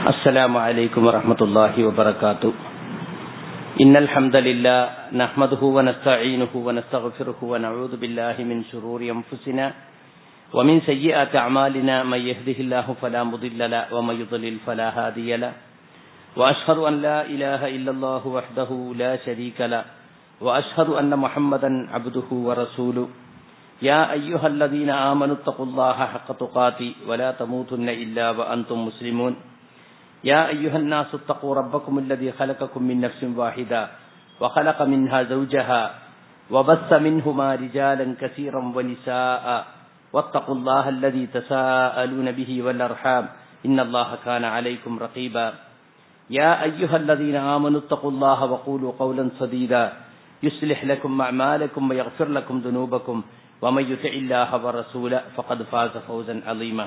السلام عليكم ورحمة الله وبركاته إن الحمد لله نحمده ونستعينه ونستغفره ونعوذ بالله من شرور أنفسنا ومن سيئات أعمالنا من يهده الله فلا مضل له ومن يضلل فلا هادي له وأشهد أن لا إله إلا الله وحده لا شريك له وأشهد أن محمدا عبده ورسوله يا أيها الذين آمنوا اتقوا الله حق تقاته ولا تموتن إلا وأنتم مسلمون يا أيها الناس اتقوا ربكم الذي خلقكم من نفس واحدة وخلق منها زوجها وبث منهما رجالا كثيرا ونساء واتقوا الله الذي تساءلون به والأرحام إن الله كان عليكم رقيبا يا أيها الذين آمنوا اتقوا الله وقولوا قولا سديدا يصلح لكم أعمالكم ويغفر لكم ذنوبكم ومن يطع الله ورسوله فقد فاز فوزا عظيما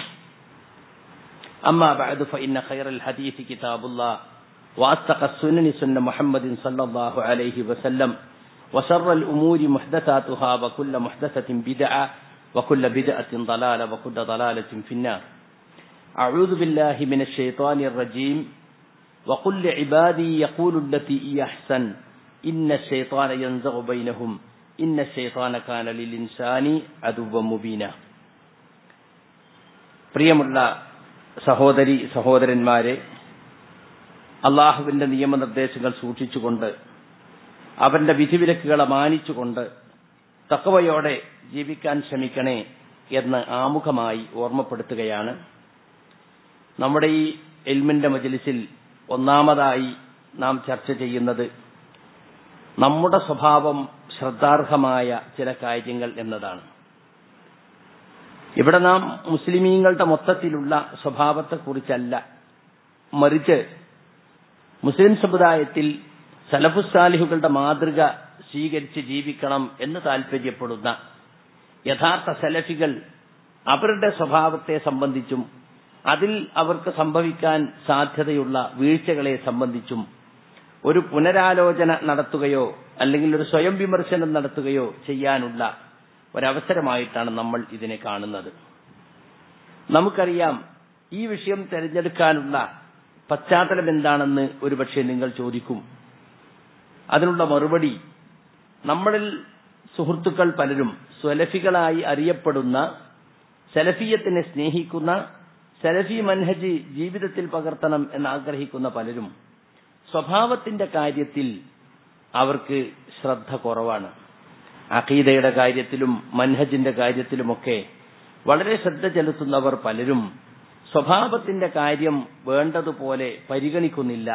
أما بعد فإن خير الحديث كتاب الله وأصدق السنن سنة محمد صلى الله عليه وسلم وشر الأمور محدثاتها وكل محدثة بدعة وكل بدعة ضلالة وكل ضلالة في النار أعوذ بالله من الشيطان الرجيم وقل لعبادي يقول التي هي أحسن إن الشيطان ينزغ بينهم إن الشيطان كان للإنسان عدوا مبينا പ്രിയമുള്ള സഹോദരി സഹോദരന്മാരെ അള്ളാഹുവിന്റെ നിയമനിർദ്ദേശങ്ങൾ സൂക്ഷിച്ചുകൊണ്ട് അവന്റെ വിധിവിലക്കുകളെ മാനിച്ചുകൊണ്ട് തക്കവയോടെ ജീവിക്കാൻ ശ്രമിക്കണേ എന്ന് ആമുഖമായി ഓർമ്മപ്പെടുത്തുകയാണ് നമ്മുടെ ഈ എൽമിന്റെ മജലിസിൽ ഒന്നാമതായി നാം ചർച്ച ചെയ്യുന്നത് നമ്മുടെ സ്വഭാവം ശ്രദ്ധാർഹമായ ചില കാര്യങ്ങൾ എന്നതാണ് ഇവിടെ നാം മുസ്ലിമീങ്ങളുടെ മൊത്തത്തിലുള്ള സ്വഭാവത്തെക്കുറിച്ചല്ല മറിച്ച് മുസ്ലിം സമുദായത്തിൽ സലഫുസാലിഹുകളുടെ മാതൃക സ്വീകരിച്ച് ജീവിക്കണം എന്ന് താൽപര്യപ്പെടുന്ന യഥാർത്ഥ സലഫികൾ അവരുടെ സ്വഭാവത്തെ സംബന്ധിച്ചും അതിൽ അവർക്ക് സംഭവിക്കാൻ സാധ്യതയുള്ള വീഴ്ചകളെ സംബന്ധിച്ചും ഒരു പുനരാലോചന നടത്തുകയോ അല്ലെങ്കിൽ ഒരു സ്വയം വിമർശനം നടത്തുകയോ ചെയ്യാനുള്ള ഒരവസരമായിട്ടാണ് നമ്മൾ ഇതിനെ കാണുന്നത് നമുക്കറിയാം ഈ വിഷയം തിരഞ്ഞെടുക്കാനുള്ള പശ്ചാത്തലം എന്താണെന്ന് ഒരുപക്ഷെ നിങ്ങൾ ചോദിക്കും അതിനുള്ള മറുപടി നമ്മളിൽ സുഹൃത്തുക്കൾ പലരും സ്വലഫികളായി അറിയപ്പെടുന്ന സലഫിയത്തിനെ സ്നേഹിക്കുന്ന സലഫി മൻഹജ് ജീവിതത്തിൽ പകർത്തണം എന്ന് ആഗ്രഹിക്കുന്ന പലരും സ്വഭാവത്തിന്റെ കാര്യത്തിൽ അവർക്ക് ശ്രദ്ധ കുറവാണ് അഖീദയുടെ കാര്യത്തിലും മൻഹജിന്റെ കാര്യത്തിലുമൊക്കെ വളരെ ശ്രദ്ധ ചെലുത്തുന്നവർ പലരും സ്വഭാവത്തിന്റെ കാര്യം വേണ്ടതുപോലെ പരിഗണിക്കുന്നില്ല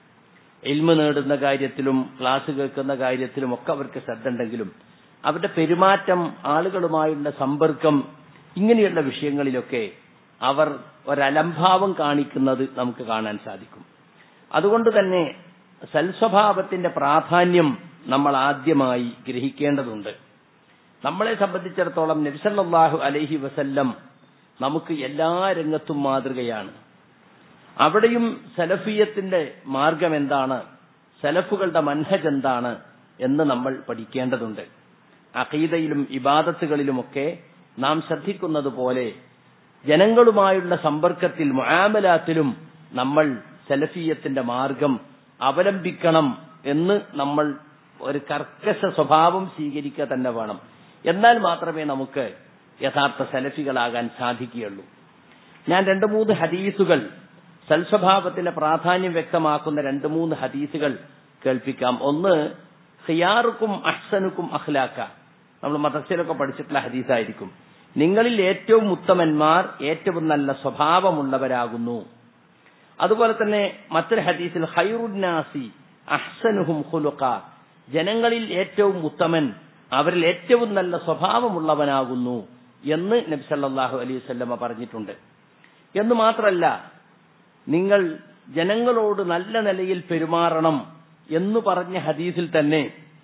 എൽമ നേടുന്ന കാര്യത്തിലും ക്ലാസ് കേൾക്കുന്ന കാര്യത്തിലും ഒക്കെ അവർക്ക് ശ്രദ്ധ ഉണ്ടെങ്കിലും അവരുടെ പെരുമാറ്റം ആളുകളുമായുള്ള സമ്പർക്കം ഇങ്ങനെയുള്ള വിഷയങ്ങളിലൊക്കെ അവർ ഒരലംഭാവം കാണിക്കുന്നത് നമുക്ക് കാണാൻ സാധിക്കും അതുകൊണ്ട് തന്നെ സൽസ്വഭാവത്തിന്റെ പ്രാധാന്യം നമ്മൾ ആദ്യമായി ഗ്രഹിക്കേണ്ടതുണ്ട് നമ്മളെ സംബന്ധിച്ചിടത്തോളം നബിസല്ലാഹു അലഹി വസല്ലം നമുക്ക് എല്ലാ രംഗത്തും മാതൃകയാണ് അവിടെയും സലഫിയത്തിന്റെ മാർഗം എന്താണ് സലഫുകളുടെ മൻഹജ് എന്താണ് എന്ന് നമ്മൾ പഠിക്കേണ്ടതുണ്ട് അഖീദയിലും ഇബാദത്തുകളിലുമൊക്കെ നാം ശ്രദ്ധിക്കുന്നത് പോലെ ജനങ്ങളുമായുള്ള സമ്പർക്കത്തിൽ മുആമലാത്തിലും നമ്മൾ സലഫിയത്തിന്റെ മാർഗം അവലംബിക്കണം എന്ന് നമ്മൾ ഒരു കർക്കശ സ്വഭാവം സ്വീകരിക്കുക തന്നെ വേണം എന്നാൽ മാത്രമേ നമുക്ക് യഥാർത്ഥ സലഫികളാകാൻ സാധിക്കുകയുള്ളൂ ഞാൻ രണ്ട് മൂന്ന് ഹദീസുകൾ സൽസ്വഭാവത്തിന്റെ പ്രാധാന്യം വ്യക്തമാക്കുന്ന രണ്ട് മൂന്ന് ഹദീസുകൾ കേൾപ്പിക്കാം ഒന്ന് ഖിയാറുക്കും അഹ്സനുക്കും അഖ്ലാക്ക നമ്മൾ മദർസയിലൊക്കെ പഠിച്ചിട്ടുള്ള ഹദീസായിരിക്കും നിങ്ങളിൽ ഏറ്റവും ഉത്തമന്മാർ ഏറ്റവും നല്ല സ്വഭാവമുള്ളവരാകുന്നു അതുപോലെ തന്നെ മറ്റൊരു ഹദീസിൽ ഹൈറുന്നാസി അഹ്സനുഹും ഖുലുഖ ജനങ്ങളിൽ ഏറ്റവും ഉത്തമൻ അവരിൽ ഏറ്റവും നല്ല സ്വഭാവമുള്ളവനാകുന്നു എന്ന് നബി സല്ലല്ലാഹു അലൈഹി വസല്ലമ പറഞ്ഞിട്ടുണ്ട് എന്ന് മാത്രമല്ല നിങ്ങൾ ജനങ്ങളോട് നല്ല നിലയിൽ പെരുമാറണം എന്ന് പറഞ്ഞ ഹദീസിൽ തന്നെ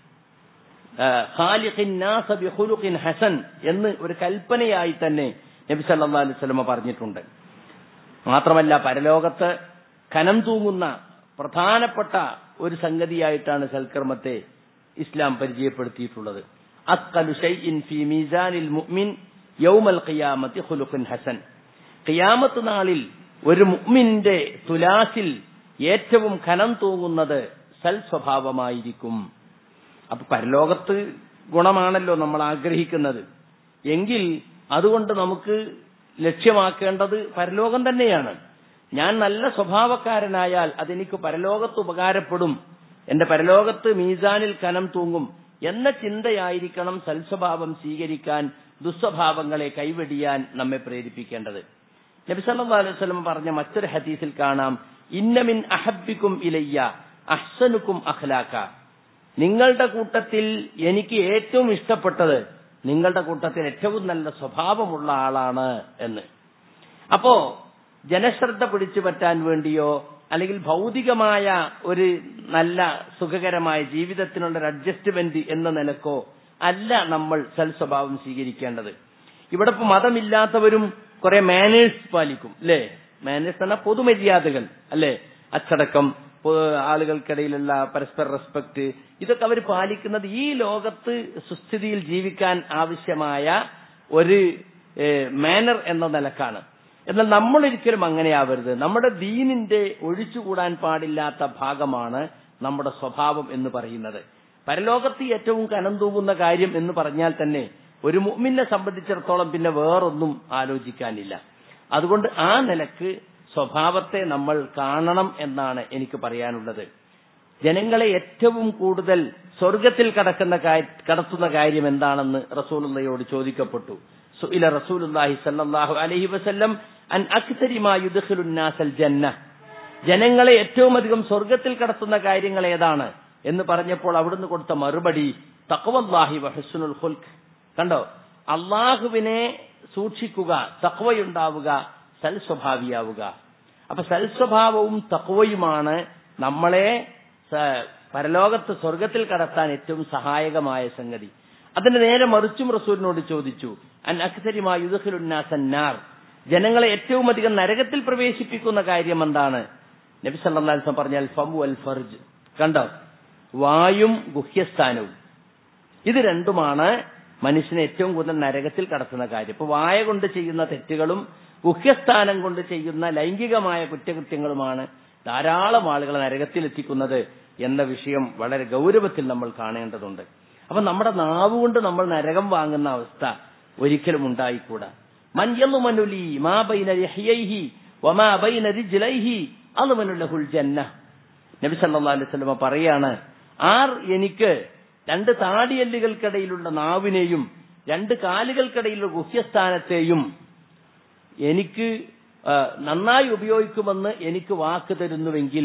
ഹസൻ എന്ന് ഒരു കൽപ്പനയായി തന്നെ നബി സല്ലല്ലാഹു അലൈഹി വസല്ലമ പറഞ്ഞിട്ടുണ്ട് മാത്രമല്ല പരലോകത്ത് കനം തൂങ്ങുന്ന പ്രധാനപ്പെട്ട ഒരു സംഗതിയായിട്ടാണ് സൽക്കർമ്മത്തെ ഇസ്ലാം പരിചയപ്പെടുത്തിയിട്ടുള്ളത് അസ്കലു ഷൈഇൻ ഫി മീസാനിൽ മുഅ്മിൻ യൗമൽ ഖിയാമത്തി ഖുലുഖുൻ ഹസൻ ഖിയാമത്ത് നാളിൽ ഒരു മുഅ്മിന്റെ തുലാസിൽ ഏറ്റവും കനം തൂങ്ങുന്നത് സൽ സ്വഭാവമായിരിക്കും അപ്പൊ പരലോകത്ത് ഗുണമാണല്ലോ നമ്മൾ ആഗ്രഹിക്കുന്നത് എങ്കിൽ അതുകൊണ്ട് നമുക്ക് ലക്ഷ്യമാക്കേണ്ടത് പരലോകം തന്നെയാണ് ഞാൻ നല്ല സ്വഭാവക്കാരനായാൽ അതെനിക്ക് പരലോകത്ത് ഉപകാരപ്പെടും എന്റെ പരലോകത്ത് മീസാനിൽ കനം തൂങ്ങും എന്ന ചിന്തയായിരിക്കണം സൽസ്വഭാവം സ്വീകരിക്കാൻ ദുസ്വഭാവങ്ങളെ കൈവെടിയാൻ നമ്മെ പ്രേരിപ്പിക്കേണ്ടത് നബി സല്ലല്ലാഹു അലൈഹി വസല്ലം പറഞ്ഞ മറ്റൊരു ഹദീസിൽ കാണാം ഇന്നമിൻ അഹബ്ബിക്കും ഇലയ്യ അഹ്സനുക്കും അഖ്ലാക്ക നിങ്ങളുടെ കൂട്ടത്തിൽ എനിക്ക് ഏറ്റവും ഇഷ്ടപ്പെട്ടത് നിങ്ങളുടെ കൂട്ടത്തിൽ ഏറ്റവും നല്ല സ്വഭാവമുള്ള ആളാണ് എന്ന് അപ്പോ ജനശ്രദ്ധ പിടിച്ചു പറ്റാൻ വേണ്ടിയോ അല്ലെങ്കിൽ ഭൗതികമായ ഒരു നല്ല സുഖകരമായ ജീവിതത്തിനുള്ള ഒരു അഡ്ജസ്റ്റ്മെന്റ് എന്ന നിലക്കോ അല്ല നമ്മൾ സൽസ്വഭാവം സ്വീകരിക്കേണ്ടത് ഇവിടെ ഇപ്പൊ മതമില്ലാത്തവരും കുറെ മാനേഴ്സ് പാലിക്കും അല്ലേ മാനേഴ്സ് എന്ന പൊതുമര്യാദകൾ അല്ലേ അച്ചടക്കം പൊ- ആളുകൾക്കിടയിലുള്ള പരസ്പര റെസ്പെക്ട് ഇതൊക്കെ അവർ പാലിക്കുന്നത് ഈ ലോകത്ത് സുസ്ഥിതിയിൽ ജീവിക്കാൻ ആവശ്യമായ ഒരു മാനർ എന്ന നിലക്കാണ് എന്നാൽ നമ്മൾ ഒരിക്കലും അങ്ങനെയാവരുത് നമ്മുടെ ദീനിന്റെ ഒഴിച്ചുകൂടാൻ പാടില്ലാത്ത ഭാഗമാണ് നമ്മുടെ സ്വഭാവം എന്ന് പറയുന്നത് പരലോകത്ത് ഏറ്റവും കനം തൂങ്ങുന്ന കാര്യം എന്ന് പറഞ്ഞാൽ തന്നെ ഒരു മുഅ്മിനെ സംബന്ധിച്ചിടത്തോളം പിന്നെ വേറൊന്നും ആലോചിക്കാനില്ല അതുകൊണ്ട് ആ നിലക്ക് സ്വഭാവത്തെ നമ്മൾ കാണണം എന്നാണ് എനിക്ക് പറയാനുള്ളത് ജനങ്ങളെ ഏറ്റവും കൂടുതൽ സ്വർഗത്തിൽ കടക്കുന്ന കാ- കടത്തുന്ന കാര്യം എന്താണെന്ന് റസൂലുള്ളയോട് ചോദിക്കപ്പെട്ടു സുഇല റസൂലുള്ളാഹി സല്ലല്ലാഹു അലൈഹി വസല്ലം അൻ അക്തരി മാ യുദ്ഖിലുൻ നാസൽ ജന്ന ജനങ്ങളെ ഏറ്റവും അധികം സ്വർഗത്തിൽ കടത്തുന്ന കാര്യങ്ങൾ ഏതാണ് എന്ന് പറഞ്ഞപ്പോൾ അവിടുന്ന് കൊടുത്ത മറുപടി തഖ്വല്ലാഹി വഹസ്നുൽ ഖുൽഖ് കണ്ടോ അള്ളാഹുവിനെ സൂക്ഷിക്കുക തഖ്വയുണ്ടാവുക സൽസ്വഭാവിയാവുക അപ്പൊ സൽസ്വഭാവവും തഖ്വയുമാണ് നമ്മളെ സ- പരലോകത്ത് സ്വർഗത്തിൽ കടത്താൻ ഏറ്റവും സഹായകമായ സംഗതി അതിന്റെ നേരെ മറിച്ചും റസൂലിനോട് ചോദിച്ചു അൻ അക്തരിമായുദ്നാർ ജനങ്ങളെ ഏറ്റവും അധികം നരകത്തിൽ പ്രവേശിപ്പിക്കുന്ന കാര്യം എന്താണ് നബി സല്ലല്ലാഹു അലൈഹി വസല്ലം പറഞ്ഞാൽ ഫമു അൽ ഫർജ് കണ്ടോ വായും ഗുഹ്യസ്ഥാനവും ഇത് രണ്ടുമാണ് മനുഷ്യനെ ഏറ്റവും കൂടുതൽ നരകത്തിൽ കടത്തുന്ന കാര്യം ഇപ്പൊ വായ കൊണ്ട് ചെയ്യുന്ന തെറ്റുകളും ഗുഹ്യസ്ഥാനം കൊണ്ട് ചെയ്യുന്ന ലൈംഗികമായ കുറ്റകൃത്യങ്ങളുമാണ് ധാരാളം ആളുകളെ നരകത്തിൽ എത്തിക്കുന്നത് എന്ന വിഷയം വളരെ ഗൗരവത്തിൽ നമ്മൾ കാണേണ്ടതുണ്ട് അപ്പൊ നമ്മുടെ നാവ് കൊണ്ട് നമ്മൾ നരകം വാങ്ങുന്ന അവസ്ഥ ഒരിക്കലും ഉണ്ടായിക്കൂടാ മൻയലുമനുലി മാ ബൈന യഹ്യൈഹി വമാ ബൈന റിജ്ലൈഹി അലുമനുലഹുൽ ജന്ന നബി സല്ലല്ലാഹു അലൈഹി വസല്ലമ പറയാണ് ആർ എനിക്ക് രണ്ട് താടിയല്ലുകൾക്കിടയിലുള്ള നാവിനെയും രണ്ട് കാലുകൾക്കിടയിലുള്ള ഗുഹ്യസ്ഥാനത്തെയും എനിക്ക് ആ, നന്നായി ഉപയോഗിക്കുമെന്ന് എനിക്ക് വാക്ക് തരുന്നുവെങ്കിൽ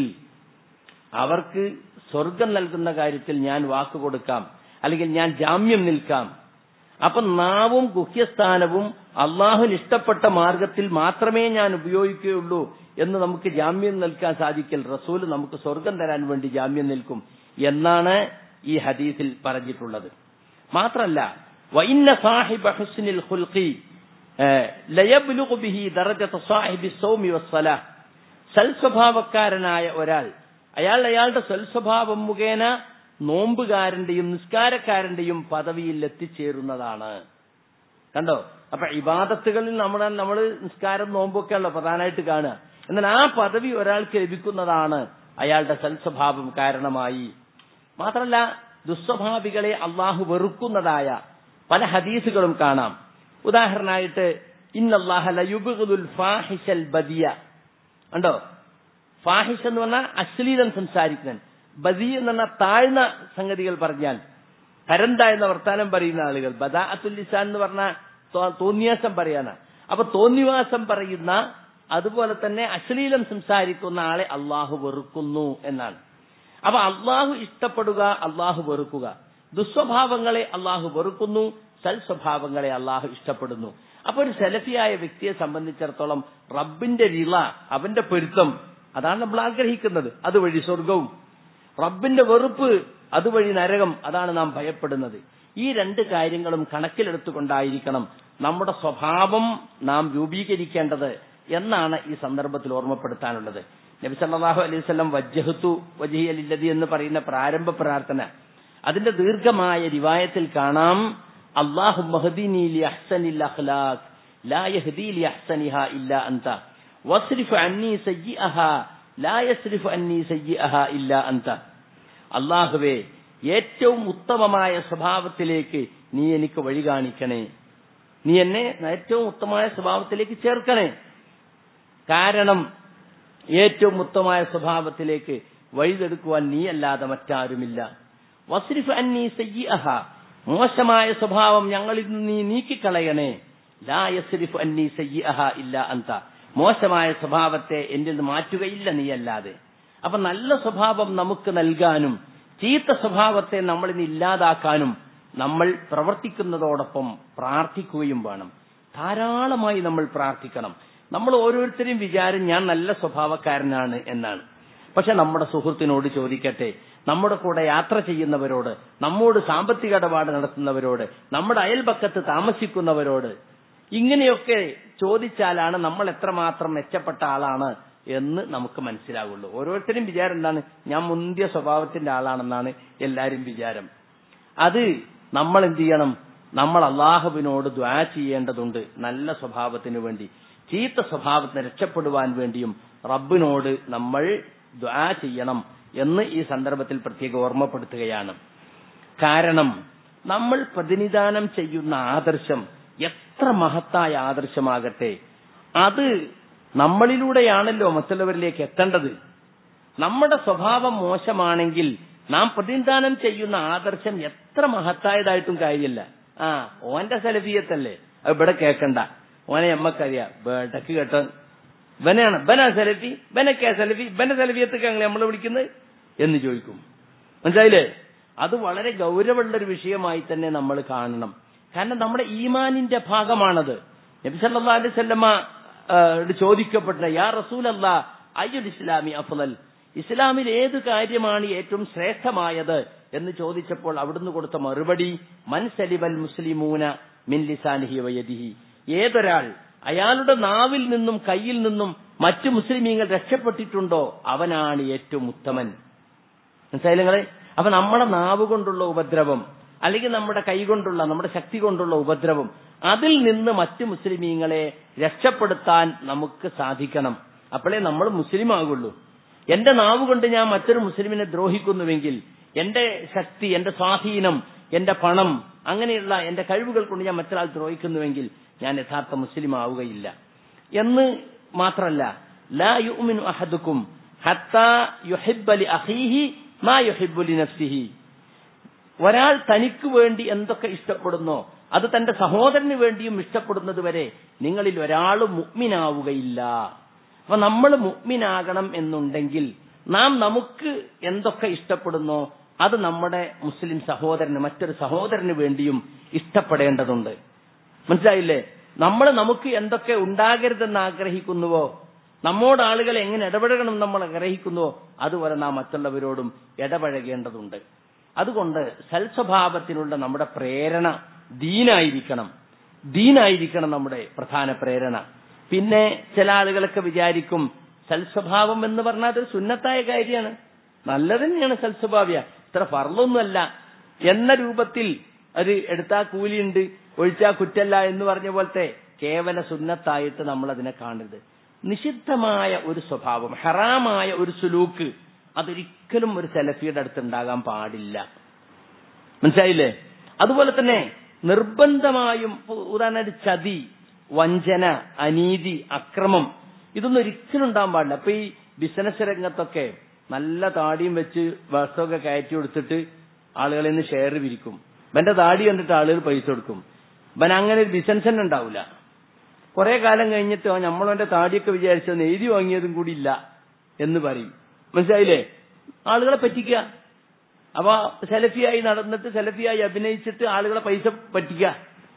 അവർക്ക് സ്വർഗം നൽകുന്ന കാര്യത്തിൽ ഞാൻ വാക്ക് കൊടുക്കാം അല്ലെങ്കിൽ ഞാൻ ജാമ്യം നിൽക്കാം അപ്പൊ നാവും ഗുഹ്യസ്ഥാനവും അള്ളാഹുന് ഇഷ്ടപ്പെട്ട മാർഗത്തിൽ മാത്രമേ ഞാൻ ഉപയോഗിക്കുകയുള്ളൂ എന്ന് നമുക്ക് ജാമ്യം നിൽക്കാൻ സാധിക്കൽ റസൂൽ നമുക്ക് സ്വർഗം തരാൻ വേണ്ടി ജാമ്യം നിൽക്കും എന്നാണ് ഈ ഹദീസിൽ പറഞ്ഞിട്ടുള്ളത് മാത്രല്ല വൈന്ന സാഹിബ ഹുസ്നിൽ ഖുൽഖി ഏഹ്, ലയബ്ലുഗു ബിഹി ദറജത സാഹിബി സൗമി വസ്സലാഹ് സൽസ്വഭാവക്കാരനായ ഒരാൾ അയാൾ അയാളുടെ സൽസ്വഭാവം മുഖേന നോമ്പുകാരന്റെയും നിസ്കാരക്കാരന്റെയും പദവിയിൽ എത്തിച്ചേരുന്നതാണ് കണ്ടോ അപ്പൊ ഇബാദത്തുകളിൽ നമ്മൾ നമ്മൾ നിസ്കാരം നോമ്പൊക്കെയാണല്ലോ പ്രധാനമായിട്ട് കാണുക എന്നാൽ ആ പദവി ഒരാൾക്ക് ലഭിക്കുന്നതാണ് അയാളുടെ സൽസ്വഭാവം കാരണമായി മാത്രമല്ല ദുസ്വഭാവികളെ അള്ളാഹു വെറുക്കുന്നതായ പല ഹദീസുകളും കാണാം ഉദാഹരണമായിട്ട് ഇന്നല്ലാഹുൽ ഫാഹിഷൽ ബദിയ ഉണ്ടോ ഫാഹിഷ് എന്ന് പറഞ്ഞാൽ അശ്ലീലം സംസാരിക്കുന്നൻ ബദി എന്ന് പറഞ്ഞാൽ താഴ്ന്ന സംഗതികൾ പറഞ്ഞാൽ തരം താഴ്ന്ന വർത്താനം പറയുന്ന ആളുകൾ ബദാഅത്തുൽ ലിസാൻ എന്ന് പറഞ്ഞാൽ തോ- തോന്നിയാസം പറയാനാ അപ്പൊ തോന്നിവാസം പറയുന്ന അതുപോലെ തന്നെ അശ്ലീലം സംസാരിക്കുന്ന ആളെ അള്ളാഹു വെറുക്കുന്നു എന്നാണ് അപ്പൊ അള്ളാഹു ഇഷ്ടപ്പെടുക അള്ളാഹു വെറുക്കുക ദുസ്വഭാവങ്ങളെ അള്ളാഹു വെറുക്കുന്നു സൽസ്വഭാവങ്ങളെ അള്ളാഹു ഇഷ്ടപ്പെടുന്നു അപ്പൊ ഒരു സെലഫിയായ വ്യക്തിയെ സംബന്ധിച്ചിടത്തോളം റബ്ബിന്റെ വിള അവന്റെ പൊരുത്തം അതാണ് നമ്മൾ ആഗ്രഹിക്കുന്നത് അതുവഴി സ്വർഗവും റബ്ബിന്റെ വെറുപ്പ് അതുവഴി നരകം അതാണ് നാം ഭയപ്പെടുന്നത് ഈ രണ്ട് കാര്യങ്ങളും കണക്കിലെടുത്തുകൊണ്ടായിരിക്കണം നമ്മുടെ സ്വഭാവം നാം രൂപീകരിക്കേണ്ടത് എന്നാണ് ഈ സന്ദർഭത്തിൽ ഓർമ്മപ്പെടുത്താനുള്ളത് നബി സല്ലല്ലാഹു അലൈഹി വസല്ലം വജ്ജഹത്തു വജ്ഹിയലില്ലതി എന്ന് പറയുന്ന പ്രാരംഭ പ്രാർത്ഥന അതിന്റെ ദീർഘമായ റിവായത്തിൽ കാണാം അള്ളാഹു മഹദീനി ലി അഹ്സനിൽ അഖ്ലാഖ് ലാ യഹ്ദി ലി അഹ്സനിഹ ഇല്ല അന്ത വസ്രിഫ് അന്നി സയ്യിഅഹ ലാ യസ്രിഫ് അന്നി സയ്യിഅഹ ഇല്ല അന്ത അള്ളാഹുവേ ഏറ്റവും ഉത്തമമായ സ്വഭാവത്തിലേക്ക് നീ എനിക്ക് വഴി കാണിക്കണേ നീ എന്നെ ഏറ്റവും ഉത്തമമായ സ്വഭാവത്തിലേക്ക് ചേർക്കണേ കാരണം ഏറ്റവും ഉത്തമമായ സ്വഭാവത്തിലേക്ക് വഴിതെടുക്കുവാൻ നീ അല്ലാതെ മറ്റാരുമില്ല വസ്രിഫ് അന്നി സയ്യിഅഹ മോശമായ സ്വഭാവം ഞങ്ങളിൽ നിന്ന് നീ നീക്കിക്കളയണേ ലാ യസ്രിഫ് അന്നി സയ്യിഅഹ ഇല്ല അന്ത മോശമായ സ്വഭാവത്തെ എന്നിൽ നിന്ന് മാറ്റുകയില്ല നീ അല്ലാതെ അപ്പൊ നല്ല സ്വഭാവം നമുക്ക് നൽകാനും ചീത്ത സ്വഭാവത്തെ നമ്മളിൽ നിന്ന് ഇല്ലാതാക്കാനും നമ്മൾ പ്രവർത്തിക്കുന്നതോടൊപ്പം പ്രാർത്ഥിക്കുകയും വേണം ധാരാളമായി നമ്മൾ പ്രാർത്ഥിക്കണം നമ്മൾ ഓരോരുത്തരും വിചാരം ഞാൻ നല്ല സ്വഭാവക്കാരനാണ് എന്നാണ് പക്ഷെ നമ്മുടെ സുഹൃത്തിനോട് ചോദിക്കട്ടെ നമ്മുടെ കൂടെ യാത്ര ചെയ്യുന്നവരോട് നമ്മോട് സാമ്പത്തിക ഇടപാട് നടത്തുന്നവരോട് നമ്മുടെ അയൽപക്കത്ത് താമസിക്കുന്നവരോട് ഇങ്ങനെയൊക്കെ ചോദിച്ചാലാണ് നമ്മൾ എത്രമാത്രം മെച്ചപ്പെട്ട ആളാണ് എന്ന് നമുക്ക് മനസ്സിലാവുള്ളൂ ഓരോരുത്തരും വിചാരം എന്താണ് ഞാൻ മുന്തിയ സ്വഭാവത്തിന്റെ ആളാണെന്നാണ് എല്ലാരും വിചാരം അത് നമ്മൾ എന്ത് ചെയ്യണം നമ്മൾ അള്ളാഹുവിനോട് ദ്വാ ചെയ്യേണ്ടതുണ്ട് നല്ല സ്വഭാവത്തിന് വേണ്ടി ചീത്ത സ്വഭാവത്തിന് രക്ഷപ്പെടുവാൻ വേണ്ടിയും റബ്ബിനോട് നമ്മൾ ദ്വാ ചെയ്യണം എന്ന് ഈ സന്ദർഭത്തിൽ പ്രത്യേകം ഓർമ്മപ്പെടുത്തുകയാണ് കാരണം നമ്മൾ പ്രതിനിധാനം ചെയ്യുന്ന ആദർശം എത്ര മഹത്തായ ആദർശമാകട്ടെ അത് നമ്മളിലൂടെയാണല്ലോ മറ്റുള്ളവരിലേക്ക് എത്തേണ്ടത് നമ്മുടെ സ്വഭാവം മോശമാണെങ്കിൽ നാം പ്രതിനിധാനം ചെയ്യുന്ന ആദർശം എത്ര മഹത്തായതായിട്ടും കാര്യമില്ല ആ ഓന്റെ സെലഫിയത്തല്ലേ അത് ഇവിടെ കേക്കണ്ട ഓനെ എമ്മക്കറിയാം ബേട്ടക്ക് കേട്ടോ ബനാണ് ബനാ സെലഫി ബനക്കാ സെലഫി ബന സെലഫിയത്തൊക്കെ നമ്മൾ വിളിക്കുന്നത് എന്ന് ചോദിക്കും മനസ്സിലായില്ലേ അത് വളരെ ഗൗരവമുള്ള ഒരു വിഷയമായി തന്നെ നമ്മൾ കാണണം കാരണം നമ്മുടെ ഈമാനിന്റെ ഭാഗമാണത് നബി സല്ലല്ലാഹു അലൈഹി വസല്ലമ ചോദിക്കപ്പെട്ട യാ റസൂലല്ല അയ്യുൽ ഇസ്ലാമി അഫ്ളൽ ഇസ്ലാമിൽ ഏത് കാര്യമാണ് ഏറ്റവും ശ്രേഷ്ഠമായത് എന്ന് ചോദിച്ചപ്പോൾ അവിടുന്ന് കൊടുത്ത മറുപടി മൻ സലിബൽ മുസ്ലിമൂന മിൻ ലിസാനിഹി വയദിഹി ഏതൊരാൾ അയാളുടെ നാവിൽ നിന്നും കയ്യിൽ നിന്നും മറ്റു മുസ്ലിമീങ്ങൾ രക്ഷപ്പെട്ടിട്ടുണ്ടോ അവനാണ് ഏറ്റവും ഉത്തമൻ മനസ്സിലായില്ലേ നിങ്ങളെ അപ്പൊ നമ്മുടെ നാവ് കൊണ്ടുള്ള ഉപദ്രവം അല്ലെങ്കിൽ നമ്മുടെ കൈ കൊണ്ടുള്ള നമ്മുടെ ശക്തി കൊണ്ടുള്ള ഉപദ്രവം അതിൽ നിന്ന് മറ്റു മുസ്ലിമീങ്ങളെ രക്ഷപ്പെടുത്താൻ നമുക്ക് സാധിക്കണം അപ്പോഴേ നമ്മൾ മുസ്ലിം ആകുള്ളൂ എന്റെ നാവ് കൊണ്ട് ഞാൻ മറ്റൊരു മുസ്ലിമിനെ ദ്രോഹിക്കുന്നുവെങ്കിൽ എന്റെ ശക്തി എന്റെ സ്വാധീനം എന്റെ പണം അങ്ങനെയുള്ള എന്റെ കഴിവുകൾ കൊണ്ട് ഞാൻ മറ്റൊരാൾ ദ്രോഹിക്കുന്നുവെങ്കിൽ ഞാൻ യഥാർത്ഥ മുസ്ലിം ആവുകയില്ല എന്ന് മാത്രമല്ല ലാ യുമിനു അഹദുക്കും ഹത്താ യുഹിബ്ബലി അഹീഹി മാ യുഹിബ്ബുലി നഫ്സിഹി ഒരാൾ തനിക്ക് വേണ്ടി എന്തൊക്കെ ഇഷ്ടപ്പെടുന്നോ അത് തന്റെ സഹോദരന് വേണ്ടിയും ഇഷ്ടപ്പെടുന്നത് വരെ നിങ്ങളിൽ ഒരാൾ മുഗ്മിനാവുകയില്ല അപ്പൊ നമ്മൾ മുഗ്മിനാകണം എന്നുണ്ടെങ്കിൽ നാം നമുക്ക് എന്തൊക്കെ ഇഷ്ടപ്പെടുന്നോ അത് നമ്മുടെ മുസ്ലിം സഹോദരന് മറ്റൊരു സഹോദരന് വേണ്ടിയും ഇഷ്ടപ്പെടേണ്ടതുണ്ട് മനസ്സിലായില്ലേ നമ്മൾ നമുക്ക് എന്തൊക്കെ ഉണ്ടാകരുതെന്ന് ആഗ്രഹിക്കുന്നുവോ നമ്മോട് ആളുകൾ എങ്ങനെ ഇടപഴകണം നമ്മൾ ആഗ്രഹിക്കുന്നുവോ അതുപോലെ നാം മറ്റുള്ളവരോടും ഇടപഴകേണ്ടതുണ്ട് അതുകൊണ്ട് സൽസ്വഭാവത്തിനുള്ള നമ്മുടെ പ്രേരണ ദീനായിരിക്കണം ദീനായിരിക്കണം നമ്മുടെ പ്രധാന പ്രേരണ പിന്നെ ചില ആളുകളൊക്കെ വിചാരിക്കും സൽസ്വഭാവം എന്ന് പറഞ്ഞാൽ അതൊരു സുന്നത്തായ കാര്യമാണ് നല്ലത് തന്നെയാണ് സൽസ്വഭാവിയ ഇത്ര ഫർളൊന്നുമല്ല എന്ന രൂപത്തിൽ ഒരു എടുത്താ കൂലിയുണ്ട് ഒഴിച്ചാ കുറ്റല്ല എന്ന് പറഞ്ഞ പോലത്തെ കേവല സുന്നത്തായിട്ട് നമ്മൾ അതിനെ കാണരുത് നിഷിദ്ധമായ ഒരു സ്വഭാവം ഹറാമായ ഒരു സുലൂക്ക് അതൊരിക്കലും ഒരു സെലഫിയുടെ അടുത്ത് ഉണ്ടാകാൻ പാടില്ല മനസ്സിലായില്ലേ അതുപോലെ തന്നെ നിർബന്ധമായും ഉദാഹരണമായിട്ട് ചതി വഞ്ചന അനീതി അക്രമം ഇതൊന്നും ഒരിക്കലും ഉണ്ടാകാൻ പാടില്ല അപ്പൊ ഈ ബിസിനസ് രംഗത്തൊക്കെ നല്ല താടിയും വെച്ച് വസ്ത്രമൊക്കെ കയറ്റി കൊടുത്തിട്ട് ആളുകളിൽ നിന്ന് ഷെയർ വിരിക്കും ഇവന്റെ താടി കണ്ടിട്ട് ആളുകൾ പൈസ കൊടുക്കും ഇവൻ അങ്ങനെ ഒരു ബിസിനസ് തന്നെ ഉണ്ടാവില്ല കുറെ കാലം കഴിഞ്ഞിട്ട് നമ്മളവന്റെ താടിയൊക്കെ വിചാരിച്ചത് എഴുതി വാങ്ങിയതും കൂടി ഇല്ല എന്ന് പറയും മനസ്സിലായില്ലേ ആളുകളെ പറ്റിക്കുക അപ്പൊ സെലഫിയായി നടന്നിട്ട് സെലഫിയായി അഭിനയിച്ചിട്ട് ആളുകളെ പൈസ പറ്റിക്കുക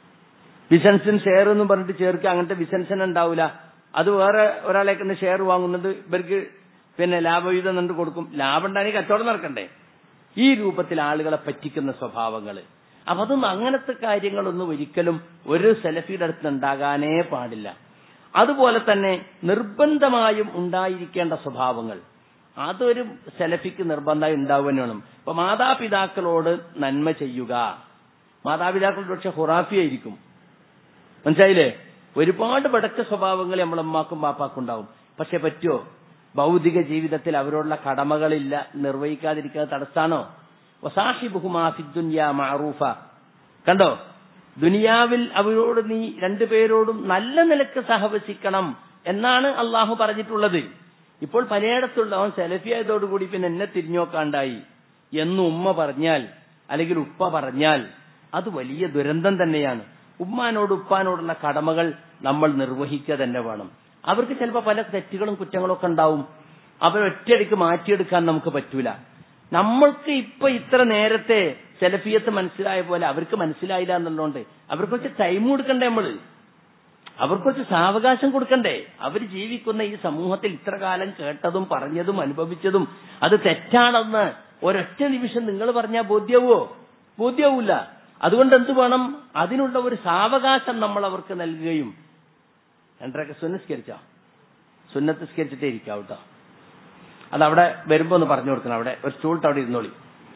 ബിസിനസിന് ഷെയർ എന്നും പറഞ്ഞിട്ട് ചേർക്കുക അങ്ങനത്തെ ബിസിനസ്സിന് ഉണ്ടാവില്ല അത് വേറെ ഒരാളെ കണ്ട് ഷെയർ വാങ്ങുന്നുണ്ട് ഇവർക്ക് പിന്നെ ലാഭവിഹിതം കണ്ട് കൊടുക്കും ലാഭം ഉണ്ടാണെങ്കിൽ കച്ചവടം നടക്കണ്ടേ ഈ രൂപത്തിൽ ആളുകളെ പറ്റിക്കുന്ന സ്വഭാവങ്ങൾ അപ്പൊ അതൊന്നും അങ്ങനത്തെ കാര്യങ്ങളൊന്നും ഒരിക്കലും ഒരു സെലഫിയുടെ അടുത്ത് ഉണ്ടാകാനേ പാടില്ല അതുപോലെ തന്നെ നിർബന്ധമായും ഉണ്ടായിരിക്കേണ്ട സ്വഭാവങ്ങൾ അതൊരു സെലഫിക്ക് നിർബന്ധമായി ഉണ്ടാവുക വേണം ഇപ്പൊ മാതാപിതാക്കളോട് നന്മ ചെയ്യുക മാതാപിതാക്കളുടെ പക്ഷെ ഹുറാഫിയായിരിക്കും മനസ്സിലായില്ലേ ഒരുപാട് വടക്ക സ്വഭാവങ്ങൾ നമ്മളെ ഉമ്മാക്കും ബാപ്പാക്കും ഉണ്ടാവും പക്ഷെ പറ്റുമോ ഭൗതിക ജീവിതത്തിൽ അവരോടുള്ള കടമകളില്ല നിർവഹിക്കാതിരിക്കുക തടസ്സാണോ വസാഹിബുഹുമാഫിദ്ദുന്യ മാറൂഫ കണ്ടോ ദുനിയാവിൽ അവരോട് നീ രണ്ടുപേരോടും നല്ല നിലക്ക് സഹവസിക്കണം എന്നാണ് അള്ളാഹു പറഞ്ഞിട്ടുള്ളത് ഇപ്പോൾ പലയിടത്തുള്ള അവൻ സെലഫിയായതോടുകൂടി പിന്നെ എന്നെ തിരിഞ്ഞോക്കാണ്ടായി എന്ന് ഉമ്മ പറഞ്ഞാൽ അല്ലെങ്കിൽ ഉപ്പ പറഞ്ഞാൽ അത് വലിയ ദുരന്തം തന്നെയാണ് ഉമ്മാനോട് ഉപ്പാനോടുള്ള കടമകൾ നമ്മൾ നിർവഹിക്കുക തന്നെ വേണം അവർക്ക് ചിലപ്പോൾ പല തെറ്റുകളും കുറ്റങ്ങളും ഒക്കെ ഉണ്ടാവും അവരൊറ്റയടിക്ക് മാറ്റിയെടുക്കാൻ നമുക്ക് പറ്റൂല നമ്മൾക്ക് ഇപ്പൊ ഇത്ര നേരത്തെ സെലഫിയത്ത് മനസ്സിലായ പോലെ അവർക്ക് മനസ്സിലായില്ല എന്നുള്ളതുകൊണ്ട് അവർക്ക് കുറച്ച് ടൈം കൊടുക്കണ്ടേ നമ്മള് അവർക്ക് കുറച്ച് സാവകാശം കൊടുക്കണ്ടേ അവർ ജീവിക്കുന്ന ഈ സമൂഹത്തിൽ ഇത്ര കാലം കേട്ടതും പറഞ്ഞതും അനുഭവിച്ചതും അത് തെറ്റാണെന്ന് ഒരൊറ്റ നിമിഷം നിങ്ങൾ പറഞ്ഞാൽ ബോധ്യവോ ബോധ്യവുമില്ല അതുകൊണ്ട് എന്ത് വേണം അതിനുള്ള ഒരു സാവകാശം നമ്മൾ അവർക്ക് നൽകുകയും രണ്ടരൊക്കെ സുന്നസ്കരിച്ചോ സുന്നത്ത് സ്കരിച്ചിട്ടേ ഇരിക്കാം കേട്ടോ അതവിടെ വരുമ്പോ ഒന്ന് പറഞ്ഞു കൊടുക്കണം അവിടെ ഒരു സ്റ്റൂൾട്ട് അവിടെ ഇരുന്നോളി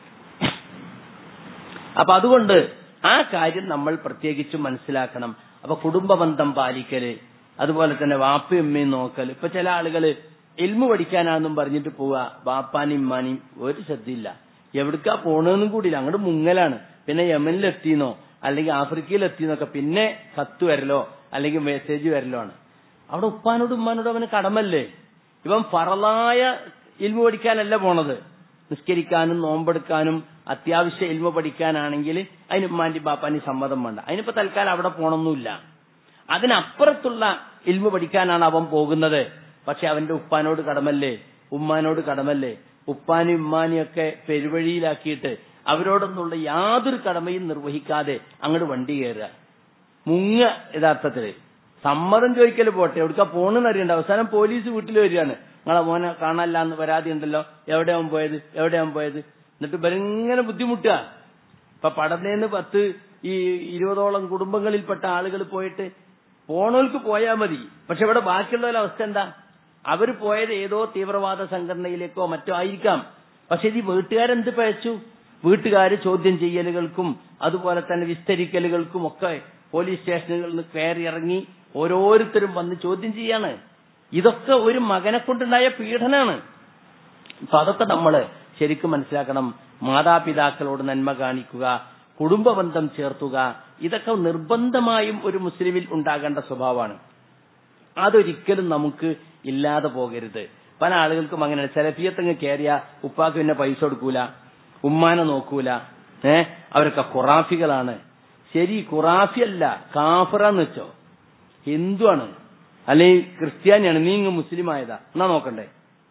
അപ്പൊ അതുകൊണ്ട് ആ കാര്യം നമ്മൾ പ്രത്യേകിച്ചും മനസ്സിലാക്കണം അപ്പൊ കുടുംബ ബന്ധം പാലിക്കല് അതുപോലെ തന്നെ വാപ്പയും ഉമ്മയും നോക്കൽ ഇപ്പൊ ചില ആളുകള് എൽമു പഠിക്കാനാന്നും പറഞ്ഞിട്ട് പോവുക വാപ്പാനും ഇമ്മാനും ഒരു ശ്രദ്ധയില്ല എവിടക്കാ പോണെന്നും കൂടിയില്ല അങ്ങോട്ട് മുങ്ങലാണ് പിന്നെ യമനിലെത്തിന്നോ അല്ലെങ്കിൽ ആഫ്രിക്കയിലെത്തിന്നൊക്കെ പിന്നെ കത്ത് വരലോ അല്ലെങ്കിൽ മെസ്സേജ് വരലോ ആണ് അവിടെ ഉപ്പാനോടും ഉമ്മാനോടും അവന് കടമല്ലേ ഇവൻ ഫറലായ ഇൽമു പഠിക്കാനല്ല പോണത് നിസ്കരിക്കാനും നോമ്പെടുക്കാനും അത്യാവശ്യ ഇൽമ പഠിക്കാനാണെങ്കിൽ അതിന് ഉമ്മാന്റെ ബാപ്പാന്റെ സമ്മതം വേണ്ട അതിനിപ്പോ തൽക്കാലം അവിടെ പോണൊന്നുമില്ല അതിനപ്പുറത്തുള്ള ഇൽമ പഠിക്കാനാണ് അവൻ പോകുന്നത് പക്ഷെ അവന്റെ ഉപ്പാനോട് കടമല്ലേ ഉമ്മാനോട് കടമല്ലേ ഉപ്പാനും ഉമ്മാനെയൊക്കെ പെരുവഴിയിലാക്കിയിട്ട് അവരോടൊന്നുള്ള യാതൊരു കടമയും നിർവഹിക്കാതെ അങ്ങോട്ട് വണ്ടി കയറുക മുങ്ങ യഥാർത്ഥത്തില് സമ്മതം ചോദിക്കല് പോട്ടെ എവിടുക്കാ പോണെന്ന് അറിയണ്ട അവസാനം പോലീസ് വീട്ടിൽ വരികയാണ് നിങ്ങളെ മോനെ കാണാനില്ല എന്ന് പരാതി ഉണ്ടല്ലോ എവിടെയാവും പോയത് എവിടെയാവും പോയത് എന്നിട്ട് ഇവരിങ്ങനെ ബുദ്ധിമുട്ടുക ഇപ്പൊ പടന്നേന്ന് പത്ത് ഈ ഇരുപതോളം കുടുംബങ്ങളിൽപ്പെട്ട ആളുകൾ പോയിട്ട് പോണോൽക്ക് പോയാ മതി പക്ഷെ ഇവിടെ ബാക്കിയുള്ളവരുടെ അവസ്ഥ എന്താ അവർ പോയത് ഏതോ തീവ്രവാദ സംഘടനയിലേക്കോ മറ്റോ ആയിരിക്കാം പക്ഷെ ഇത് ഈ വീട്ടുകാരെന്ത് പഴച്ചു വീട്ടുകാർ ചോദ്യം ചെയ്യലുകൾക്കും അതുപോലെ തന്നെ വിസ്തരിക്കലുകൾക്കും ഒക്കെ പോലീസ് സ്റ്റേഷനുകളിൽ നിന്ന് കയറി ഇറങ്ങി ഓരോരുത്തരും വന്ന് ചോദ്യം ചെയ്യാണ് ഇതൊക്കെ ഒരു മകനെ കൊണ്ടുണ്ടായ പീഡനാണ് അപ്പൊ അതൊക്കെ നമ്മൾ ശരിക്കും മനസ്സിലാക്കണം മാതാപിതാക്കളോട് നന്മ കാണിക്കുക കുടുംബ ബന്ധം ചേർത്തുക ഇതൊക്കെ നിർബന്ധമായും ഒരു മുസ്ലിമിൽ ഉണ്ടാകേണ്ട സ്വഭാവമാണ് അതൊരിക്കലും നമുക്ക് ഇല്ലാതെ പോകരുത് പല ആളുകൾക്കും അങ്ങനെയാണ് സെലഫിയത്തങ്ങ് കയറിയ ഉപ്പാക്ക് പിന്നെ പൈസ കൊടുക്കൂല ഉമ്മാനെ നോക്കൂല ഏ അവരൊക്കെ ഖുറാഫികളാണ് ശരി ഖുറാഫിയല്ല കാഫറാന്ന് വെച്ചോ ഹിന്ദുവാണ് അല്ലെങ്കിൽ ക്രിസ്ത്യാനിയാണ് നീ ഇങ്ങ് മുസ്ലിം ആയതാ എന്നാ നോക്കണ്ടേ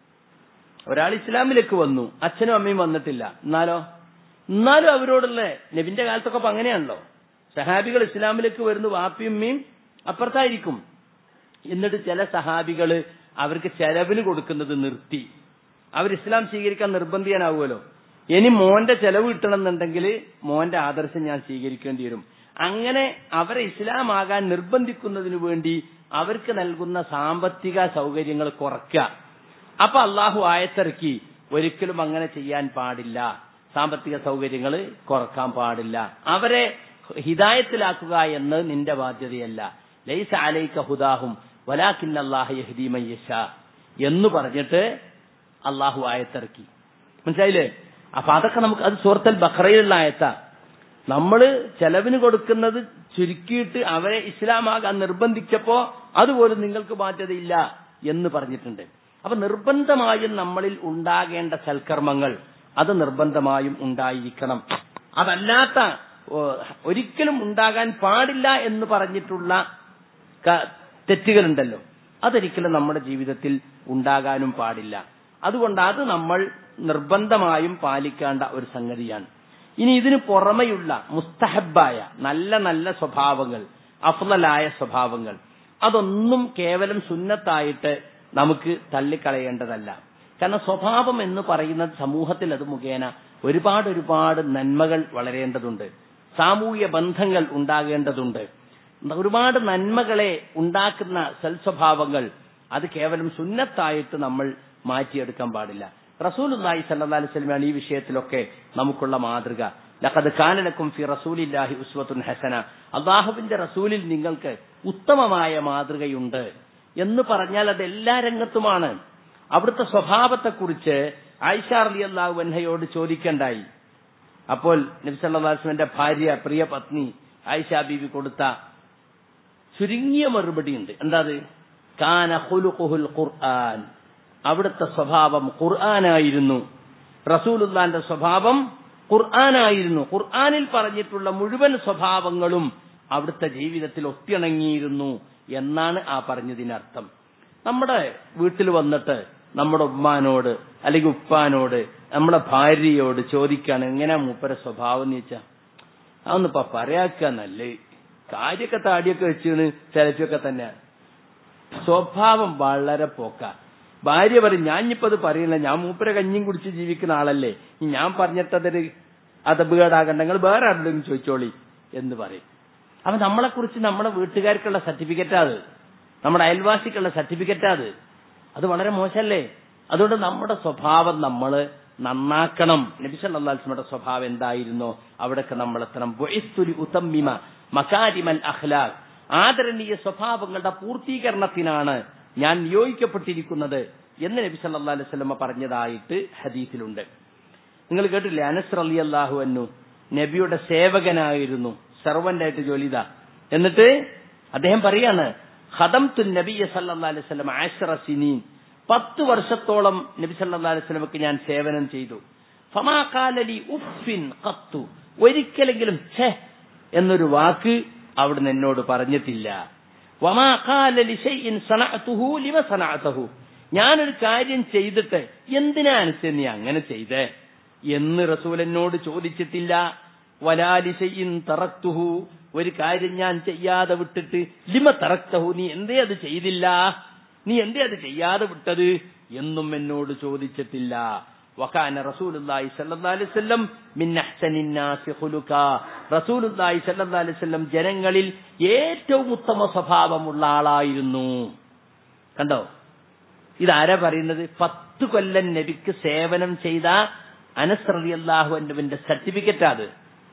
ഒരാൾ ഇസ്ലാമിലേക്ക് വന്നു അച്ഛനും അമ്മയും വന്നിട്ടില്ല എന്നാലോ എന്നാലും അവരോടുള്ള നബിന്റെ കാലത്തൊക്കെ അപ്പൊ അങ്ങനെയാണല്ലോ സഹാബികൾ ഇസ്ലാമിലേക്ക് വരുന്നു വാപ്പിയും ഉമ്മയും അപ്പുറത്തായിരിക്കും എന്നിട്ട് ചില സഹാബികള് അവർക്ക് ചെലവിന് കൊടുക്കുന്നത് നിർത്തി അവർ ഇസ്ലാം സ്വീകരിക്കാൻ നിർബന്ധിയാനാവുമല്ലോ ഇനി മോന്റെ ചെലവ് കിട്ടണമെന്നുണ്ടെങ്കിൽ മോന്റെ ആദർശം ഞാൻ സ്വീകരിക്കേണ്ടി വരും അങ്ങനെ അവരെ ഇസ്ലാം ആകാൻ നിർബന്ധിക്കുന്നതിനു വേണ്ടി അവർക്ക് നൽകുന്ന സാമ്പത്തിക സൗകര്യങ്ങൾ കുറയ്ക്കുക അപ്പൊ അള്ളാഹു ആയത്തിറക്കി ഒരിക്കലും അങ്ങനെ ചെയ്യാൻ പാടില്ല സാമ്പത്തിക സൗകര്യങ്ങൾ കുറക്കാൻ പാടില്ല അവരെ ഹിദായത്തിലാക്കുക എന്ന് നിന്റെ ബാധ്യതയല്ല ലൈസ അലൈക ഹുദാഹും വലാഖിൻ അള്ളാഹ യഹദീമയ്യഷ എന്ന് പറഞ്ഞിട്ട് അള്ളാഹു ആയത്തിറക്കി മനസ്സിലായില്ലേ അപ്പൊ അതൊക്കെ നമുക്ക് അത് സുഹൃത്തൽ ബഹ്റയിലുള്ള ആയത്താ നമ്മള് ചെലവിന് കൊടുക്കുന്നത് ചുരുക്കിയിട്ട് അവരെ ഇസ്ലാമാകാൻ നിർബന്ധിച്ചപ്പോ അതുപോലും നിങ്ങൾക്ക് ബാധ്യതയില്ല എന്ന് പറഞ്ഞിട്ടുണ്ട് അപ്പൊ നിർബന്ധമായും നമ്മളിൽ ഉണ്ടാകേണ്ട സൽക്കർമ്മങ്ങൾ അത് നിർബന്ധമായും ഉണ്ടായിരിക്കണം അതല്ലാത്ത ഒരിക്കലും ഉണ്ടാകാൻ പാടില്ല എന്ന് പറഞ്ഞിട്ടുള്ള തെറ്റുകളുണ്ടല്ലോ അതൊരിക്കലും നമ്മുടെ ജീവിതത്തിൽ ഉണ്ടാകാനും പാടില്ല അതുകൊണ്ട് അത് നമ്മൾ നിർബന്ധമായും പാലിക്കേണ്ട ഒരു സംഗതിയാണ് ഇനി ഇതിന് പുറമെയുള്ള മുസ്തഹബായ നല്ല നല്ല സ്വഭാവങ്ങൾ അഫ്ലലായ സ്വഭാവങ്ങൾ അതൊന്നും കേവലം സുന്നത്തായിട്ട് നമുക്ക് തള്ളിക്കളയേണ്ടതല്ല കാരണം സ്വഭാവം എന്ന് പറയുന്നത് സമൂഹത്തിൽ അത് മുഖേന ഒരുപാട് ഒരുപാട് നന്മകൾ വളരേണ്ടതുണ്ട് സാമൂഹ്യ ബന്ധങ്ങൾ ഉണ്ടാകേണ്ടതുണ്ട് ഒരുപാട് നന്മകളെ ഉണ്ടാക്കുന്ന സൽസ്വഭാവങ്ങൾ അത് കേവലം സുന്നത്തായിട്ട് നമ്മൾ മാറ്റിയെടുക്കാൻ പാടില്ല റസൂൽ നായി സല്ലാ അലൈഹി സ്വലമാണ് ഈ വിഷയത്തിലൊക്കെ നമുക്കുള്ള മാതൃക ലഖദ് കാനലക്കും ഫി റസൂലില്ലാഹി ഉസ്വത്തുൻ ഹസന അള്ളാഹുവിന്റെ റസൂലിൽ നിങ്ങൾക്ക് ഉത്തമമായ മാതൃകയുണ്ട് എന്ന് പറഞ്ഞാൽ അത് എല്ലാ രംഗത്തുമാണ് അവിടുത്തെ സ്വഭാവത്തെക്കുറിച്ച് ആയിഷ അലി അള്ളാഹു അൻഹയോട് ചോദിക്കണ്ടായി അപ്പോൾ നബിസല്ലാസ്മന്റെ ഭാര്യ പ്രിയ പത്നി ആയിഷ ബീവി കൊടുത്ത ചുരുങ്ങിയ മറുപടി ഉണ്ട് എന്താ അത് കാന ഹുലുഖുൽ ഖുർആൻ അവിടുത്തെ സ്വഭാവം ഖുർആനായിരുന്നു റസൂലുല്ലാന്റെ സ്വഭാവം ഖുർആനായിരുന്നു ഖുർആനിൽ പറഞ്ഞിട്ടുള്ള മുഴുവൻ സ്വഭാവങ്ങളും അവിടുത്തെ ജീവിതത്തിൽ ഒത്തിണങ്ങിയിരുന്നു എന്നാണ് ആ പറഞ്ഞതിനർത്ഥം നമ്മുടെ വീട്ടിൽ വന്നിട്ട് നമ്മുടെ ഉമ്മാനോട് അല്ലെങ്കിൽ ഉപ്പാനോട് നമ്മുടെ ഭാര്യയോട് ചോദിക്കാണ് എങ്ങനെയാ മൂപ്പര സ്വഭാവം എന്ന് വെച്ചാ അതൊന്നിപ്പ പറയാക്ക നല്ലേ കാര്യൊക്കെ താടിയൊക്കെ വെച്ചാണ് ചിലച്ചൊക്കെ തന്നെ സ്വഭാവം വളരെ പോക്ക ഭാര്യ പറയും ഞാൻ ഇനിയിപ്പോ അത് പറയില്ല ഞാൻ മൂപ്പര കഞ്ഞിയും കുടിച്ച് ജീവിക്കുന്ന ആളല്ലേ ഇനി ഞാൻ പറഞ്ഞിട്ടതൊരു അതപകേടാകണ്ട നിങ്ങൾ വേറെ ആരുടെയും ചോദിച്ചോളി എന്ന് പറയും അപ്പൊ നമ്മളെ കുറിച്ച് നമ്മുടെ വീട്ടുകാർക്കുള്ള സർട്ടിഫിക്കറ്റാ അത് നമ്മുടെ അയൽവാസിക്കുള്ള സർട്ടിഫിക്കറ്റാ അത് അത് വളരെ മോശമല്ലേ അതുകൊണ്ട് നമ്മുടെ സ്വഭാവം നമ്മൾ നന്നാക്കണം നബി സല്ലാസ്മയുടെ സ്വഭാവം എന്തായിരുന്നോ അവിടൊക്കെ നമ്മൾ എത്തണം വയസ്തുലി ഉത്തമ്മിമ മകാരിമൽ അഖ്ലാഖ് ആദരണീയ സ്വഭാവങ്ങളുടെ പൂർത്തീകരണത്തിനാണ് ഞാൻ നിയോഗിക്കപ്പെട്ടിരിക്കുന്നത് എന്ന് നബി സല്ലാ അലൈഹി സ്വലമ പറഞ്ഞതായിട്ട് ഹദീസിലുണ്ട് നിങ്ങൾ കേട്ടില്ലേ അനസ് അലി അള്ളാഹു അന്നു നബിയുടെ സേവകനായിരുന്നു സെർവന്റായിട്ട് ജോലി ചെയ്ത എന്നിട്ട് അദ്ദേഹം പറയാണ് ഹദം തു നബിയ സല്ലാ അലൈഹി സ്വലം ആശ്ര സിനീൻ പത്ത് വർഷത്തോളം നബി സല്ലാ അലൈഹി സ്വലമക്ക് ഞാൻ സേവനം ചെയ്തു ഫമാകാലലി ഉഫിൻ കത്തു ഒരിക്കലെങ്കിലും ഛേ എന്നൊരു വാക്ക് അവിടുന്ന് എന്നോട് പറഞ്ഞിട്ടില്ല വമാകാലലി ഷൈഇൻ സനഅതുഹു ലിമ സനഅതഹു ഞാനൊരു കാര്യം ചെയ്തിട്ട് എന്തിനാ അനുസരിച്ച് നീ അങ്ങനെ ചെയ്തേ എന്ന് റസൂൽ എന്നോട് ചോദിച്ചിട്ടില്ല വലാലിശയിൻ തറക്തുഹു ഒരു കാര്യം ഞാൻ ചെയ്യാതെ വിട്ടിട്ട് ലിമ തറക്തഹു നീ എന്തേ അത് ചെയ്തില്ല നീ എന്തേ അത് ചെയ്യാതെ വിട്ടത് എന്നും എന്നോട് ചോദിച്ചിട്ടില്ല വഖാന റസൂലുള്ളാഹി സ്വല്ലല്ലാഹി അലൈഹി വസല്ലം മിൻ അഹ്സനിൻ നാസി ഖുലുക റസൂലുള്ളാഹി സ്വല്ലല്ലാഹി അലൈഹി വസല്ലം ജനങ്ങളിൽ ഏറ്റവും ഉത്തമ സ്വഭാവമുള്ള ആളായിരുന്നു കണ്ടോ ഇതാരാ പറയുന്നത് പത്ത് കൊല്ലം നബിക്ക് സേവനം ചെയ്ത അനസ് റളിയല്ലാഹു അൻഹുവിന്റെ സർട്ടിഫിക്കറ്റ് അത്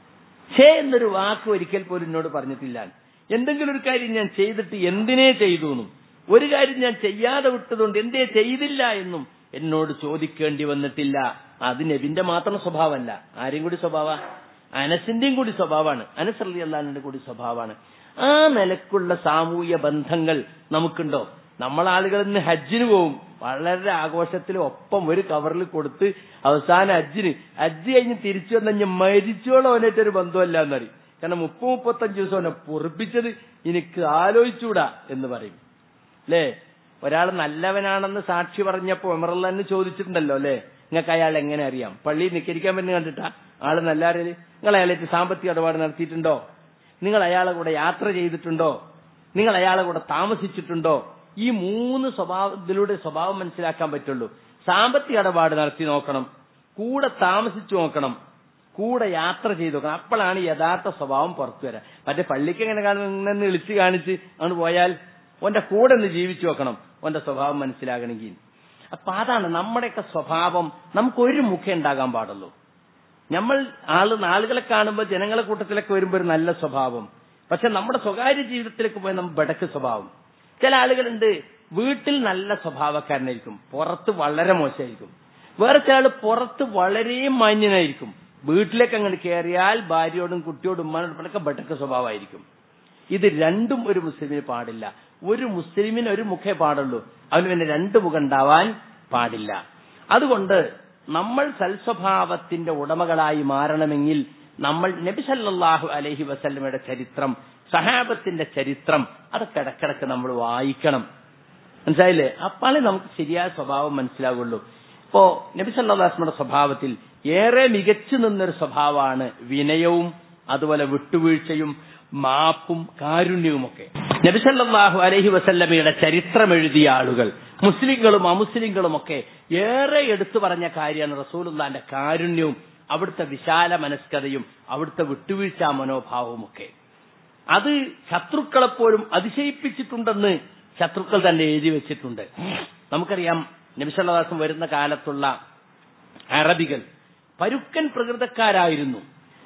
ഛേ എന്നൊരു വാക്ക് ഒരിക്കൽ പോലും എന്നോട് പറഞ്ഞിട്ടില്ല എന്തെങ്കിലും ഒരു കാര്യം ഞാൻ ചെയ്തിട്ട് എന്തിനേ ചെയ്തു എന്നും ഒരു കാര്യം ഞാൻ ചെയ്യാതെ വിട്ടതുകൊണ്ട് എന്തേ ചെയ്തില്ല എന്നും എന്നോട് ചോദിക്കേണ്ടി വന്നിട്ടില്ല അത് നബിന്റെ മാത്രം സ്വഭാവമല്ല ആരെയും കൂടി സ്വഭാവ അനസിന്റെയും കൂടി സ്വഭാവമാണ് അനസ് അലി അള്ളാഹിന്റെ കൂടി സ്വഭാവമാണ് ആ നിലക്കുള്ള സാമൂഹ്യ ബന്ധങ്ങൾ നമുക്കുണ്ടോ നമ്മളാളുകൾ ഇന്ന് ഹജ്ജിന് പോവും വളരെ ആഘോഷത്തിൽ ഒപ്പം ഒരു കവറിൽ കൊടുത്ത് അവസാനം ഹജ്ജിന് ഹജ്ജ് കഴിഞ്ഞ് തിരിച്ചു വന്ന കഴിഞ്ഞാൽ മരിച്ചോളം അവനായിട്ടൊരു ബന്ധമല്ല എന്നറിയും കാരണം മുപ്പത് മുപ്പത്തഞ്ച് ദിവസം അവനെ പൊറിപ്പിച്ചത് എനിക്ക് ആലോചിച്ചൂടാ എന്ന് പറയും അല്ലേ ഒരാൾ നല്ലവനാണെന്ന് സാക്ഷി പറഞ്ഞപ്പോ ഉമറല്ലാന്ന് ചോദിച്ചിട്ടുണ്ടല്ലോ അല്ലേ നിങ്ങൾക്ക് അയാൾ എങ്ങനെ അറിയാം പള്ളിയിൽ നിക്കരിക്കാൻ പറ്റുന്ന കണ്ടിട്ടാ ആള് നല്ല അറിയല് നിങ്ങൾ അയാളായിട്ട് സാമ്പത്തിക ഇടപാട് നടത്തിയിട്ടുണ്ടോ നിങ്ങൾ അയാളെ കൂടെ യാത്ര ചെയ്തിട്ടുണ്ടോ നിങ്ങൾ അയാളെ കൂടെ താമസിച്ചിട്ടുണ്ടോ ഈ മൂന്ന് സ്വഭാവത്തിലൂടെ സ്വഭാവം മനസ്സിലാക്കാൻ പറ്റുള്ളൂ സാമ്പത്തിക ഇടപാട് നടത്തി നോക്കണം കൂടെ താമസിച്ചു നോക്കണം കൂടെ യാത്ര ചെയ്തു നോക്കണം അപ്പോഴാണ് യഥാർത്ഥ സ്വഭാവം പുറത്തു വരാം മറ്റേ പള്ളിക്ക് എങ്ങനെ കാണുന്ന ഇളിച്ച് കാണിച്ച് അങ്ങോട്ട് പോയാൽ ഓന്റെ കൂടെ ഒന്ന് ജീവിച്ചു നോക്കണം ഓന്റെ സ്വഭാവം മനസ്സിലാകണമെങ്കിൽ അപ്പൊ അതാണ് നമ്മുടെയൊക്കെ സ്വഭാവം നമുക്ക് ഒരു മുഖം ഉണ്ടാകാൻ പാടുള്ളൂ നമ്മൾ ആള് ആളുകളെ കാണുമ്പോൾ ജനങ്ങളെ കൂട്ടത്തിലൊക്കെ വരുമ്പോൾ ഒരു നല്ല സ്വഭാവം പക്ഷെ നമ്മുടെ സ്വകാര്യ ജീവിതത്തിലേക്ക് പോയി നമ്മൾ ബടക്ക് സ്വഭാവം ചില ആളുകളുണ്ട് വീട്ടിൽ നല്ല സ്വഭാവക്കാരനായിരിക്കും പുറത്ത് വളരെ മോശമായിരിക്കും വേറെ ചില ആള് പുറത്ത് വളരെ മാന്യനായിരിക്കും വീട്ടിലേക്ക് അങ്ങോട്ട് കയറിയാൽ ഭാര്യയോടും കുട്ടിയോടും ഉമ്മാനോടൊക്കെ ബടക്ക് സ്വഭാവമായിരിക്കും ഇത് രണ്ടും ഒരു മുസ്ലിമിന് പാടില്ല ഒരു മുസ്ലിമിന് ഒരു മുഖേ പാടുള്ളൂ അവന് പിന്നെ രണ്ട് മുഖം ഉണ്ടാവാൻ പാടില്ല അതുകൊണ്ട് നമ്മൾ സൽസ്വഭാവത്തിന്റെ ഉടമകളായി മാറണമെങ്കിൽ നമ്മൾ നബി സല്ലല്ലാഹു അലൈഹി വസല്ലമയുടെ ചരിത്രം സഹാബത്തിന്റെ ചരിത്രം അതൊക്കെ ഇടക്കിടക്ക് നമ്മൾ വായിക്കണം മനസ്സിലായില്ലേ അപ്പാളെ നമുക്ക് ശരിയായ സ്വഭാവം മനസ്സിലാകുള്ളൂ ഇപ്പോ നബി സല്ലാസ്മയുടെ സ്വഭാവത്തിൽ ഏറെ മികച്ചു നിന്നൊരു സ്വഭാവമാണ് വിനയവും അതുപോലെ വിട്ടുവീഴ്ചയും മാപ്പും കാരുണ്യവുമൊക്കെ നബിസല്ലാഹു അലഹി വസല്ലമയുടെ ചരിത്രം എഴുതിയ ആളുകൾ മുസ്ലിങ്ങളും അമുസ്ലിങ്ങളും ഒക്കെ ഏറെ എടുത്തു പറഞ്ഞ കാര്യമാണ് റസൂലുള്ളാന്റെ കാരുണ്യവും അവിടുത്തെ വിശാല മനസ്കതയും അവിടുത്തെ വിട്ടുവീഴ്ച മനോഭാവവും ഒക്കെ അത് ശത്രുക്കളെപ്പോലും അതിശയിപ്പിച്ചിട്ടുണ്ടെന്ന് ശത്രുക്കൾ തന്നെ എഴുതി വെച്ചിട്ടുണ്ട് നമുക്കറിയാം നബിസല്ലാസം വരുന്ന കാലത്തുള്ള അറബികൾ പരുക്കൻ പ്രകൃതക്കാരായിരുന്നു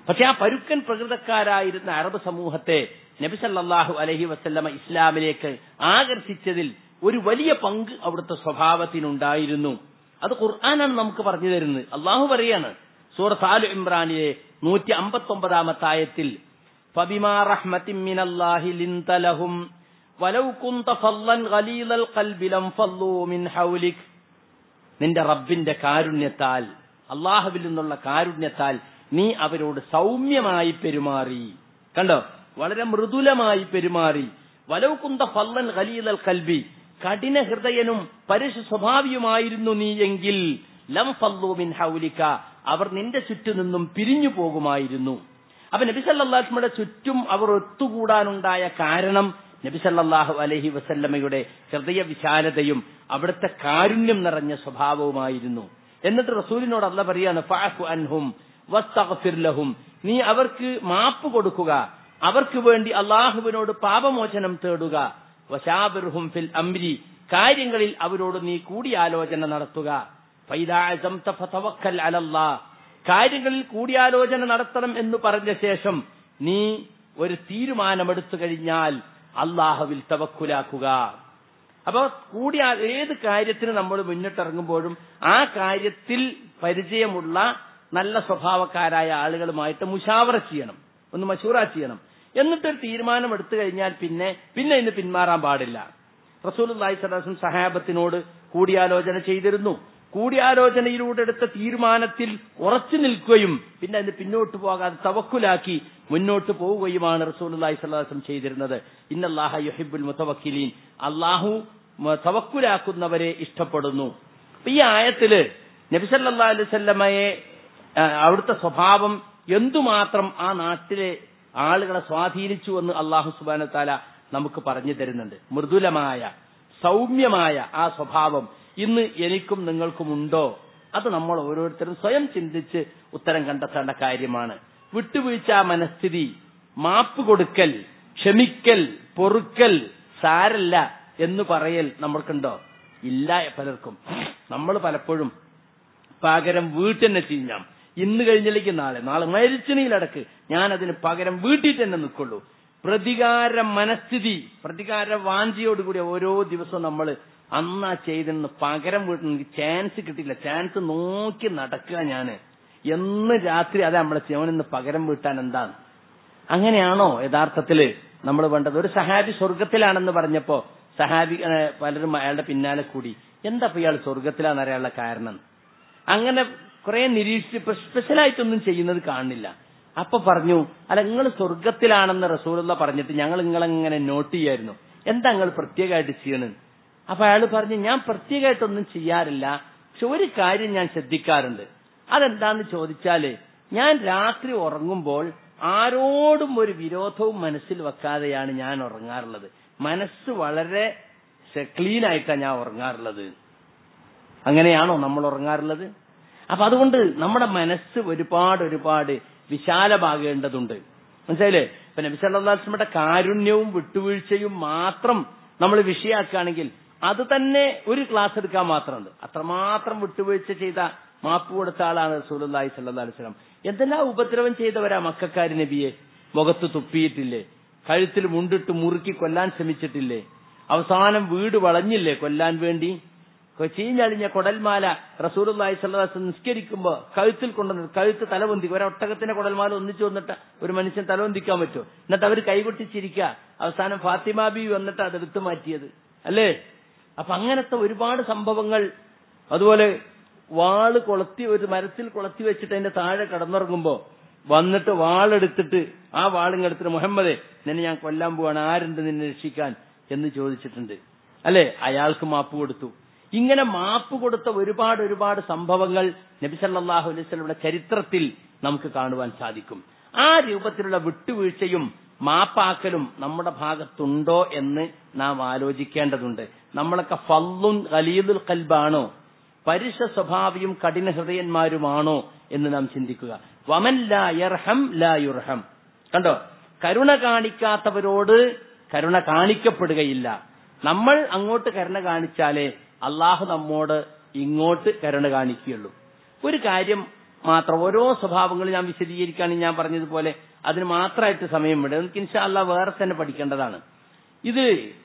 പക്ഷെ ആ പരുക്കൻ പ്രകൃതക്കാരായിരുന്ന അറബ് സമൂഹത്തെ നബി സല്ലല്ലാഹു അലൈഹി വസല്ലമ ഇസ്ലാമിലേക്ക് ആകർഷിച്ചതിൽ ഒരു വലിയ പങ്ക് അവിടുത്തെ സ്വഭാവത്തിനുണ്ടായിരുന്നു അത് ഖുർആനാണ് നമുക്ക് പറഞ്ഞു തരുന്നത് അള്ളാഹു പറയാണ് സൂറത്ത് ആലു ഇമ്രാനിലെ നൂറ്റി അമ്പത്തി ഒമ്പതാമത്തെ ആയത്തിൽ فبما رحمة من الله لنت لهم ولو كنت فظا غليظ القلب لانفضوا من حولك നിന്റെ റബ്ബിന്റെ കാരുണ്യത്താൽ അള്ളാഹുവിൽ നിന്നുള്ള കാരുണ്യത്താൽ നീ അവരോട് സൗമ്യമായി പെരുമാറി കണ്ടോ വളരെ മൃദുലമായി പെരുമാറി വലവുകുന്ത ഫല്ലൻ ഖലീലൽ കൽബി കഠിന ഹൃദയനും പരുഷ സ്വഭാവിയുമായിരുന്നു നീ എങ്കിൽ ലം ഫല്ലു മിൻ ഹൗലിക അവർ നിന്റെ ചുറ്റു നിന്നും പിരിഞ്ഞു പോകുമായിരുന്നു അപ്പൊ നബി സല്ലാസ്മയുടെ ചുറ്റും അവർ ഒത്തുകൂടാനുണ്ടായ കാരണം നബി സല്ലല്ലാഹു അലൈഹി വസല്ലമയുടെ ഹൃദയ വിശാലതയും അവിടുത്തെ കാരുണ്യം നിറഞ്ഞ സ്വഭാവവുമായിരുന്നു എന്നിട്ട് റസൂലിനോട് അല്ല പറയാണ് ഫഅഫു അൻഹും വസ്തഗ്ഫിർ ലഹും നീ അവർക്ക് മാപ്പ് കൊടുക്കുക അവർക്ക് വേണ്ടി അള്ളാഹുവിനോട് പാപമോചനം തേടുക വശാബിർഹും ഫിൽ അംരി കാര്യങ്ങളിൽ അവരോട് നീ കൂടിയാലോചന നടത്തുക ഫൈദാ അസംത ഫതവക്കൽ അലല്ലാ കാര്യങ്ങളിൽ കൂടിയാലോചന നടത്തണം എന്ന് പറഞ്ഞ ശേഷം നീ ഒരു തീരുമാനമെടുത്തു കഴിഞ്ഞാൽ അള്ളാഹുവിൽ തവക്കുലാക്കുക അപ്പൊ കൂടി ഏത് കാര്യത്തിന് നമ്മൾ മുന്നിട്ടിറങ്ങുമ്പോഴും ആ കാര്യത്തിൽ പരിചയമുള്ള നല്ല സ്വഭാവക്കാരായ ആളുകളുമായിട്ട് മുഷാവറ ചെയ്യണം ഒന്ന് മഷൂറ ചെയ്യണം എന്നിട്ടൊരു തീരുമാനം എടുത്തു കഴിഞ്ഞാൽ പിന്നെ പിന്നെ ഇന്ന് പിന്മാറാൻ പാടില്ല റസൂൽ അള്ളാഹി സ്വലാസും സഹാബത്തിനോട് കൂടിയാലോചന ചെയ്തിരുന്നു കൂടിയാലോചനയിലൂടെ എടുത്ത തീരുമാനത്തിൽ ഉറച്ചു നിൽക്കുകയും പിന്നെ അതിന് പിന്നോട്ട് പോകാതെ തവക്കുലാക്കി മുന്നോട്ട് പോവുകയുമാണ് റസൂൽ അള്ളാഹി സ്വലാസം ചെയ്തിരുന്നത് ഇന്നല്ലാഹ യുഹിബുൽ മുത്തവക്കിലീൻ അള്ളാഹു തവക്കുലാക്കുന്നവരെ ഇഷ്ടപ്പെടുന്നു ഈ ആയത്തില് നബിസല്ലാ അലൈവല്ലമയെ അവിടുത്തെ സ്വഭാവം എന്തുമാത്രം ആ നാട്ടിലെ ആളുകളെ സ്വാധീനിച്ചു എന്ന് അള്ളാഹു സുബാന താല നമുക്ക് പറഞ്ഞു തരുന്നുണ്ട് മൃദുലമായ സൗമ്യമായ ആ സ്വഭാവം ഇന്ന് എനിക്കും നിങ്ങൾക്കും ഉണ്ടോ അത് നമ്മൾ ഓരോരുത്തരും സ്വയം ചിന്തിച്ച് ഉത്തരം കണ്ടെത്തേണ്ട കാര്യമാണ് വിട്ടുവീഴ്ച മനസ്ഥിതി മാപ്പ് കൊടുക്കൽ ക്ഷമിക്കൽ പൊറുക്കൽ സാരല്ല എന്ന് പറയൽ നമ്മൾക്കുണ്ടോ ഇല്ല പലർക്കും നമ്മൾ പലപ്പോഴും പകരം വീട്ടിന്നെ ചെയ്യാം ഇന്ന് കഴിഞ്ഞിലേക്ക് നാളെ നാളെ മരിച്ചണിയിലടക്ക് ഞാൻ അതിന് പകരം വീട്ടിൽ തന്നെ നിൽക്കുള്ളൂ പ്രതികാര മനസ്ഥിതി പ്രതികാര വാഞ്ചിയോടുകൂടി ഓരോ ദിവസവും നമ്മൾ അന്നാ ചെയ്തെന്ന് പകരം വീട്ടിൽ എനിക്ക് ചാൻസ് കിട്ടില്ല ചാൻസ് നോക്കി നടക്കുക ഞാന് എന്ന് രാത്രി അതെ നമ്മളെ ചേവനിന്ന് പകരം വീട്ടാൻ എന്താണ് അങ്ങനെയാണോ യഥാർത്ഥത്തില് നമ്മൾ വേണ്ടത് ഒരു സഹാബി സ്വർഗത്തിലാണെന്ന് പറഞ്ഞപ്പോ സഹാബി പലരും അയാളുടെ പിന്നാലെ കൂടി എന്താ ഇയാൾ സ്വർഗത്തിലാന്ന് അറിയാനുള്ള കാരണം അങ്ങനെ കുറെ നിരീക്ഷിച്ച് സ്പെഷ്യലായിട്ടൊന്നും ചെയ്യുന്നത് കാണുന്നില്ല അപ്പൊ പറഞ്ഞു അല്ല നിങ്ങൾ സ്വർഗത്തിലാണെന്ന് റസൂലുള്ള പറഞ്ഞിട്ട് ഞങ്ങൾ നിങ്ങളെങ്ങനെ നോട്ട് ചെയ്യായിരുന്നു എന്താ നിങ്ങൾ പ്രത്യേകമായിട്ട് ചെയ്യണത് അപ്പൊ അയാൾ പറഞ്ഞു ഞാൻ പ്രത്യേകമായിട്ടൊന്നും ചെയ്യാറില്ല പക്ഷെ ഒരു കാര്യം ഞാൻ ശ്രദ്ധിക്കാറുണ്ട് അതെന്താന്ന് ചോദിച്ചാല് ഞാൻ രാത്രി ഉറങ്ങുമ്പോൾ ആരോടും ഒരു വിരോധവും മനസ്സിൽ വെക്കാതെയാണ് ഞാൻ ഉറങ്ങാറുള്ളത് മനസ്സ് വളരെ ക്ലീൻ ആയിട്ടാണ് ഞാൻ ഉറങ്ങാറുള്ളത് അങ്ങനെയാണോ നമ്മൾ ഉറങ്ങാറുള്ളത് അപ്പൊ അതുകൊണ്ട് നമ്മുടെ മനസ്സ് ഒരുപാട് ഒരുപാട് വിശാലമാകേണ്ടതുണ്ട് മനസ്സിലായില്ലേ ഇപ്പൊ നബി സല്ലാസ്മയുടെ കാരുണ്യവും വിട്ടുവീഴ്ചയും മാത്രം നമ്മൾ വിഷയാക്കുകയാണെങ്കിൽ അത് തന്നെ ഒരു ക്ലാസ് എടുക്കാൻ മാത്രമുണ്ട് അത്രമാത്രം വിട്ടുവീഴ്ച ചെയ്ത മാപ്പ് കൊടുത്ത ആളാണ് റസൂലി സല്ലാ അലിസ്ലാം എന്തെല്ലാം ഉപദ്രവം ചെയ്തവരാ മക്കാരി നബിയെ മുഖത്ത് തുപ്പിയിട്ടില്ലേ കഴുത്തിൽ മുണ്ടിട്ട് മുറുക്കി കൊല്ലാൻ ശ്രമിച്ചിട്ടില്ലേ അവസാനം വീട് വളഞ്ഞില്ലേ കൊല്ലാൻ വേണ്ടി ചീഞ്ഞളിഞ്ഞ കൊടൽമാല റസൂലുള്ളാഹി സ്വല്ലല്ലാഹു നിസ്കരിക്കുമ്പോ കഴുത്തിൽ കൊണ്ടുവന്നിട്ട് കഴുത്ത് തലവന്തി ഒരൊട്ടകത്തിന്റെ കൊടൽമാല ഒന്നിച്ചു വന്നിട്ട് ഒരു മനുഷ്യൻ തലവന്തിക്കാൻ പറ്റുമോ എന്നിട്ട് അവർ കൈകൊട്ടിച്ചിരിക്കുക അവസാനം ഫാത്തിമ ബി വന്നിട്ട് അതെടുത്തു മാറ്റിയത് അല്ലേ അപ്പൊ അങ്ങനത്തെ ഒരുപാട് സംഭവങ്ങൾ അതുപോലെ വാള് കൊളത്തി ഒരു മരത്തിൽ കൊളത്തി വെച്ചിട്ട് അതിന്റെ താഴെ കടന്നുറങ്ങുമ്പോ വന്നിട്ട് വാളെടുത്തിട്ട് ആ വാളിങ്ങെടുത്തിട്ട് മുഹമ്മദെ നിന്നെ ഞാൻ കൊല്ലാൻ പോവാണ് ആരുണ്ട് നിന്നെ രക്ഷിക്കാൻ എന്ന് ചോദിച്ചിട്ടുണ്ട് അല്ലെ അയാൾക്ക് മാപ്പ് കൊടുത്തു ഇങ്ങനെ മാപ്പ് കൊടുത്ത ഒരുപാട് ഒരുപാട് സംഭവങ്ങൾ നബിസല്ലാഹു അലൈസ്ലയുടെ ചരിത്രത്തിൽ നമുക്ക് കാണുവാൻ സാധിക്കും ആ രൂപത്തിലുള്ള വിട്ടുവീഴ്ചയും മാപ്പാക്കലും നമ്മുടെ ഭാഗത്തുണ്ടോ എന്ന് നാം ആലോചിക്കേണ്ടതുണ്ട് നമ്മളൊക്കെ ഫല്ലുൻ ഖലീദുൽ കൽബാണോ പരുഷ സ്വഭാവിയും കഠിന ഹൃദയന്മാരുമാണോ എന്ന് നാം ചിന്തിക്കുക വമൻ ലാ യർഹം ലാ യുർഹം കണ്ടോ കരുണ കാണിക്കാത്തവരോട് കരുണ കാണിക്കപ്പെടുകയില്ല നമ്മൾ അങ്ങോട്ട് കരുണ കാണിച്ചാലേ അള്ളാഹു നമ്മോട് ഇങ്ങോട്ട് കരുണ കാണിക്കുകയുള്ളൂ ഒരു കാര്യം മാത്രം ഓരോ സ്വഭാവങ്ങളും ഞാൻ വിശദീകരിക്കുകയാണെങ്കിൽ ഞാൻ പറഞ്ഞതുപോലെ അതിന് മാത്രമായിട്ട് സമയം വിടും നമുക്ക് ഇൻഷാല്ല വേറെ തന്നെ പഠിക്കേണ്ടതാണ് ഇത്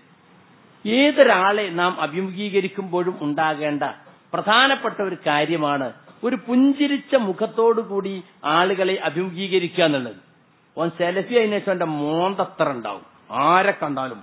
ഏതൊരാളെ നാം അഭിമുഖീകരിക്കുമ്പോഴും ഉണ്ടാകേണ്ട പ്രധാനപ്പെട്ട ഒരു കാര്യമാണ് ഒരു പുഞ്ചിരിച്ച മുഖത്തോടു കൂടി ആളുകളെ അഭിമുഖീകരിക്കുക എന്നുള്ളത് ഓൻ സെലഫി അതിന് ശേഷം എന്റെ മോന്തത്ര ഉണ്ടാവും ആരെ കണ്ടാലും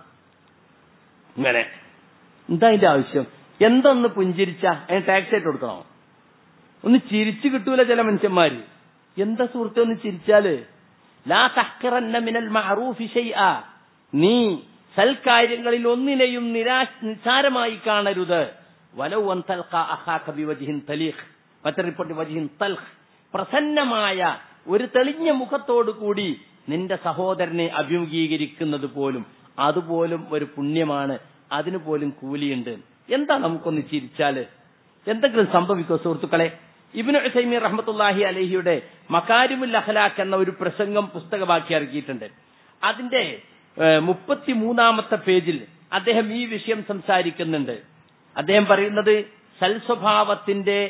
ഇങ്ങനെ എന്താ അതിന്റെ ആവശ്യം എന്തൊന്ന് പുഞ്ചിരിച്ച അതിന് ടാക്സ് ആയിട്ട് കൊടുക്കണോ ഒന്ന് ചിരിച്ചു കിട്ടൂല ചില മനുഷ്യന്മാര് എന്താ സുഹൃത്തെ ഒന്ന് ചിരിച്ചാല് ലാ തഹ്കിറന്ന മിനൽ മഅറൂഫി ഷൈആ നീ സൽക്കാര്യങ്ങളിൽ ഒന്നിനെയും നിരാശ നിസ്സാരമായി കാണരുത് വലൗ അൻ തൽഖ അഖാക ബിവജ്ഹിൻ തലീഖ് മറ്റൊരു റിപ്പോർട്ട് വജ്ഹിൻ തൽഖ് പ്രസന്നമായ ഒരു തെളിഞ്ഞ മുഖത്തോടു കൂടി നിന്റെ സഹോദരനെ അഭിമുഖീകരിക്കുന്നത് പോലും അതുപോലും ഒരു പുണ്യമാണ് അതിനു പോലും കൂലിയുണ്ട് എന്താ നമുക്കൊന്ന് ചിരിച്ചാല് എന്തെങ്കിലും സംഭവിക്കോ സുഹൃത്തുക്കളെ ഇബിന് ഉസൈമീർ റഹ്മത്തുല്ലാഹി അലഹിയുടെ മക്കാരിമുൽ അഖലാഖ് എന്ന ഒരു പ്രസംഗം പുസ്തകമാക്കി ഇറക്കിയിട്ടുണ്ട് അതിന്റെ മുപ്പത്തിമൂന്നാമത്തെ പേജിൽ അദ്ദേഹം ഈ വിഷയം സംസാരിക്കുന്നുണ്ട് അദ്ദേഹം പറയുന്നത് സൽസ്വഭാവത്തിന്റെ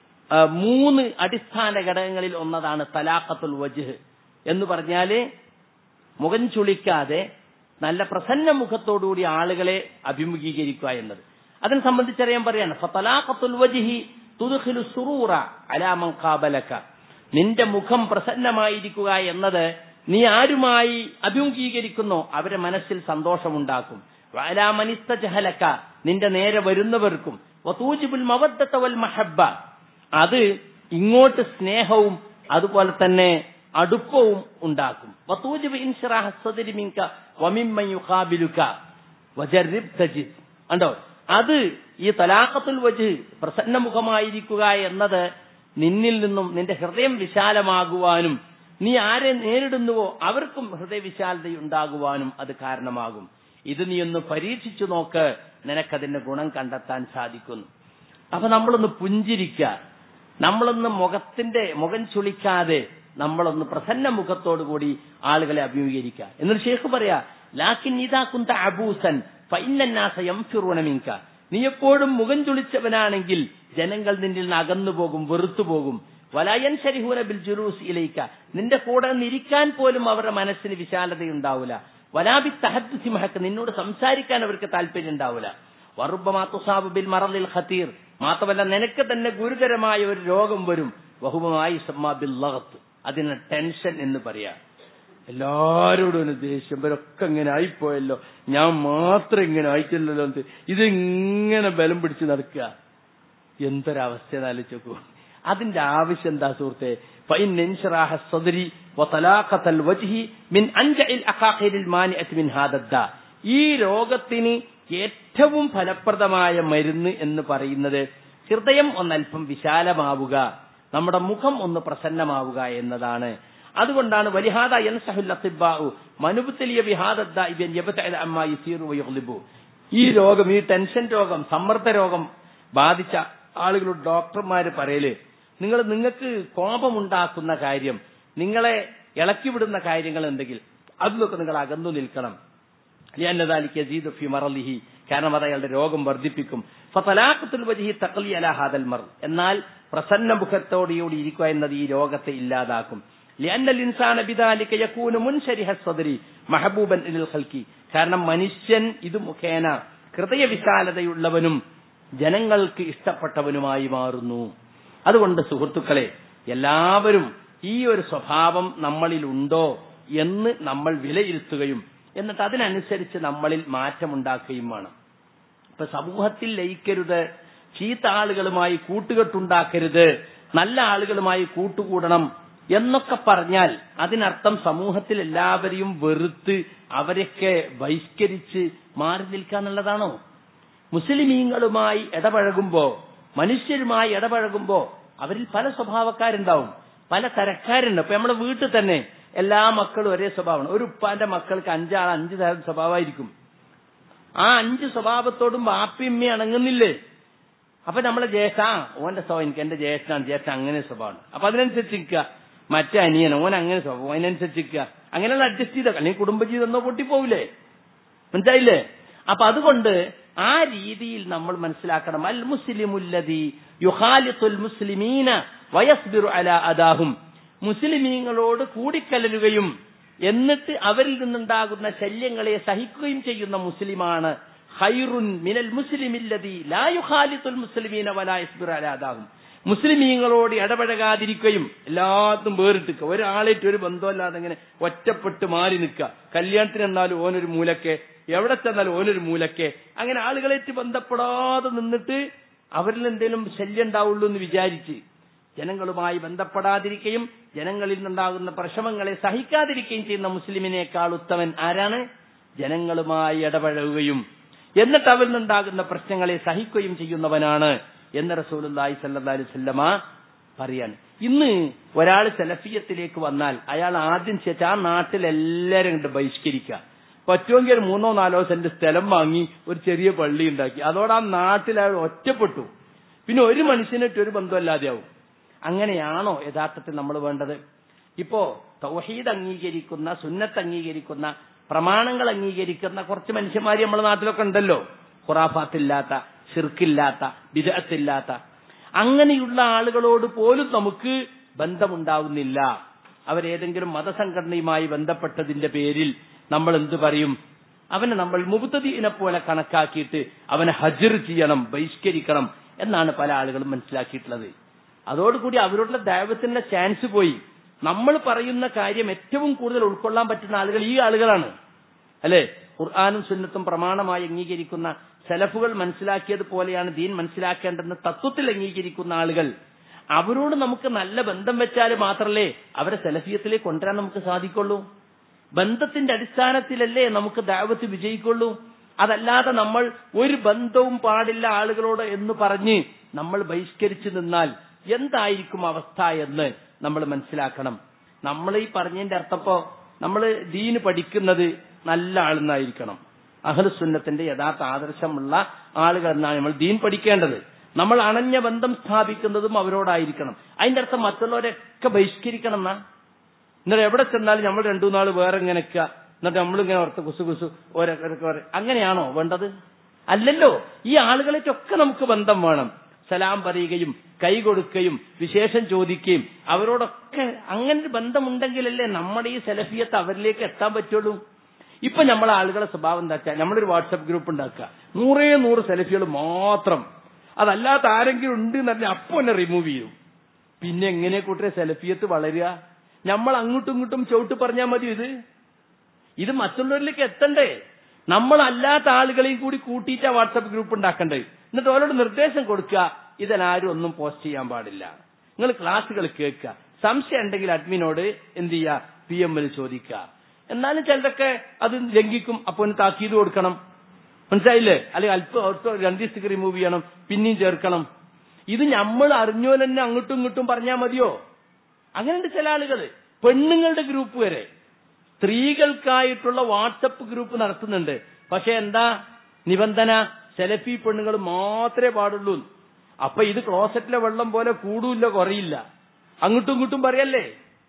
മൂന്ന് അടിസ്ഥാന ഘടകങ്ങളിൽ ഒന്നതാണ് തലാഖത്തുൽ വജ്ഹ് എന്ന് പറഞ്ഞാല് മുഖം ചുളിക്കാതെ നല്ല പ്രസന്ന മുഖത്തോടുകൂടി ആളുകളെ അഭിമുഖീകരിക്കുക എന്നത് അതിനെ സംബന്ധിച്ചറിയാൻ പറയാണ് ഫതലാഖത്തുൽ വജ്ഹി തുദ്ഖിലു സുറൂറ അലാ മൻ ഖാബലക നിന്റെ മുഖം പ്രസന്നമായിരിക്കുക എന്നത് നീ ആരുമായി അഭിമുഖീകരിക്കുന്നോ അവരെ മനസ്സിൽ സന്തോഷമുണ്ടാക്കും വലാമനിസ്തജഹലക്ക നിന്റെ നേരെ വരുന്നവർക്കും വതൂജിബുൽ മവദ്ദത വൽ മഹബ്ബ അത് ഇങ്ങോട്ട് സ്നേഹവും അതുപോലെ തന്നെ അടുപ്പവും ഉണ്ടാക്കും വതൂജിബ് ഇൻഷിറാഹ സദരി മിൻക വമിമ്മൻ യുഖാബിലുക വജർരിബ് തജിദ് കണ്ടോ അത് ഈ തലാഖത്തുൽ വജ് പ്രസന്നമുഖമായിരിക്കുക എന്നത് നിന്നിൽ നിന്നും നിന്റെ ഹൃദയം വിശാലമാകുവാനും നീ ആരെ നേരിടുന്നുവോ അവർക്കും ഹൃദയവിശാലത ഉണ്ടാകുവാനും അത് കാരണമാകും ഇത് നീ ഒന്ന് പരീക്ഷിച്ചു നോക്ക് നിനക്കതിന്റെ ഗുണം കണ്ടെത്താൻ സാധിക്കുന്നു അപ്പൊ നമ്മളൊന്ന് പുഞ്ചിരിക്കുക നമ്മളൊന്ന് മുഖത്തിന്റെ മുഖം ചുളിക്കാതെ നമ്മളൊന്ന് പ്രസന്ന മുഖത്തോടു കൂടി ആളുകളെ അഭിമുഖീകരിക്കുക എന്നൊരു ഷേഖ് പറയാ ലാക്കിൻ ഇതാ കുന്ത അബൂസൻ മിങ്ക നീ എപ്പോഴും മുഖം ചുളിച്ചവനാണെങ്കിൽ ജനങ്ങൾ നിന്നിൽ നിന്ന് അകന്നു പോകും വെറുത്തു പോകും വലായൻ ശരിഹൂന ബിൽ ജുലൂസ് ഇലയിക്ക നിന്റെ കൂടെ നിരിക്കാൻ പോലും അവരുടെ മനസ്സിന് വിശാലതയുണ്ടാവില്ല വലാബി തഹദ്ദുസി മഹക്ക് നിന്നോട് സംസാരിക്കാൻ അവർക്ക് താല്പര്യം ഉണ്ടാവില്ല വറുബമാത്തുസാബ് ബിൽ മറലിൽ ഖത്തീർ മാത്രമല്ല നിനക്ക് തന്നെ ഗുരുതരമായ ഒരു രോഗം വരും ബഹുമായി ബിൽ ലഹത്ത് അതിന് ടെൻഷൻ എന്ന് പറയാ എല്ലാരോടും ഒരു ദേഷ്യം ഇവരൊക്കെ ഇങ്ങനെ ആയിപ്പോയല്ലോ ഞാൻ മാത്രം ഇങ്ങനെ ആയിട്ടില്ലല്ലോ ഇത് ഇങ്ങനെ ബലം പിടിച്ച് നടക്കുക എന്തൊരവസ്ഥ ആലോചിക്കൂ അതിന്റെ ആവശ്യം എന്താ സുഹൃത്തെ ഈ രോഗത്തിന് ഏറ്റവും ഫലപ്രദമായ മരുന്ന് എന്ന് പറയുന്നത് ഹൃദയം ഒന്നല്പം വിശാലമാവുക നമ്മുടെ മുഖം ഒന്ന് പ്രസന്നമാവുക എന്നതാണ് അതുകൊണ്ടാണ് വലിഹാദ യൻസഹുല്ലത്തിബാഉ മനുബുത്തലിയ വിഹാദദ്ദ ഇബൻ യബ്തഅല അമ്മാ യസീറു വയഗ്ലിബു ഈ രോഗം ഈ ടെൻഷൻ രോഗം സമ്മർദ്ദ രോഗം ബാധിച്ച ആളുകളോട് ഡോക്ടർമാര് പറയല് നിങ്ങൾ നിങ്ങൾക്ക് കോപമുണ്ടാക്കുന്ന കാര്യം നിങ്ങളെ ഇളക്കിവിടുന്ന കാര്യങ്ങൾ എന്തെങ്കിൽ അതിലൊക്കെ നിങ്ങൾ അകന്നു നിൽക്കണം ലിയന്നദാലിക യസീദു ഫി മറലിഹി കാരണം അത് അയാളുടെ രോഗം വർദ്ധിപ്പിക്കും ഫതലാഖത്തുൽ വജ്ഹി തഖലി അലാ ഹാദൽ മർ എന്നാൽ പ്രസന്ന മുഖത്തോടുകൂടി ഇരിക്കുക എന്നത് ഈ രോഗത്തെ ഇല്ലാതാക്കും لأن الإنسان بذلك يكون منشرح الصدر محبوبا إلى الخلق കാരണം മനുഷ്യൻ ഇത് മുഖേന ഹൃദയവിശാലതയുള്ളവനും ജനങ്ങൾക്ക് ഇഷ്ടപ്പെട്ടവനുമായി മാറുന്നു അതുകൊണ്ട് സുഹൃത്തുക്കളെ എല്ലാവരും ഈ ഒരു സ്വഭാവം നമ്മളിൽ ഉണ്ടോ എന്ന് നമ്മൾ വിലയിരുത്തുകയും എന്നിട്ട് അതിനനുസരിച്ച് നമ്മളിൽ മാറ്റമുണ്ടാക്കുകയും വേണം ഇപ്പൊ സമൂഹത്തിൽ ലയിക്കരുത് ചീത്ത ആളുകളുമായി കൂട്ടുകെട്ടുണ്ടാക്കരുത് നല്ല ആളുകളുമായി കൂട്ടുകൂടണം എന്നൊക്കെ പറഞ്ഞാൽ അതിനർത്ഥം സമൂഹത്തിൽ എല്ലാവരെയും വെറുത്ത് അവരൊക്കെ ബഹിഷ്കരിച്ച് മാറി നിൽക്കുക എന്നുള്ളതാണോ മുസ്ലിമീങ്ങളുമായി ഇടപഴകുമ്പോ മനുഷ്യരുമായി ഇടപഴകുമ്പോ അവരിൽ പല സ്വഭാവക്കാരുണ്ടാവും പല തരക്കാരുണ്ട് ഇപ്പൊ നമ്മുടെ വീട്ടിൽ തന്നെ എല്ലാ മക്കളും ഒരേ സ്വഭാവമാണ് ഒരു ഉപ്പാന്റെ മക്കൾക്ക് അഞ്ചാൾ അഞ്ച് തരം സ്വഭാവമായിരിക്കും ആ അഞ്ച് സ്വഭാവത്തോടും ബാപ്പിയമ്മ അണങ്ങുന്നില്ലേ അപ്പൊ നമ്മളെ ജ്യേഷ്ഠ ആ ഓന്റെ സ്വഭാവം എനിക്ക് എന്റെ ജ്യേഷ്ഠനാണ് ജ്യേഷ്ഠ അങ്ങനെ സ്വഭാവമാണ് അപ്പൊ അതിനനുസരിച്ച് നിൽക്കുക മറ്റേ അനിയൻ ഓൻ അങ്ങനെ സ്വഭാവം അതിനനുസരിച്ച് നിൽക്കുക അങ്ങനെയുള്ള അഡ്ജസ്റ്റ് ചെയ്ത അല്ലെങ്കിൽ കുടുംബജീവിതം എന്നോ പൊട്ടിപ്പോവില്ലേ മനസ്സിലായില്ലേ അപ്പൊ അതുകൊണ്ട് ആ രീതിയിൽ നമ്മൾ മനസ്സിലാക്കണം അൽ മുസ്ലിമുല്ലതി യുഹാലിത്തുൽ മുസ്ലിമീന വയസ്ബിറു അല അദാഹും മുസ്ലിമീങ്ങളോട് കൂടിക്കലരുകയും എന്നിട്ട് അവരിൽ നിന്നുണ്ടാകുന്ന ശല്യങ്ങളെ സഹിക്കുകയും ചെയ്യുന്ന മുസ്ലിമാണ് ഹൈറുൻ മിനൽ മുസ്ലിമില്ലതി ലാ യുഹാലിത്തുൽ മുസ്ലിമീന വലാ യസ്ബിറു അല അദാഹും മുസ്ലിമീങ്ങളോട് ഇടപഴകാതിരിക്കുകയും എല്ലാത്തും വേറിട്ടിക്കുക ഒരാളേറ്റ് ഒരു ബന്ധമില്ലാതെ ഇങ്ങനെ ഒറ്റപ്പെട്ട് മാറി നിൽക്കുക കല്യാണത്തിന് എന്നാലും ഓനൊരു മൂലക്കെ എവിടെ ചെന്നാലും ഓനൊരു മൂലക്കെ അങ്ങനെ ആളുകളേറ്റ് ബന്ധപ്പെടാതെ നിന്നിട്ട് അവരിൽ എന്തെങ്കിലും ശല്യം ഉണ്ടാവുള്ളൂ എന്ന് വിചാരിച്ച് ജനങ്ങളുമായി ബന്ധപ്പെടാതിരിക്കുകയും ജനങ്ങളിൽ നിന്നുണ്ടാകുന്ന പ്രശ്നങ്ങളെ സഹിക്കാതിരിക്കുകയും ചെയ്യുന്ന മുസ്ലിമിനേക്കാൾ ഉത്തമൻ ആരാണ് ജനങ്ങളുമായി ഇടപഴകുകയും എന്നിട്ട് അവരിൽ നിന്നുണ്ടാകുന്ന പ്രശ്നങ്ങളെ സഹിക്കുകയും ചെയ്യുന്നവനാണ് എന്ന് റസൂലുള്ളാഹി സല്ലല്ലാഹു അലൈഹി വസല്ലമ പറയാണ് ഇന്ന് ഒരാൾ സെലഫിയത്തിലേക്ക് വന്നാൽ അയാൾ ആദ്യം ചെയ്ത ആ നാട്ടിൽ എല്ലാവരും കണ്ട് ബഹിഷ്കരിക്കുക പറ്റുമെങ്കിൽ ഒരു മൂന്നോ നാലോ സെന്റ് സ്ഥലം വാങ്ങി ഒരു ചെറിയ പള്ളി ഉണ്ടാക്കി അതോടെ ആ നാട്ടിൽ അയാൾ ഒറ്റപ്പെട്ടു പിന്നെ ഒരു മനുഷ്യനായിട്ട് ഒരു ബന്ധമല്ലാതെയാവും അങ്ങനെയാണോ യഥാർത്ഥത്തിൽ നമ്മൾ വേണ്ടത് ഇപ്പോ തൗഹീദ് അംഗീകരിക്കുന്ന സുന്നത്ത് അംഗീകരിക്കുന്ന പ്രമാണങ്ങൾ അംഗീകരിക്കുന്ന കുറച്ച് മനുഷ്യന്മാര് നമ്മുടെ നാട്ടിലൊക്കെ ഉണ്ടല്ലോ ഖുറാഫാത്തില്ലാത്ത ഷിർക്കില്ലാത്ത വിദഗ്ധത്തില്ലാത്ത അങ്ങനെയുള്ള ആളുകളോട് പോലും നമുക്ക് ബന്ധമുണ്ടാവുന്നില്ല അവരേതെങ്കിലും മതസംഘടനയുമായി ബന്ധപ്പെട്ടതിന്റെ പേരിൽ നമ്മൾ എന്തു പറയും അവനെ നമ്മൾ മുബുത്തദീനെ പോലെ കണക്കാക്കിയിട്ട് അവനെ ഹജർ ചെയ്യണം ബഹിഷ്കരിക്കണം എന്നാണ് പല ആളുകളും മനസ്സിലാക്കിയിട്ടുള്ളത് അതോടുകൂടി അവരോടുള്ള ദൈവത്തിന്റെ ചാൻസ് പോയി നമ്മൾ പറയുന്ന കാര്യം ഏറ്റവും കൂടുതൽ ഉൾക്കൊള്ളാൻ പറ്റുന്ന ആളുകൾ ഈ ആളുകളാണ് അല്ലെ ഖുർആാനും സുന്നത്തും പ്രമാണമായി അംഗീകരിക്കുന്ന സെലഫുകൾ മനസ്സിലാക്കിയതുപോലെയാണ് ദീൻ മനസ്സിലാക്കേണ്ടെന്ന് തത്വത്തിൽ അംഗീകരിക്കുന്ന ആളുകൾ അവരോട് നമുക്ക് നല്ല ബന്ധം വെച്ചാൽ മാത്രമല്ലേ അവരെ സെലഫിയത്തിലേക്ക് കൊണ്ടുവരാൻ നമുക്ക് സാധിക്കുള്ളൂ ബന്ധത്തിന്റെ അടിസ്ഥാനത്തിലല്ലേ നമുക്ക് ദാവത്ത് വിജയിക്കുള്ളൂ അതല്ലാതെ നമ്മൾ ഒരു ബന്ധവും പാടില്ല ആളുകളോട് എന്ന് പറഞ്ഞ് നമ്മൾ ബഹിഷ്കരിച്ചു നിന്നാൽ എന്തായിരിക്കും അവസ്ഥ എന്ന് നമ്മൾ മനസ്സിലാക്കണം നമ്മൾ ഈ പറഞ്ഞതിന്റെ അർത്ഥപ്പോ നമ്മൾ ദീന് പഠിക്കുന്നത് നല്ല ആളെന്നായിരിക്കണം അഹ്ലുസുന്നത്തിന്റെ യഥാർത്ഥ ആദർശമുള്ള ആളുകൾ എന്നാണ് നമ്മൾ ദീൻ പഠിക്കേണ്ടത് നമ്മൾ അണഞ്ഞ ബന്ധം സ്ഥാപിക്കുന്നതും അവരോടായിരിക്കണം അതിന്റെ അർത്ഥം മറ്റുള്ളവരെയൊക്കെ ബഹിഷ്കരിക്കണം എന്നാ എന്നിട്ട് എവിടെ ചെന്നാലും നമ്മൾ രണ്ടു നാൾ വേറെ ഇങ്ങനെ നിൽക്കുക എന്നിട്ട് നമ്മളിങ്ങനെ ഓർത്ത് കുസു കുസു ഓരോക്കെ അങ്ങനെയാണോ വേണ്ടത് അല്ലല്ലോ ഈ ആളുകളേറ്റൊക്കെ നമുക്ക് ബന്ധം വേണം സലാം പറയുകയും കൈ കൊടുക്കുകയും വിശേഷം ചോദിക്കുകയും അവരോടൊക്കെ അങ്ങനെ ഒരു ബന്ധമുണ്ടെങ്കിലല്ലേ നമ്മുടെ ഈ സെലഫിയത്ത് അവരിലേക്ക് എത്താൻ പറ്റുള്ളൂ ഇപ്പൊ നമ്മളെ ആളുകളെ സ്വഭാവം എന്താ വെച്ചാൽ നമ്മളൊരു വാട്സപ്പ് ഗ്രൂപ്പ് ഉണ്ടാക്കുക നൂറേ നൂറ് സെൽഫികൾ മാത്രം അതല്ലാത്ത ആരെങ്കിലും ഉണ്ട് എന്ന് പറഞ്ഞാൽ അപ്പൊ എന്നെ റിമൂവ് ചെയ്യും പിന്നെ എങ്ങനെ കൂട്ടരെ സെൽഫിയത്ത് വളരുക നമ്മൾ അങ്ങോട്ടും ഇങ്ങോട്ടും ചവിട്ട് പറഞ്ഞാൽ മതി ഇത് ഇത് മറ്റുള്ളവരിലേക്ക് എത്തണ്ടേ നമ്മളല്ലാത്ത ആളുകളെയും കൂടി കൂട്ടിയിട്ടാ വാട്സപ്പ് ഗ്രൂപ്പ് ഉണ്ടാക്കണ്ടേ എന്നിട്ട് അവരോട് നിർദ്ദേശം കൊടുക്കുക ഇതിലാരും ഒന്നും പോസ്റ്റ് ചെയ്യാൻ പാടില്ല നിങ്ങൾ ക്ലാസ്സുകൾ കേൾക്കുക സംശയം ഉണ്ടെങ്കിൽ അഡ്മിനോട് എന്ത് ചെയ്യുക പി എമ്മിൽ ചോദിക്കുക എന്നാലും ചിലരൊക്കെ അത് ലംഘിക്കും അപ്പൊ ഒന്ന് താക്കീത് കൊടുക്കണം മനസ്സിലായില്ലേ അല്ലെങ്കിൽ അല്പം അല്പം രണ്ട് ദിവസത്തേക്ക് റിമൂവ് ചെയ്യണം പിന്നെയും ചേർക്കണം ഇത് നമ്മൾ അറിഞ്ഞോ തന്നെ അങ്ങോട്ടും ഇങ്ങോട്ടും പറഞ്ഞാൽ മതിയോ അങ്ങനെയുണ്ട് ചില ആളുകൾ പെണ്ണുങ്ങളുടെ ഗ്രൂപ്പ് വരെ സ്ത്രീകൾക്കായിട്ടുള്ള വാട്സപ്പ് ഗ്രൂപ്പ് നടത്തുന്നുണ്ട് പക്ഷെ എന്താ നിബന്ധന സെലഫി പെണ്ണുങ്ങൾ മാത്രമേ പാടുള്ളൂ അപ്പൊ ഇത് ക്ലോസറ്റിലെ വെള്ളം പോലെ കൂടൂല്ല കുറയില്ല അങ്ങോട്ടും ഇങ്ങോട്ടും പറയല്ലേ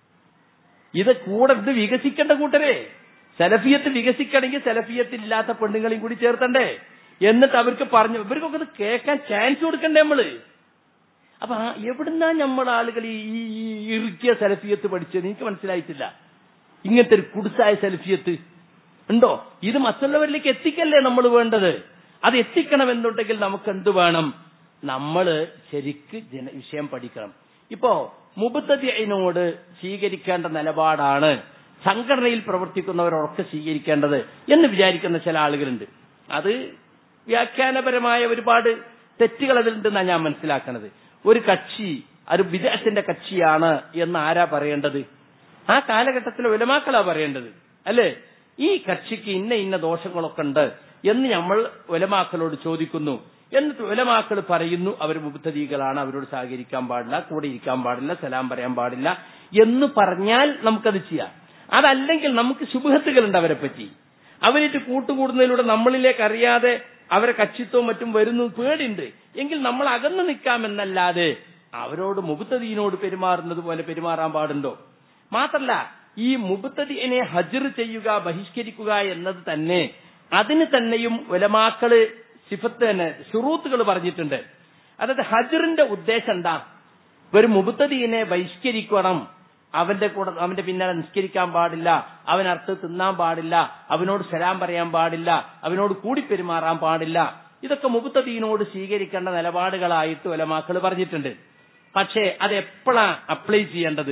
ഇത് കൂടെ ഇത് വികസിക്കേണ്ട കൂട്ടരെ സെലഫിയത്ത് വികസിക്കണമെങ്കിൽ സെലഫിയത്ത് ഇല്ലാത്ത പെണ്ണുങ്ങളെയും കൂടി ചേർത്തണ്ടേ എന്നിട്ട് അവർക്ക് പറഞ്ഞു ഇവർക്കൊക്കെ ഇത് കേൾക്കാൻ ചാൻസ് കൊടുക്കണ്ടേ നമ്മള് അപ്പൊ ആ എവിടുന്നാ നമ്മൾ ആളുകൾ ഈ ഈ- ഈ ഇറുക്കിയ സെലഫിയത്ത് പഠിച്ചത് എനിക്ക് മനസ്സിലായിട്ടില്ല ഇങ്ങനത്തെ ഒരു കുടുസായ സെൽഫിയത്ത് ഉണ്ടോ ഇത് മറ്റുള്ളവരിലേക്ക് എത്തിക്കല്ലേ നമ്മൾ വേണ്ടത് അത് എത്തിക്കണമെന്നുണ്ടെങ്കിൽ നമുക്ക് എന്ത് വേണം നമ്മൾ ശരിക്ക് ജന വിഷയം പഠിക്കണം ഇപ്പോ മുബത്തതിനോട് സ്വീകരിക്കേണ്ട നിലപാടാണ് സംഘടനയിൽ പ്രവർത്തിക്കുന്നവരൊക്കെ സ്വീകരിക്കേണ്ടത് എന്ന് വിചാരിക്കുന്ന ചില ആളുകളുണ്ട് അത് വ്യാഖ്യാനപരമായ ഒരുപാട് തെറ്റുകൾ അതിലുണ്ടെന്നാണ് ഞാൻ മനസ്സിലാക്കുന്നത് ഒരു കക്ഷി ഒരു വിദേശത്തിന്റെ കക്ഷിയാണ് എന്ന് ആരാ പറയേണ്ടത് ആ കാലഘട്ടത്തിലെ ഉലമാക്കളാ പറയേണ്ടത് അല്ലേ ഈ കക്ഷിക്ക് ഇന്ന ഇന്ന ദോഷങ്ങളൊക്കെ ഉണ്ട് എന്ന് നമ്മൾ ഉലമാക്കളോട് ചോദിക്കുന്നു എന്നിട്ട് ഉലമാക്കൾ പറയുന്നു അവർ മുബത്തദീകളാണ് അവരോട് സഹകരിക്കാൻ പാടില്ല കൂടെ ഇരിക്കാൻ പാടില്ല സലാം പറയാൻ പാടില്ല എന്ന് പറഞ്ഞാൽ നമുക്കത് ചെയ്യാം അതല്ലെങ്കിൽ നമുക്ക് ശുഭഹത്തുകളുണ്ട് അവരെ പറ്റി അവരിട്ട് കൂട്ടുകൂടുന്നതിലൂടെ നമ്മളിലേക്ക് അറിയാതെ അവരെ കക്ഷിത്വവും മറ്റും വരുന്നു പേടിയുണ്ട് എങ്കിൽ നമ്മൾ അകന്നു നിൽക്കാമെന്നല്ലാതെ അവരോട് മുബത്തദീനോട് പെരുമാറുന്നത് പോലെ പെരുമാറാൻ പാടുണ്ടോ മാത്രല്ല ഈ മുബത്തദിനെ ഹജർ ചെയ്യുക ബഹിഷ്കരിക്കുക എന്നത് തന്നെ അതിന് തന്നെയും ഉലമാക്കള് സിഫത്ത് തന്നെ ഷുറൂത്തുകൾ പറഞ്ഞിട്ടുണ്ട് അതായത് ഹജറിന്റെ ഉദ്ദേശം എന്താ ഒരു മുബത്തദീനെ ബഹിഷ്കരിക്കണം അവന്റെ കൂടെ അവന്റെ പിന്നാലെ നിസ്കരിക്കാൻ പാടില്ല അവൻ അർത്ഥ തിന്നാൻ പാടില്ല അവനോട് സലാം പറയാൻ പാടില്ല അവനോട് കൂടി പെരുമാറാൻ പാടില്ല ഇതൊക്കെ മുബത്തദീനോട് സ്വീകരിക്കേണ്ട നിലപാടുകളായിട്ട് ഒലമാക്കൾ പറഞ്ഞിട്ടുണ്ട് പക്ഷേ അത് എപ്പോഴാ അപ്ലൈ ചെയ്യേണ്ടത്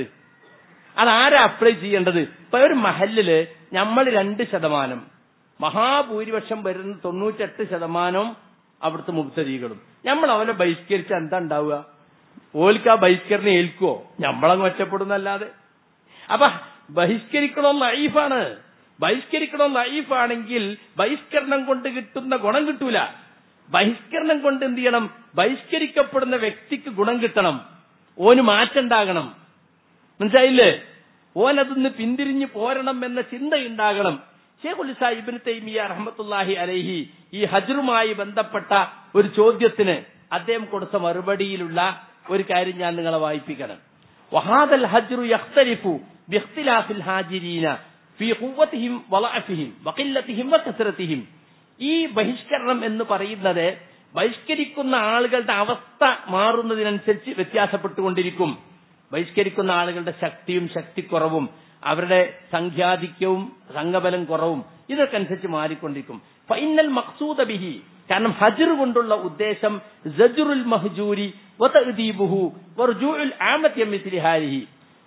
അതാരാ അപ്ലൈ ചെയ്യേണ്ടത് ഇപ്പൊ ഒരു മഹലില് നമ്മൾ രണ്ട് ശതമാനം മഹാഭൂരിപക്ഷം വരുന്ന തൊണ്ണൂറ്റെട്ട് ശതമാനം അവിടുത്തെ മുബ്തദീകളും നമ്മൾ അവനെ ബഹിഷ്കരിച്ച എന്താ ഉണ്ടാവുക ഓൽക്ക് ആ ബഹിഷ്കരണ ഏൽക്കുവോ നമ്മളങ്ങ് ഒറ്റപ്പെടുന്നല്ലാതെ അപ്പൊ ബഹിഷ്കരിക്കണോ ലൈഫാണ് ബഹിഷ്കരിക്കണോ ലൈഫാണെങ്കിൽ ബഹിഷ്കരണം കൊണ്ട് കിട്ടുന്ന ഗുണം കിട്ടൂല ബഹിഷ്കരണം കൊണ്ട് എന്ത് ചെയ്യണം ബഹിഷ്കരിക്കപ്പെടുന്ന വ്യക്തിക്ക് ഗുണം കിട്ടണം ഓന് മാറ്റുണ്ടാകണം മനസ്സിലായില്ലേ ഓൻ അതിന്ന് പിന്തിരിഞ്ഞു പോരണം എന്ന ചിന്തയുണ്ടാകണം ഷേഖുൽ സാഹിബിന് തൈമിയ റഹ്മത്തുല്ലാഹി അലൈഹി ഈ ഹജ്റുമായി ബന്ധപ്പെട്ട ഒരു ചോദ്യത്തിന് അദ്ദേഹം കൊടുത്ത മറുപടിയിലുള്ള ഒരു കാര്യം ഞാൻ നിങ്ങളെ വായിപ്പിക്കണം വഹാദൽ ഹജ്റു യഖ്തലിഫു ബിഖ്തിലാഫിൽ ഹാജിരീന ഫീ ഖുവ്വതിഹിം വളഅഫിഹിം വഖില്ലതിഹിം വകസറതിഹിം ഈ ബഹിഷ്കരണം എന്ന് പറയുന്നത് ബഹിഷ്കരിക്കുന്ന ആളുകളുടെ അവസ്ഥ മാറുന്നതിനനുസരിച്ച് വ്യത്യാസപ്പെട്ടുകൊണ്ടിരിക്കും ബഹിഷ്കരിക്കുന്ന ആളുകളുടെ ശക്തിയും ശക്തിക്കുറവും അവരുടെ സംഖ്യാധിക്യവും സംഘബലം കുറവും ഇതൊക്കെ അനുസരിച്ച് മാറിക്കൊണ്ടിരിക്കും ഫൈനൽ മഖ്സൂദ ബിഹി കാരണം ഹജർ കൊണ്ടുള്ള ഉദ്ദേശം സജുറുൽ മഹ്ജൂരി വതഅദീബുഹു വർജൂഉൽ ആമത്തി മിസ്ലി ഹാലിഹി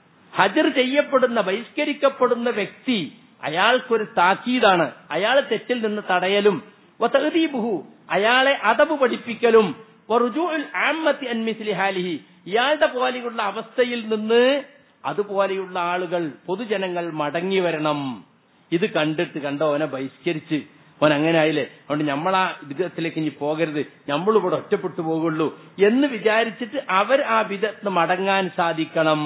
ഹജർ ചെയ്യപ്പെടുന്ന ബഹിഷ്കരിക്കപ്പെടുന്ന വ്യക്തി അയാൾക്കൊരു താക്കീതാണ് അയാൾ തെറ്റിൽ നിന്ന് തടയലും വതഅദീബുഹു അയാളെ അദബ് പഠിപ്പിക്കലും വർജൂഉൽ ആമത്തി അൻ മിസ്ലി ഹാലിഹി ഇയാളുടെ പോലെയുള്ള അവസ്ഥയിൽ നിന്ന് അതുപോലെയുള്ള ആളുകൾ പൊതുജനങ്ങൾ മടങ്ങി വരണം ഇത് കണ്ടിട്ട് കണ്ടോ അവനെ ബഹിഷ്കരിച്ച് അവൻ അങ്ങനെ ആയില്ലേ അതുകൊണ്ട് നമ്മളാ വിധത്തിലേക്ക് ഇനി പോകരുത് നമ്മളിവിടെ ഒറ്റപ്പെട്ടു പോകുള്ളൂ എന്ന് വിചാരിച്ചിട്ട് അവർ ആ വിധത്തിന് മടങ്ങാൻ സാധിക്കണം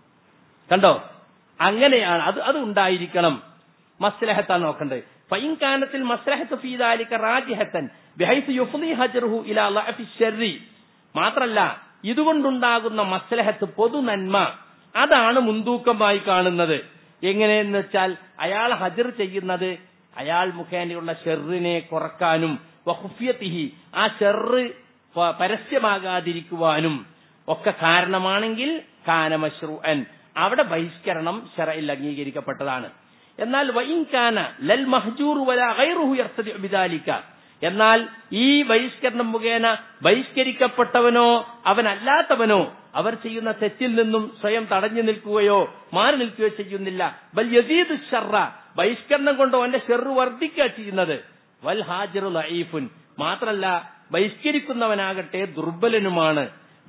കണ്ടോ അങ്ങനെയാണ് അത് അത് ഉണ്ടായിരിക്കണം മസ്ലഹത്താണ് നോക്കേണ്ടത് ഫൈൻകാനത്തിൽ മസ്ലഹത്ത് ഫീദാലിക്ക റാജിഹത്തൻ ബിഹൈസ് യുഫ്ലി ഹജറുഹു ഇലാ ലഅഫി ശർരി മാത്രല്ല ഇതുകൊണ്ടുണ്ടാകുന്ന മസ്ലഹത്ത് പൊതു നന്മ അതാണ് മുൻതൂക്കമായി കാണുന്നത് എങ്ങനെയെന്ന് വെച്ചാൽ അയാൾ ഹജർ ചെയ്യുന്നത് അയാൾ മുഖേനയുള്ള ഷെറിനെ കുറക്കാനും വഹുഫ്യത്തിഹി ആ ഷെറ് പരസ്യമാകാതിരിക്കുവാനും ഒക്കെ കാരണമാണെങ്കിൽ കാനമശ്രുഅൻ അവിടെ ബഹിഷ്കരണം ഷറയിൽ അംഗീകരിക്കപ്പെട്ടതാണ് എന്നാൽ വൈൻകാന ലൽ മഹ്ജൂർ വല ഗൈറുഹു യർത്തദി ബിദാലിക എന്നാൽ ഈ ബഹിഷ്കരണം മുഖേന ബഹിഷ്കരിക്കപ്പെട്ടവനോ അവനല്ലാത്തവനോ അവർ ചെയ്യുന്ന തെറ്റിൽ നിന്നും സ്വയം തടഞ്ഞു നിൽക്കുകയോ മാറി നിൽക്കുകയോ ചെയ്യുന്നില്ല ബൽ യസീദ് ഷർറ ബഹിഷ്കരണം കൊണ്ട് അവന്റെ ഷെറ് വർദ്ധിക്കുക ചെയ്യുന്നത് വൽ ഹാജിറു ലഈഫുൻ മാത്രല്ല ബഹിഷ്കരിക്കുന്നവനാകട്ടെ ദുർബലനുമാണ്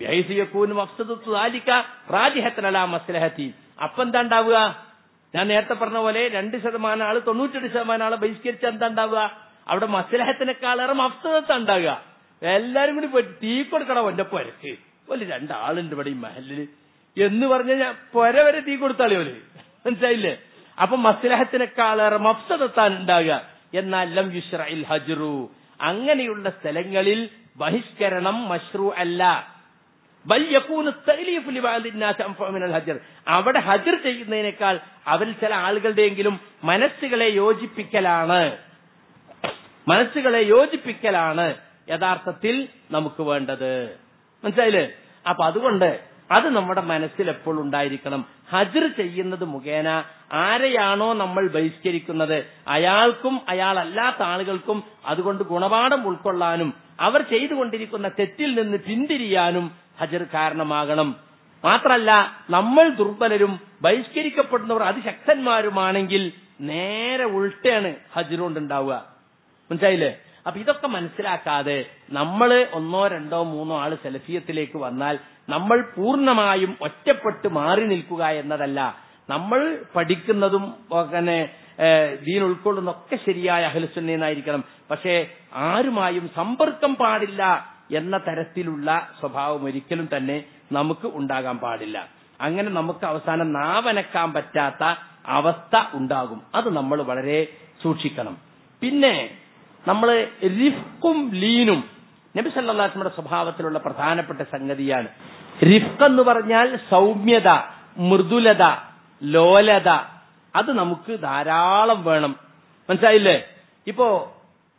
മസ്ലഹത്തി അപ്പൊ എന്താ ഉണ്ടാവുക ഞാൻ നേരത്തെ പറഞ്ഞ പോലെ രണ്ട് ശതമാനം ആള് തൊണ്ണൂറ്റെട്ട് ശതമാനം ആളെ ബഹിഷ്കരിച്ച എന്താ ഉണ്ടാവുക അവിടെ മസ്ലഹത്തിനേക്കാളേറെ മഫ്സദത്ത ഉണ്ടാകുക എല്ലാരും കൂടി പോയി തീ കൊടുക്കണം എന്റെ പൊരക്ക് ഒരു രണ്ടാളുണ്ട് ഇവിടെ ഈ മഹലില് എന്ന് പറഞ്ഞ ഞാൻ പൊര വരെ തീ കൊടുത്താളി ഓല് മനസ്സിലായില്ലേ അപ്പൊ മസ്ലഹത്തിനേക്കാളേറെ മഫ്സദത്താണ് ഉണ്ടാകുക എന്നാൽ ലം യുഷ്റഇൽ ഹജ്റു അങ്ങനെയുള്ള സ്ഥലങ്ങളിൽ ബഹിഷ്കരണം മഷ്റൂ അല്ല ബൽ യകൂനു തഅലീഫു ലിബഅദി الناس അൻഫഅ മിനൽ ഹജ്ർ അവിടെ ഹജ്ർ ചെയ്യുന്നതിനേക്കാൾ അവരിൽ ചില ആളുകളുടെയെങ്കിലും മനസ്സുകളെ യോജിപ്പിക്കലാണ് മനസ്സുകളെ യോജിപ്പിക്കലാണ് യഥാർത്ഥത്തിൽ നമുക്ക് വേണ്ടത് മനസ്സിലായില്ലേ അപ്പൊ അതുകൊണ്ട് അത് നമ്മുടെ മനസ്സിൽ എപ്പോഴും ഉണ്ടായിരിക്കണം ഹജ്ർ ചെയ്യുന്നത് മുഖേന ആരെയാണോ നമ്മൾ ബഹിഷ്കരിക്കുന്നത് അയാൾക്കും അയാളല്ലാത്ത ആളുകൾക്കും അതുകൊണ്ട് ഗുണപാഠം ഉൾക്കൊള്ളാനും അവർ ചെയ്തുകൊണ്ടിരിക്കുന്ന തെറ്റിൽ നിന്ന് പിന്തിരിയാനും ഹജർ കാരണമാകണം മാത്രല്ല നമ്മൾ ദുർബലരും ബഹിഷ്കരിക്കപ്പെടുന്നവർ അതിശക്തന്മാരുമാണെങ്കിൽ നേരെ ഉൾട്ടയാണ് ഹജർ കൊണ്ടുണ്ടാവുക മനസ്സിലായില്ലേ അപ്പൊ ഇതൊക്കെ മനസ്സിലാക്കാതെ നമ്മൾ ഒന്നോ രണ്ടോ മൂന്നോ ആള് സെലഫിയത്തിലേക്ക് വന്നാൽ നമ്മൾ പൂർണ്ണമായും ഒറ്റപ്പെട്ട് മാറി നിൽക്കുക എന്നതല്ല നമ്മൾ പഠിക്കുന്നതും അങ്ങനെ ദീൻ ഉൾക്കൊള്ളുന്നൊക്കെ ശരിയായ അഹലുസുന്നായിരിക്കണം പക്ഷേ ആരുമായും സമ്പർക്കം പാടില്ല എന്ന തരത്തിലുള്ള സ്വഭാവം ഒരിക്കലും തന്നെ നമുക്ക് ഉണ്ടാകാൻ പാടില്ല അങ്ങനെ നമുക്ക് അവസാനം നാവനക്കാൻ പറ്റാത്ത അവസ്ഥ ഉണ്ടാകും അത് നമ്മൾ വളരെ സൂക്ഷിക്കണം പിന്നെ നമ്മൾ റിഫ്ക്കും ലീനും നബി സല്ലാസ്മയുടെ സ്വഭാവത്തിലുള്ള പ്രധാനപ്പെട്ട സംഗതിയാണ് റിഫ്ക്ക് എന്ന് പറഞ്ഞാൽ സൗമ്യത മൃദുലത ലോലത അത് നമുക്ക് ധാരാളം വേണം മനസ്സിലായില്ലേ ഇപ്പോ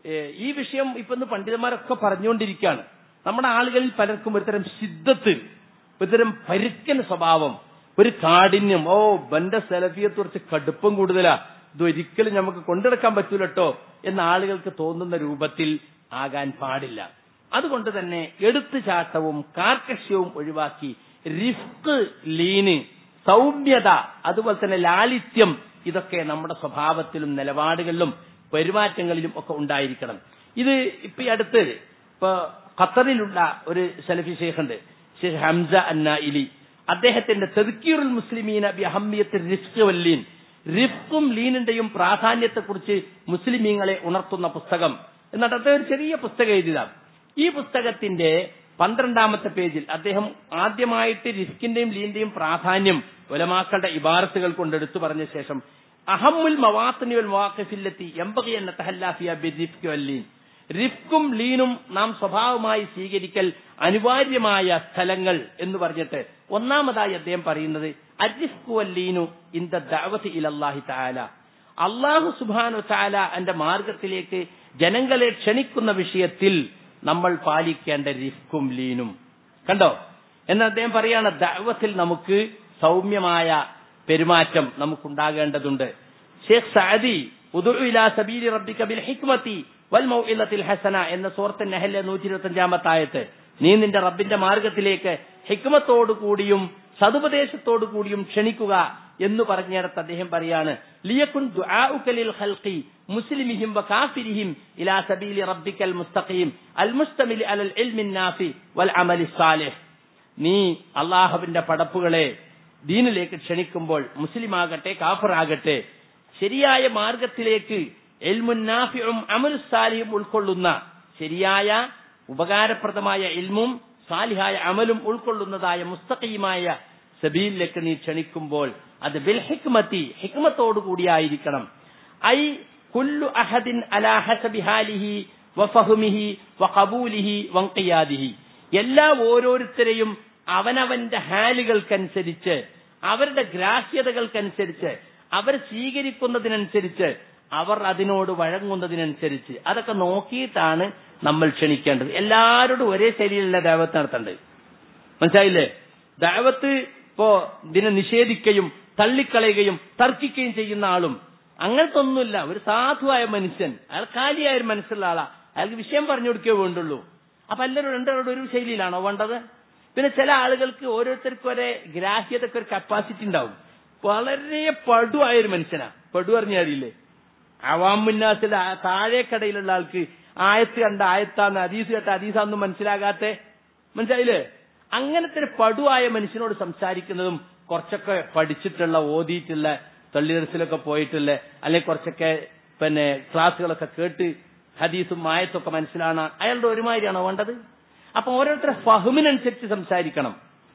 ഏഹ്, ഈ വിഷയം ഇപ്പൊ ഇന്ന് പണ്ഡിതന്മാരൊക്കെ പറഞ്ഞുകൊണ്ടിരിക്കുകയാണ് നമ്മുടെ ആളുകളിൽ പലർക്കും ഒരുതരം സിദ്ധത്ത് ഒരുതരം പരുക്കൻ സ്വഭാവം ഒരു കാഠിന്യം ഓ ബന്റെ സെലഫിയത്ത് കുറച്ച് കടുപ്പം കൂടുതലാ ഇത് ഒരിക്കലും നമുക്ക് കൊണ്ടെടുക്കാൻ പറ്റൂലട്ടോ എന്ന ആളുകൾക്ക് തോന്നുന്ന രൂപത്തിൽ ആകാൻ പാടില്ല അതുകൊണ്ട് തന്നെ എടുത്തുചാട്ടവും കാർക്കശ്യവും ഒഴിവാക്കി റിഫ്ക് ലീന് സൗമ്യത അതുപോലെ തന്നെ ലാളിത്യം ഇതൊക്കെ നമ്മുടെ സ്വഭാവത്തിലും നിലപാടുകളിലും പെരുമാറ്റങ്ങളിലും ഒക്കെ ഉണ്ടായിരിക്കണം ഇത് ഇപ്പൊ ഈ അടുത്ത് ഇപ്പൊ ഖത്തറിലുള്ള ഒരു സലഫി ഷെയ്ഖുണ്ട് ഷെയ്ഖ് ഹംസ അന്നായിലി അദ്ദേഹത്തിന്റെ തെർക്കീറുൽ മുസ്ലിമീന ബി അഹമ്മിയത്ത് റിഫ്ക് വല്ലീൻ റിഫ്ക്കും ലീനിന്റെയും പ്രാധാന്യത്തെക്കുറിച്ച് മുസ്ലിമീങ്ങളെ ഉണർത്തുന്ന പുസ്തകം എന്നിട്ട് അദ്ദേഹം ഒരു ചെറിയ പുസ്തകം എഴുതിയതാണ് ഈ പുസ്തകത്തിന്റെ പന്ത്രണ്ടാമത്തെ പേജിൽ അദ്ദേഹം ആദ്യമായിട്ട് റിസ്കിന്റെയും ലീനിന്റെയും പ്രാധാന്യം ഒലമാക്കളുടെ ഇബാറത്തുകൾ കൊണ്ട് എടുത്തു പറഞ്ഞ ശേഷം അഹമ്മുൽ മവാത്തനിവൽ മവാഖിഫില്ലത്തി എമ്പകി എന്ന തഹല്ലാഫിയ ബിരിഫ്കു അല്ലീൻ റിഫ്ക്കും ലീനും നാം സ്വഭാവമായി സ്വീകരിക്കൽ അനിവാര്യമായ സ്ഥലങ്ങൾ എന്ന് പറഞ്ഞിട്ട് ഒന്നാമതായി അദ്ദേഹം പറയുന്നത് അരിഫ്കു അല്ലീനു ഇൻ ദ ദഅവത്തി ഇലല്ലാഹി തആല അള്ളാഹു സുബാനു താല എന്റെ മാർഗത്തിലേക്ക് ജനങ്ങളെ ക്ഷണിക്കുന്ന വിഷയത്തിൽ നമ്മൾ പാലിക്കേണ്ട റിഫ്ക്കും ലീനും കണ്ടോ എന്ന് അദ്ദേഹം പറയാണ് ദഅവത്തിൽ നമുക്ക് സൗമ്യമായ പെരുമാറ്റം നമുക്കുണ്ടാകേണ്ടതുണ്ട് ഷേഖ് സഅദി ഉദുഉ ഇലാ സബീലി റബ്ബിക ബിൽ ഹിക്മതി വൽ മൗഇലത്തിൽ ഹസന എന്ന സൂറത്ത് നഹലിലെ നൂറ്റി ഇരുപത്തി ആയത്ത് നീ നിന്റെ റബ്ബിന്റെ മാർഗത്തിലേക്ക് ഹിക്മത്തോടു കൂടിയും സതുപദേശത്തോടു കൂടിയും ക്ഷണിക്കുക എന്ന് പറഞ്ഞിടത്ത് അദ്ദേഹം പറയാണ് ലിയക്കുൻ ദുആഉക ലിൽ ഖൽഖി മുസ്ലിമിഹിം വ കാഫിരിഹിം ഇലാ സബീലി റബ്ബിക്കൽ മുസ്തഖീം അൽ മുസ്തമിൽ അലൽ ഇൽമിൻ നാഫി വൽ അമലി സാലിഹ് നീ അള്ളാഹുവിന്റെ പടപ്പുകളെ ദീനിലേക്ക് ക്ഷണിക്കുമ്പോൾ മുസ്ലിമാകട്ടെ കാഫറാകട്ടെ ശരിയായ മാർഗത്തിലേക്ക് എൽമുന്നാഫിയും അമലുസാലിയും ഉൾക്കൊള്ളുന്ന ശരിയായ ഉപകാരപ്രദമായ ഇൽമും സാലിഹായ അമലും ഉൾക്കൊള്ളുന്നതായ മുസ്തഖീമായ സബീലിലേക്ക് നീ ക്ഷണിക്കുമ്പോൾ അത് ബിൽ ഹിക്മത്തി ഹിക്മത്തോടു കൂടിയായിരിക്കണം ഐ കുല്ലു അഹദിൻ അലാ ഹസബി ഹാലിഹി വഫഹുമിഹി വഖബൂലിഹി വൻഖിയാദിഹി എല്ലാ ഓരോരുത്തരെയും അവനവന്റെ ഹാലുകൾക്കനുസരിച്ച് അവരുടെ ഗ്രാഹ്യതകൾക്കനുസരിച്ച് അവർ സ്വീകരിക്കുന്നതിനനുസരിച്ച് അവർ അതിനോട് വഴങ്ങുന്നതിനനുസരിച്ച് അതൊക്കെ നോക്കിയിട്ടാണ് നമ്മൾ ക്ഷണിക്കേണ്ടത് എല്ലാവരോടും ഒരേ ശൈലിയിലുള്ള ദൈവത്ത് നടത്തേണ്ടത് മനസ്സിലായില്ലേ ദൈവത്ത് ഇപ്പോ ഇതിനെ നിഷേധിക്കുകയും തള്ളിക്കളയുകയും തർക്കിക്കുകയും ചെയ്യുന്ന ആളും അങ്ങനത്തെ ഒന്നുമില്ല ഒരു സാധുവായ മനുഷ്യൻ അയാൾ കാലിയായ ഒരു മനസ്സുള്ള ആളാ അയാൾക്ക് വിഷയം പറഞ്ഞു കൊടുക്കുകയോ വേണ്ടുള്ളൂ അപ്പൊ എല്ലാവരും രണ്ടാളോട് ഒരു ശൈലിയിലാണോ വേണ്ടത് പിന്നെ ചില ആളുകൾക്ക് ഓരോരുത്തർക്കും ഒരേ ഗ്രാഹ്യതക്ക് ഒരു കപ്പാസിറ്റി ഉണ്ടാവും വളരെ പടുവായ ഒരു മനുഷ്യനാ പടു പറഞ്ഞ അറിയില്ലേ അവാമുന്നാസിൽ താഴേക്കടയിലുള്ള ആൾക്ക് ആയത്ത് കണ്ട ആയത്താന്ന് അതീസ് കേട്ട അതീസാന്നും മനസ്സിലാകാത്ത മനസ്സിലായില്ലേ അങ്ങനത്തെ ഒരു പടുവായ മനുഷ്യനോട് സംസാരിക്കുന്നതും കുറച്ചൊക്കെ പഠിച്ചിട്ടുള്ള ഓതിയിട്ടുള്ള തള്ളിദർസിലൊക്കെ പോയിട്ടുള്ള അല്ലെങ്കിൽ കുറച്ചൊക്കെ പിന്നെ ക്ലാസ്സുകളൊക്കെ കേട്ട് ഹദീസും ആയത്തൊക്കെ മനസ്സിലാണ് അയാളുടെ ഒരുമാതിരിയാണോ വേണ്ടത് അപ്പൊ ഓരോരുത്തരെ ഫഹമിനനുസരിച്ച് സംസാരിക്കണം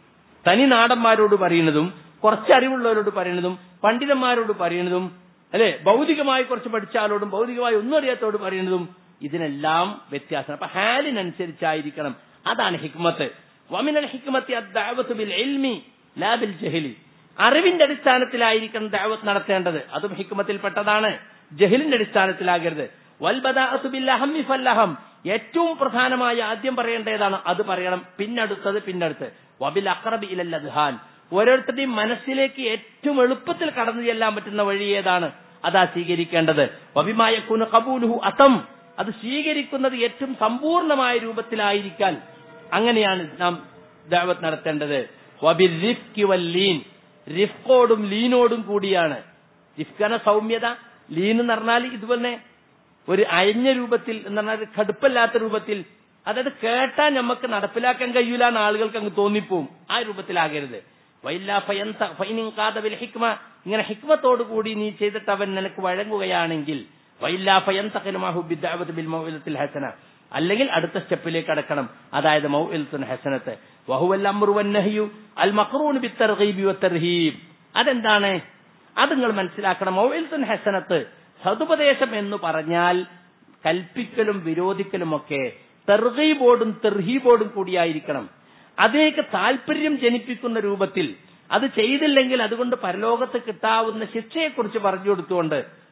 തനി നാടന്മാരോട് പറയുന്നതും കുറച്ച് അറിവുള്ളവരോട് പറയുന്നതും പണ്ഡിതന്മാരോട് പറയുന്നതും അല്ലെ ഭൗതികമായി കുറച്ച് പഠിച്ച ആളോടും ഭൗതികമായി ഒന്നും അറിയാത്തവരോട് പറയുന്നതും ഇതിനെല്ലാം വ്യത്യാസം അപ്പൊ ഹാലിനനുസരിച്ചായിരിക്കണം അതാണ് ഹിക്മത്ത് വമിനൽ ഹിക്മത്തി അദ്ദഅവത്തു ബിൽ ഇൽമി ലാ ബിൽ ജഹലി അറിവിന്റെ അടിസ്ഥാനത്തിലായിരിക്കണം ദഅവത്ത് നടത്തേണ്ടത് അതും ഹിക്മത്തിൽപ്പെട്ടതാണ് ജഹലിന്റെ അടിസ്ഥാനത്തിലാകരുത് വൽബദാഅത്തു ബിൽ അഹമ്മി ഫല്ലഹം ഏറ്റവും പ്രധാനമായ ആദ്യം പറയേണ്ടതാണ് അത് പറയണം പിന്നടുത്തത് പിന്നടുത്ത് വബിൽ അഖറബി ഇലൽ അദ്ഹാൻ ഓരോരുത്തരുടെയും മനസ്സിലേക്ക് ഏറ്റവും എളുപ്പത്തിൽ കടന്നു ചെല്ലാൻ പറ്റുന്ന വഴി ഏതാണ് അതാ സ്വീകരിക്കേണ്ടത് വബിമായ കുന കബൂലുഹു അത്തം അത് സ്വീകരിക്കുന്നത് ഏറ്റവും സമ്പൂർണമായ രൂപത്തിലായിരിക്കാൻ അങ്ങനെയാണ് നാം ദാവത്ത് നടത്തേണ്ടത് വബിൽ റിഫ്കി വല്ലീൻ റിഫ്കോടും ലീനോടും കൂടിയാണ് റിഫ്കന സൗമ്യത ലീൻ എന്ന് പറഞ്ഞാൽ ഇതുപോലെ ഒരു അയഞ്ഞ രൂപത്തിൽ എന്ന് പറഞ്ഞാൽ കടുപ്പല്ലാത്ത രൂപത്തിൽ അതായത് കേട്ടാൽ നമുക്ക് നടപ്പിലാക്കാൻ കഴിയൂല എന്ന് ആളുകൾക്ക് അങ്ങ് തോന്നിപ്പോവും ആ രൂപത്തിലാകരുത് വൈല്ലാ ഫയന്ത ഫൈനിൻ കാതബിൽ ഹിക്മ ഇങ്ങനെ ഹിക്മത്തോടു കൂടി നീ ചെയ്തിട്ട് അവൻ നിനക്ക് വഴങ്ങുകയാണെങ്കിൽ വൈല്ലാ ഫയന്തഖനുമാഹു ബിദ്ദഅവത്ത് ബിൽ മൗഇലത്തിൽ ഹസന അല്ലെങ്കിൽ അടുത്ത സ്റ്റെപ്പിലേക്ക് കടക്കണം അതായത് മൗഇലത്തുൻ ഹസനത്ത് വഹുവൽ അംറു വൻ നഹ്യു അൽ മഖറൂൻ ബിത്തർഗീബി വത്തർഹീബ് അതെന്താണ് അത് നിങ്ങൾ മനസ്സിലാക്കണം മൗഇലത്തുൻ ഹസനത്ത് സതുപദേശം എന്ന് പറഞ്ഞാൽ കൽപ്പിക്കലും വിരോധിക്കലുമൊക്കെ തെർഹീബോടും തെർഹീബോടും കൂടിയായിരിക്കണം അതിലേക്ക് താല്പര്യം ജനിപ്പിക്കുന്ന രൂപത്തിൽ അത് ചെയ്തില്ലെങ്കിൽ അതുകൊണ്ട് പരലോകത്ത് കിട്ടാവുന്ന ശിക്ഷയെക്കുറിച്ച് പറഞ്ഞു കൊടുത്തുകൊണ്ട്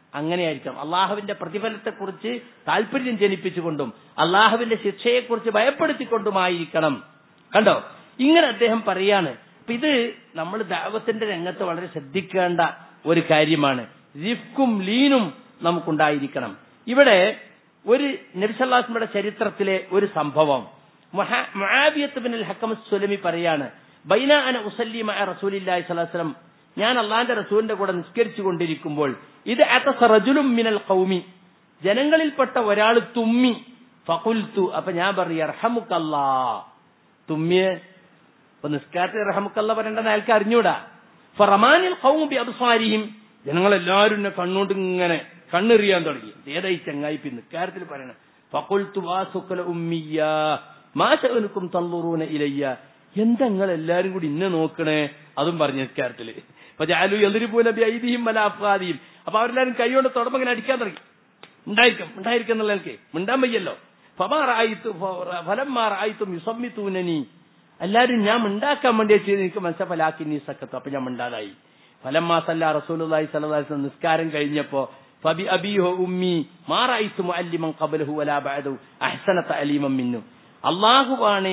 അങ്ങനെയായിരിക്കണം അള്ളാഹുവിന്റെ പ്രതിഫലത്തെക്കുറിച്ച് താല്പര്യം ജനിപ്പിച്ചുകൊണ്ടും അള്ളാഹുവിന്റെ ശിക്ഷയെക്കുറിച്ച് ഭയപ്പെടുത്തിക്കൊണ്ടുമായിരിക്കണം കണ്ടോ ഇങ്ങനെ അദ്ദേഹം പറയാണ് അപ്പൊ ഇത് നമ്മൾ ദൈവത്തിന്റെ രംഗത്ത് വളരെ ശ്രദ്ധിക്കേണ്ട ഒരു കാര്യമാണ് റിഫ്ക്കും ലീനും നമുക്കുണ്ടായിരിക്കണം ഇവിടെ ഒരു നബിസല്ലാസ്മയുടെ ചരിത്രത്തിലെ ഒരു സംഭവം മുആവിയത്ത് ബിൻ ഹക്കം സുലമി പറയാണ് ബൈന അന ഉസല്ലി മഅ റസൂലില്ലാഹി സ്വല്ലല്ലാഹു അലൈഹി വസല്ലം ഞാൻ അള്ളാന്റെ റസൂലിന്റെ കൂടെ നിസ്കരിച്ചു കൊണ്ടിരിക്കുമ്പോൾ ഇത് അത്തസ റജുലും മിനൽ ഖൗമി ജനങ്ങളിൽപ്പെട്ട ഒരാൾ തുമ്മി ഫഖുൽത്തു അപ്പൊ ഞാൻ പറഞ്ഞു അർഹമുക്കല്ലാ തുമ്മിയെ ഇപ്പൊ നിസ്കാരത്തിൽ റഹമുക്കല്ല പറയേണ്ടത് അയാൾക്ക് അറിഞ്ഞൂടാ ഫറമാനിൽ ഖൗമു ബി അബ്സാരിഹിം ജനങ്ങളെല്ലാവരും എന്നെ കണ്ണുകൊണ്ട് ഇങ്ങനെ കണ്ണെറിയാൻ തുടങ്ങി ഏതായി ചങ്ങായിപ്പി നിസ്കാരത്തിൽ പറയണം ഫഖുൽത്തു വാസുക്കല ഉമ്മിയ മാശവനുക്കും തള്ളുറൂന ഇലയ്യ എന്താ നിങ്ങൾ എല്ലാരും കൂടി ഇന്നെ നോക്കണേ അതും പറഞ്ഞു നിസ്കാരത്തില് അപ്പൊ ജാലു എന്തിനു പോലെ ഐതിയും മല അഫ്ഗാദിയും അപ്പൊ അവരെല്ലാരും കൈകൊണ്ട് തുടമ്പ് ഇങ്ങനെ അടിക്കാൻ തുടങ്ങി ഉണ്ടായിരിക്കും ഉണ്ടായിരിക്കും എന്നുള്ള എനിക്ക് മിണ്ടാൻ വയ്യല്ലോ ഫമാറായിത്തു ഫലമാറായിത്തും യുസമ്മിത്തൂനനി എല്ലാരും ഞാൻ ഉണ്ടാക്കാൻ വേണ്ടി ചെയ്ത് എനിക്ക് മനസ്സിലാക്കി നീ സക്കത്ത് അപ്പൊ ഞാൻ മിണ്ടാതായി ഫലമാ സല്ല റസൂലുള്ളാഹി സ്വല്ലല്ലാഹി അലൈഹി നിസ്കാരം കഴിഞ്ഞപ്പോ ഫബി അബീഹു ഉമ്മി മാറായിത്തു മുഅല്ലിമൻ ഖബലഹു വലാ ബഅദു അഹ്സന തഅലീമൻ മിന്നു അല്ലാഹുവാണ്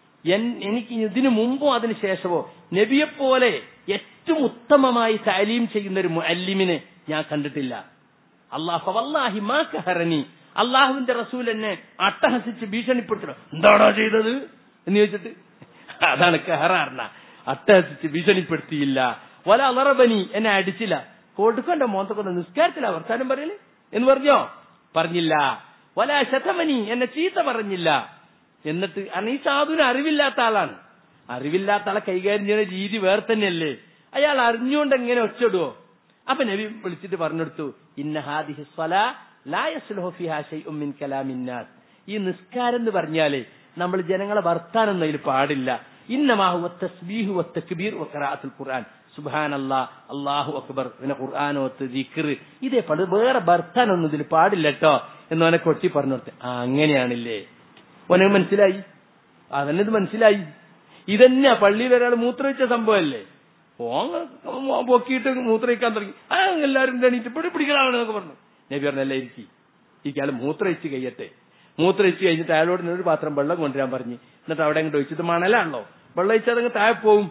എനിക്ക് ഇതിനു മുമ്പോ അതിനു ശേഷമോ നബിയെപ്പോലെ ഏറ്റവും ഉത്തമമായി താലീം ചെയ്യുന്ന ഒരു മുഅല്ലിമിനെ ഞാൻ കണ്ടിട്ടില്ല അള്ളാഹു വല്ലാഹി മാ കഹറനി അള്ളാഹുവിന്റെ റസൂൽ എന്നെ അട്ടഹസിച്ച് ഭീഷണിപ്പെടുത്തണം എന്താണോ ചെയ്തത് എന്ന് ചോദിച്ചിട്ട് അതാണ് കഹറാറിന അട്ടഹസിച്ച് ഭീഷണിപ്പെടുത്തിയില്ല വല അലറബനി എന്നെ അടിച്ചില്ല കൊടുക്കണ്ട മോന്തക്കൊണ്ട നിസ്കാരത്തില വർത്താനം പറയല് എന്ന് പറഞ്ഞോ പറഞ്ഞില്ല വല ശതമനി എന്നെ ചീത്ത പറഞ്ഞില്ല എന്നിട്ട് ഈ സാധുവിന് അറിവില്ലാത്ത ആളാണ് അറിവില്ലാത്ത ആളെ കൈകാര്യം ചെയ്യുന്ന രീതി വേറെ തന്നെയല്ലേ അയാൾ അറിഞ്ഞുകൊണ്ട് എങ്ങനെ ഒച്ചിടുവോ അപ്പൊ നബി വിളിച്ചിട്ട് പറഞ്ഞെടുത്തു ഇന്ന ഹാദിഹി സ്വലാ ലാ യസ്ലുഹു ഫിഹാ ശൈഉം മിൻ കലാമിന്നാസ് ഈ നിസ്കാരം എന്ന് പറഞ്ഞാലേ നമ്മൾ ജനങ്ങളെ വർത്താനൊന്നും അതിൽ പാടില്ല ഇന്നമാഹു തസ്ബീഹു വത്തക്ബീർ വഖറാഅത്തുൽ ഖുർആൻ സുബ്ഹാനല്ലാ അല്ലാഹു അക്ബർ പിന്നെ ഖുർആാനോത്ത് ദിക്ർ ഇതേ പാട് വേറെ വർത്താനൊന്നും ഇതിൽ പാടില്ല കേട്ടോ എന്ന് അവനെ കൊട്ടി പറഞ്ഞു കൊടുത്തെ ആ അങ്ങനെയാണില്ലേ ഓനെ മനസ്സിലായി അവനെ ഇത് മനസ്സിലായി ഇതന്നെയാ പള്ളിയിൽ ഒരാൾ മൂത്രയിച്ച സംഭവമല്ലേ ഓൻ പൊക്കിയിട്ട് മൂത്രയിക്കാൻ തുടങ്ങി ആ എല്ലാരും എണീറ്റ് പിടി പിടിക്കലാണെന്നൊക്കെ പറഞ്ഞു നബി പറഞ്ഞല്ല ഇരിക്കി ഇരിക്കാൾ മൂത്രയിച്ച് കഴിയട്ടെ മൂത്രയിച്ച് കഴിഞ്ഞിട്ട് അയാളോട് ഒരു പാത്രം വെള്ളം കൊണ്ടുവരാൻ പറഞ്ഞു എന്നിട്ട് അവിടെ അങ്ങോട്ട് ഒഴിച്ചത് മണലാണല്ലോ വെള്ളം ഒഴിച്ചാൽ അതങ്ങ് താഴെ പോവും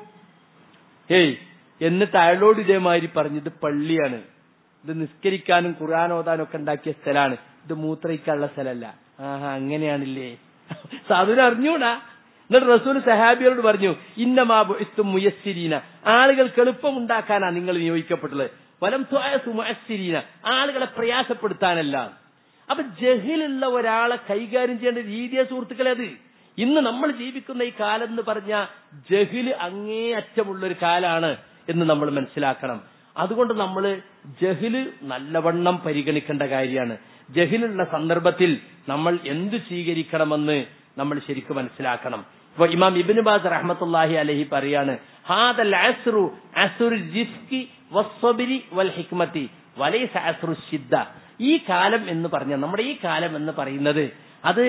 ഏയ് എന്നിട്ട് അയാളോട് ഇതേമാതിരി പറഞ്ഞത് പള്ളിയാണ് ഇത് നിസ്കരിക്കാനും ഖുർആൻ ഓതാനും ഒക്കെ ഉണ്ടാക്കിയ സ്ഥലമാണ് ഇത് മൂത്രയിക്കാനുള്ള സ്ഥലമല്ല ആഹാ അങ്ങനെയാണില്ലേ സാധുവിനെ അറിഞ്ഞൂടാ എന്നിട്ട് റസൂൽ സഹാബിയോട് പറഞ്ഞു ഇന്നമാബു ഇസ്തും മുയസ്സിരീന ആളുകൾക്ക് എളുപ്പം ഉണ്ടാക്കാനാ നിങ്ങൾ നിയോഗിക്കപ്പെട്ടുള്ളത് വലം മുയസ്സിരീന ആളുകളെ പ്രയാസപ്പെടുത്താനല്ല അപ്പൊ ജഹിലുള്ള ഒരാളെ കൈകാര്യം ചെയ്യേണ്ട രീതിയെ സുഹൃത്തുക്കളെ അത് ഇന്ന് നമ്മൾ ജീവിക്കുന്ന ഈ കാലം എന്ന് പറഞ്ഞ ജഹില് അങ്ങേ അറ്റമുള്ള ഒരു കാലാണ് എന്ന് നമ്മൾ മനസ്സിലാക്കണം അതുകൊണ്ട് നമ്മൾ ജഹില് നല്ലവണ്ണം പരിഗണിക്കേണ്ട കാര്യമാണ് ജഹിലുള്ള സന്ദർഭത്തിൽ നമ്മൾ എന്തു സ്വീകരിക്കണമെന്ന് നമ്മൾ ശരിക്കും മനസ്സിലാക്കണം ഇപ്പൊ ഇമാം ഇബിന് ബാസ് റഹ്മത്തുല്ലാഹി അലഹി പറയാണ് ഹാദൽ അസ്റു അസുർ ജിസ്കി വസ്വബിരി വൽ ഹിക്മത്തി വലൈസ അസ്റു ഷിദ്ദ ഈ കാലം എന്ന് പറഞ്ഞ നമ്മുടെ ഈ കാലം എന്ന് പറയുന്നത് അത്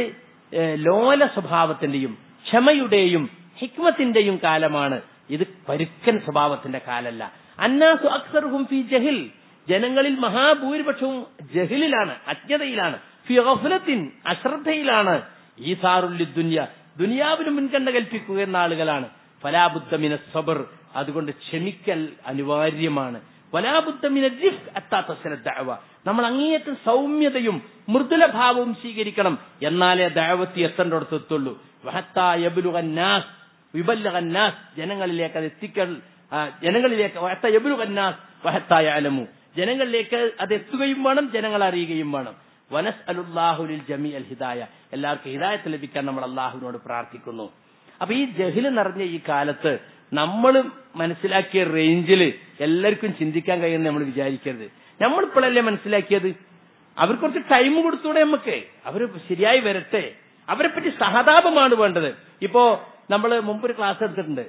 ലോല സ്വഭാവത്തിന്റെയും ക്ഷമയുടെയും ഹിക്മത്തിന്റെയും കാലമാണ് ഇത് പരുക്കൻ സ്വഭാവത്തിന്റെ കാലല്ല അന്നാസു അക്സർഹും ഫി ജഹിൽ ജനങ്ങളിൽ മഹാഭൂരിപക്ഷവും ജഹിലിലാണ് അജ്ഞതയിലാണ് ഫി ഗഫലത്തിൻ അശ്രദ്ധയിലാണ് ഈ സാറുല്ലി ദുന്യ ദുനിയാവിന് മുൻകണ്ട കൽപ്പിക്കുക എന്ന ആളുകളാണ് ഫലാബുദ്ധമിന സബർ അതുകൊണ്ട് ക്ഷമിക്കൽ അനിവാര്യമാണ് വലാബുദ്ധമിന ജിഫ് അത്താത്ത ദഅവ നമ്മൾ അങ്ങേയറ്റം സൗമ്യതയും മൃദുലഭാവവും സ്വീകരിക്കണം എന്നാലേ ദഅവത്തി എത്തേണ്ടടുത്ത് എത്തുള്ളൂ വഹത്തായബുലുഗന്നാസ് വിബല്ലഗന്നാസ് ജനങ്ങളിലേക്ക് അത് എത്തിക്കൽ ജനങ്ങളിലേക്ക് വഹത്തയബുലുഗന്നാസ് വഹത്തായ അലമു ജനങ്ങളിലേക്ക് അത് എത്തുകയും വേണം ജനങ്ങൾ അറിയുകയും വേണം വനസ് അലുല്ലാഹുലിൽ ജമി അൽ ഹിദായ എല്ലാവർക്കും ഹിദായത്ത് ലഭിക്കാൻ നമ്മൾ അള്ളാഹുവിനോട് പ്രാർത്ഥിക്കുന്നു അപ്പൊ ഈ ജഹില് നിറഞ്ഞ ഈ കാലത്ത് നമ്മൾ മനസ്സിലാക്കിയ റേഞ്ചിൽ എല്ലാവർക്കും ചിന്തിക്കാൻ കഴിയുമെന്ന് നമ്മൾ വിചാരിക്കരുത് നമ്മൾ ഇപ്പോഴല്ലേ മനസ്സിലാക്കിയത് അവർ കുറച്ച് ടൈം കൊടുത്തൂടെ നമുക്ക് അവര് ശരിയായി വരട്ടെ അവരെ പറ്റി സഹതാപമാണ് വേണ്ടത് ഇപ്പോ നമ്മൾ മുമ്പൊരു ക്ലാസ് എടുത്തിട്ടുണ്ട്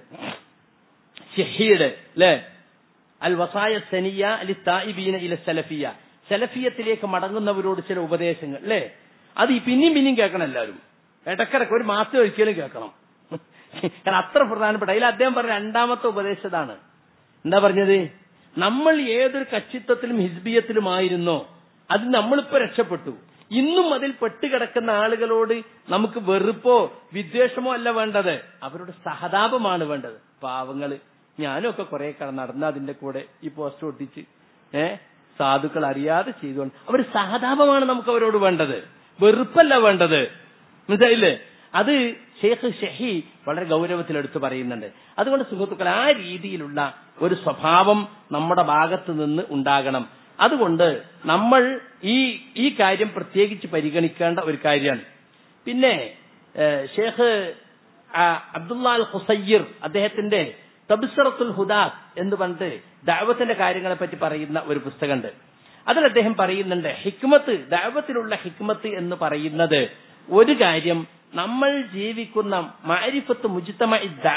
ഷഹീഡ് അല്ലെ അൽ വസായ സനിയ അലി തായിബീന ഇല സലഫിയ സലഫിയത്തിലേക്ക് മടങ്ങുന്നവരോട് ചില ഉപദേശങ്ങൾ അല്ലേ അത് പിന്നെയും പിന്നെയും കേൾക്കണം എല്ലാവരും ഇടക്കിടക്ക് ഒരു മാസം ഒരിക്കലും കേൾക്കണം കാരണം അത്ര പ്രധാനപ്പെട്ട അതിൽ അദ്ദേഹം പറഞ്ഞ രണ്ടാമത്തെ ഉപദേശതാണ് എന്താ പറഞ്ഞത് നമ്മൾ ഏതൊരു കക്ഷിത്വത്തിലും ഹിസ്ബിയത്തിലുമായിരുന്നോ അത് നമ്മളിപ്പോ രക്ഷപ്പെട്ടു ഇന്നും അതിൽ പെട്ടുകിടക്കുന്ന ആളുകളോട് നമുക്ക് വെറുപ്പോ വിദ്വേഷമോ അല്ല വേണ്ടത് അവരുടെ സഹതാപമാണ് വേണ്ടത് പാവങ്ങള് ഞാനും ഒക്കെ കുറെ നടന്ന അതിന്റെ കൂടെ ഈ പോസ്റ്റ് ഒട്ടിച്ച് ഏ സാധുക്കൾ അറിയാതെ ചെയ്തുകൊണ്ട് അവർ സഹതാപമാണ് നമുക്ക് അവരോട് വേണ്ടത് വെറുപ്പല്ല വേണ്ടത് മനസ്സിലായില്ലേ അത് ഷെയ്ഖ് ഷഹി വളരെ ഗൗരവത്തിൽ എടുത്തു പറയുന്നുണ്ട് അതുകൊണ്ട് സുഹൃത്തുക്കൾ ആ രീതിയിലുള്ള ഒരു സ്വഭാവം നമ്മുടെ ഭാഗത്ത് നിന്ന് ഉണ്ടാകണം അതുകൊണ്ട് നമ്മൾ ഈ ഈ കാര്യം പ്രത്യേകിച്ച് പരിഗണിക്കേണ്ട ഒരു കാര്യമാണ് പിന്നെ ഷേഖ് അബ്ദുല്ലാൽ ഹുസയ്യർ അദ്ദേഹത്തിന്റെ തബ്സറത്തുൽ ഹുദാസ് എന്ന് പറഞ്ഞിട്ട് ദാവത്തിന്റെ കാര്യങ്ങളെ പറ്റി പറയുന്ന ഒരു പുസ്തകമുണ്ട് അതിൽ അദ്ദേഹം പറയുന്നുണ്ട് ഹിക്മത്ത് ദാവത്തിലുള്ള ഹിക്മത്ത് എന്ന് പറയുന്നത് ഒരു കാര്യം നമ്മൾ ജീവിക്കുന്ന മാരിഫത്ത് മുജിത്തമ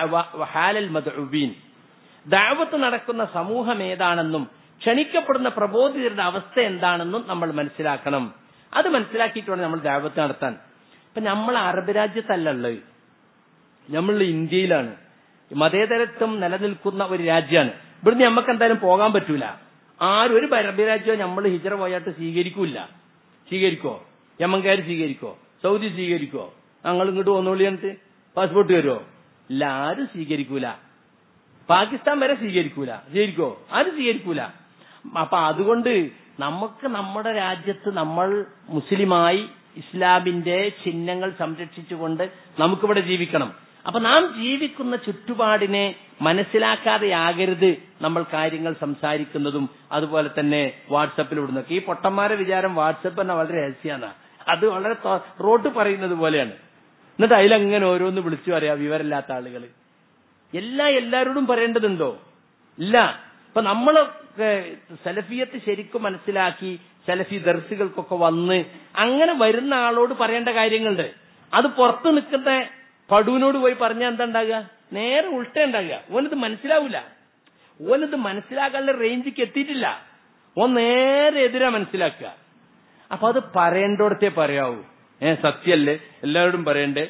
ഹാലൽ മദ്ഉബീൻ ദാവത്ത് നടക്കുന്ന സമൂഹം ഏതാണെന്നും ക്ഷണിക്കപ്പെടുന്ന പ്രബോധിതരുടെ അവസ്ഥ എന്താണെന്നും നമ്മൾ മനസ്സിലാക്കണം അത് മനസ്സിലാക്കിയിട്ട് വേണം നമ്മൾ ദാവത്ത് നടത്താൻ ഇപ്പൊ നമ്മൾ അറബ് രാജ്യത്തല്ലുള്ളത് നമ്മൾ ഇന്ത്യയിലാണ് മതേതരത്വം നിലനിൽക്കുന്ന ഒരു രാജ്യമാണ് ഇവിടുന്ന് നമുക്ക് എന്തായാലും പോകാൻ പറ്റൂല ആരും ഒരു അറബ് രാജ്യവും നമ്മൾ ഹിജറ പോയാട്ട് സ്വീകരിക്കൂല സ്വീകരിക്കോ യമൻകാർ സ്വീകരിക്കോ സൗദി സ്വീകരിക്കോ ഞങ്ങൾ ഇങ്ങോട്ട് വന്നോളി എന്നിട്ട് പാസ്പോർട്ട് വരുമോ ഇല്ല ആരും സ്വീകരിക്കൂല പാകിസ്ഥാൻ വരെ സ്വീകരിക്കൂല സ്വീകരിക്കോ ആരും സ്വീകരിക്കൂല അപ്പൊ അതുകൊണ്ട് നമുക്ക് നമ്മുടെ രാജ്യത്ത് നമ്മൾ മുസ്ലിമായി ഇസ്ലാമിന്റെ ചിഹ്നങ്ങൾ സംരക്ഷിച്ചുകൊണ്ട് നമുക്കിവിടെ ജീവിക്കണം അപ്പൊ നാം ജീവിക്കുന്ന ചുറ്റുപാടിനെ മനസ്സിലാക്കാതെയാകരുത് നമ്മൾ കാര്യങ്ങൾ സംസാരിക്കുന്നതും അതുപോലെ തന്നെ വാട്സപ്പിൽ ഇടുന്നൊക്കെ ഈ പൊട്ടന്മാരെ വിചാരം വാട്സപ്പ് തന്നെ വളരെ രഹസ്യമാണ് അത് വളരെ റോഡ് പറയുന്നത് പോലെയാണ് എന്നിട്ട് അതിലങ്ങനെ ഓരോന്ന് വിളിച്ചു പറയാ വിവരമില്ലാത്ത ആളുകൾ എല്ലാ എല്ലാവരോടും പറയേണ്ടതുണ്ടോ ഇല്ല ഇപ്പൊ നമ്മൾ സെലഫിയത്ത് ശരിക്കും മനസ്സിലാക്കി സെലഫി ദർസുകൾക്കൊക്കെ വന്ന് അങ്ങനെ വരുന്ന ആളോട് പറയേണ്ട കാര്യങ്ങളുണ്ട് അത് പുറത്ത് നിൽക്കുന്ന പടുവിനോട് പോയി പറഞ്ഞാൽ എന്താ ഉണ്ടാകുക നേരെ ഉൾട്ട ഉണ്ടാകുക ഓനിത് മനസ്സിലാവൂല ഓനിത് മനസ്സിലാക്കാനുള്ള റേഞ്ചിക്ക് എത്തിയിട്ടില്ല ഓൻ നേരെ എതിരാ മനസ്സിലാക്കുക അപ്പൊ അത് പറയേണ്ടോടത്തേ പറയാവൂ ഏ സത്യല്ലേ എല്ലാവരോടും പറയണ്ടേ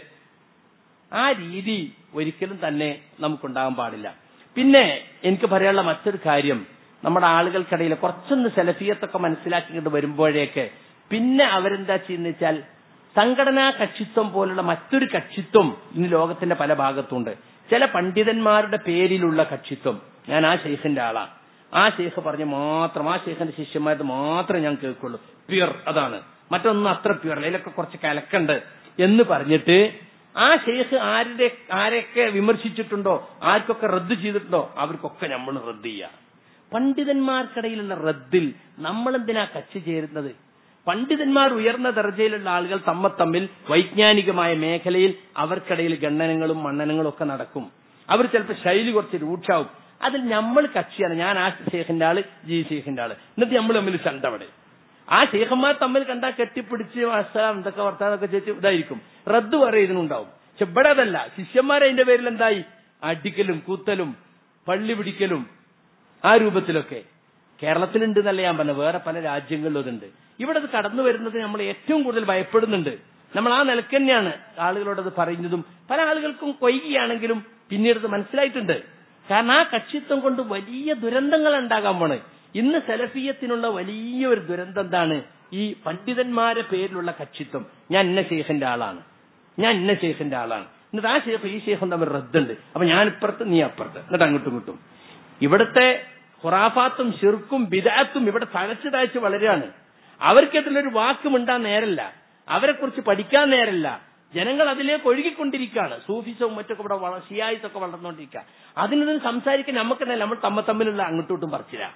ആ രീതി ഒരിക്കലും തന്നെ നമുക്കുണ്ടാകാൻ പാടില്ല പിന്നെ എനിക്ക് പറയാനുള്ള മറ്റൊരു കാര്യം നമ്മുടെ ആളുകൾക്കിടയിൽ കുറച്ചൊന്ന് സെലഫിയത്തൊക്കെ മനസ്സിലാക്കിക്കൊണ്ട് വരുമ്പോഴേക്ക് പിന്നെ അവരെന്താ ചെയ്യുന്ന വെച്ചാൽ സംഘടനാ കക്ഷിത്വം പോലുള്ള മറ്റൊരു കക്ഷിത്വം ഇന്ന് ലോകത്തിന്റെ പല ഭാഗത്തുണ്ട് ചില പണ്ഡിതന്മാരുടെ പേരിലുള്ള കക്ഷിത്വം ഞാൻ ആ ഷെയ്ഖിന്റെ ആളാ ആ ഷെയ്ഖ് പറഞ്ഞ് മാത്രം ആ ഷെയ്ഖിന്റെ ശിഷ്യന്മാരത് മാത്രമേ ഞാൻ കേൾക്കുള്ളൂ പ്യുർ അതാണ് മറ്റൊന്നും അത്ര പ്യുർ അതിലൊക്കെ കുറച്ച് കലക്കുണ്ട് എന്ന് പറഞ്ഞിട്ട് ആ ഷെയ്ഖ് ആരുടെ ആരെയൊക്കെ വിമർശിച്ചിട്ടുണ്ടോ ആർക്കൊക്കെ റദ്ദ് ചെയ്തിട്ടുണ്ടോ അവർക്കൊക്കെ നമ്മൾ റദ്ദ് ചെയ്യുക പണ്ഡിതന്മാർക്കിടയിലുള്ള റദ്ദിൽ നമ്മൾ എന്തിനാ കക്ഷി ചേരുന്നത് പണ്ഡിതന്മാർ ഉയർന്ന ദർജയിലുള്ള ആളുകൾ തമ്മ തമ്മിൽ വൈജ്ഞാനികമായ മേഖലയിൽ അവർക്കിടയിൽ ഗണ്ണനങ്ങളും മണ്ണനങ്ങളും ഒക്കെ നടക്കും അവർ ചിലപ്പോൾ ശൈലി കുറച്ച് രൂക്ഷാവും അതിൽ നമ്മൾ കക്ഷിയാണ് ഞാൻ ആ ഷെയ്ഖിന്റെ ആള് ജി ഷെയ്ഖിന്റെ ആള് എന്നിട്ട് നമ്മൾ തമ്മിൽ ചണ്ടവിടെ ആ ഷെയ്ഖന്മാർ തമ്മിൽ കണ്ടാ കെട്ടിപ്പിടിച്ച് അസ്സലാം എന്തൊക്കെ വർത്താനൊക്കെ ചോദിച്ച് ഇതായിരിക്കും റദ്ദ് പറയുന്നുണ്ടാവും പക്ഷെ ഇവിടെ അതല്ല ശിഷ്യന്മാർ അതിന്റെ പേരിൽ എന്തായി അടിക്കലും കൂത്തലും പള്ളി പിടിക്കലും ആ രൂപത്തിലൊക്കെ കേരളത്തിലുണ്ട് എന്നല്ല ഞാൻ പറഞ്ഞത് വേറെ പല രാജ്യങ്ങളിലും അതുണ്ട് ഇവിടെ അത് കടന്നു വരുന്നത് നമ്മൾ ഏറ്റവും കൂടുതൽ ഭയപ്പെടുന്നുണ്ട് നമ്മൾ ആ നിലക്ക് തന്നെയാണ് ആളുകളോട് അത് പറയുന്നതും പല ആളുകൾക്കും കൊയ്യുകയാണെങ്കിലും പിന്നീട് അത് മനസ്സിലായിട്ടുണ്ട് കാരണം ആ കക്ഷിത്വം കൊണ്ട് വലിയ ദുരന്തങ്ങൾ ഉണ്ടാകാൻ പോണ് ഇന്ന് സെലഫിയത്തിനുള്ള വലിയ ഒരു ദുരന്തം എന്താണ് ഈ പണ്ഡിതന്മാരെ പേരിലുള്ള കക്ഷിത്വം ഞാൻ ഇന്ന ശേഖന്റെ ആളാണ് ഞാൻ ഇന്ന ശേഖന്റെ ആളാണ് എന്നിട്ട് ആ ശേഖം ഈ ശേഖം തമ്മിൽ റദ്ദുണ്ട് അപ്പൊ ഞാൻ ഇപ്പുറത്ത് നീ അപ്പുറത്ത് എന്നിട്ട് അങ്ങോട്ടും ഇങ്ങോട്ടും ഇവിടുത്തെ ഖുറാഫാത്തും ഷിർക്കും ബിദാത്തും ഇവിടെ തഴച്ചു തഴച്ച് വളരെയാണ് അവർക്കെതിലൊരു വാക്കുമിണ്ടാൻ നേരല്ല അവരെ കുറിച്ച് പഠിക്കാൻ നേരല്ല ജനങ്ങൾ അതിലേക്ക് ഒഴുകിക്കൊണ്ടിരിക്കുകയാണ് സൂഫിസവും മറ്റൊക്കെ ഇവിടെ വള ഷിയായിസൊക്കെ വളർന്നുകൊണ്ടിരിക്കുക അതിനൊന്നും സംസാരിക്കാൻ നമുക്ക് നമ്മൾ തമ്മ തമ്മിലുള്ള അങ്ങോട്ടും പറിച്ചില്ല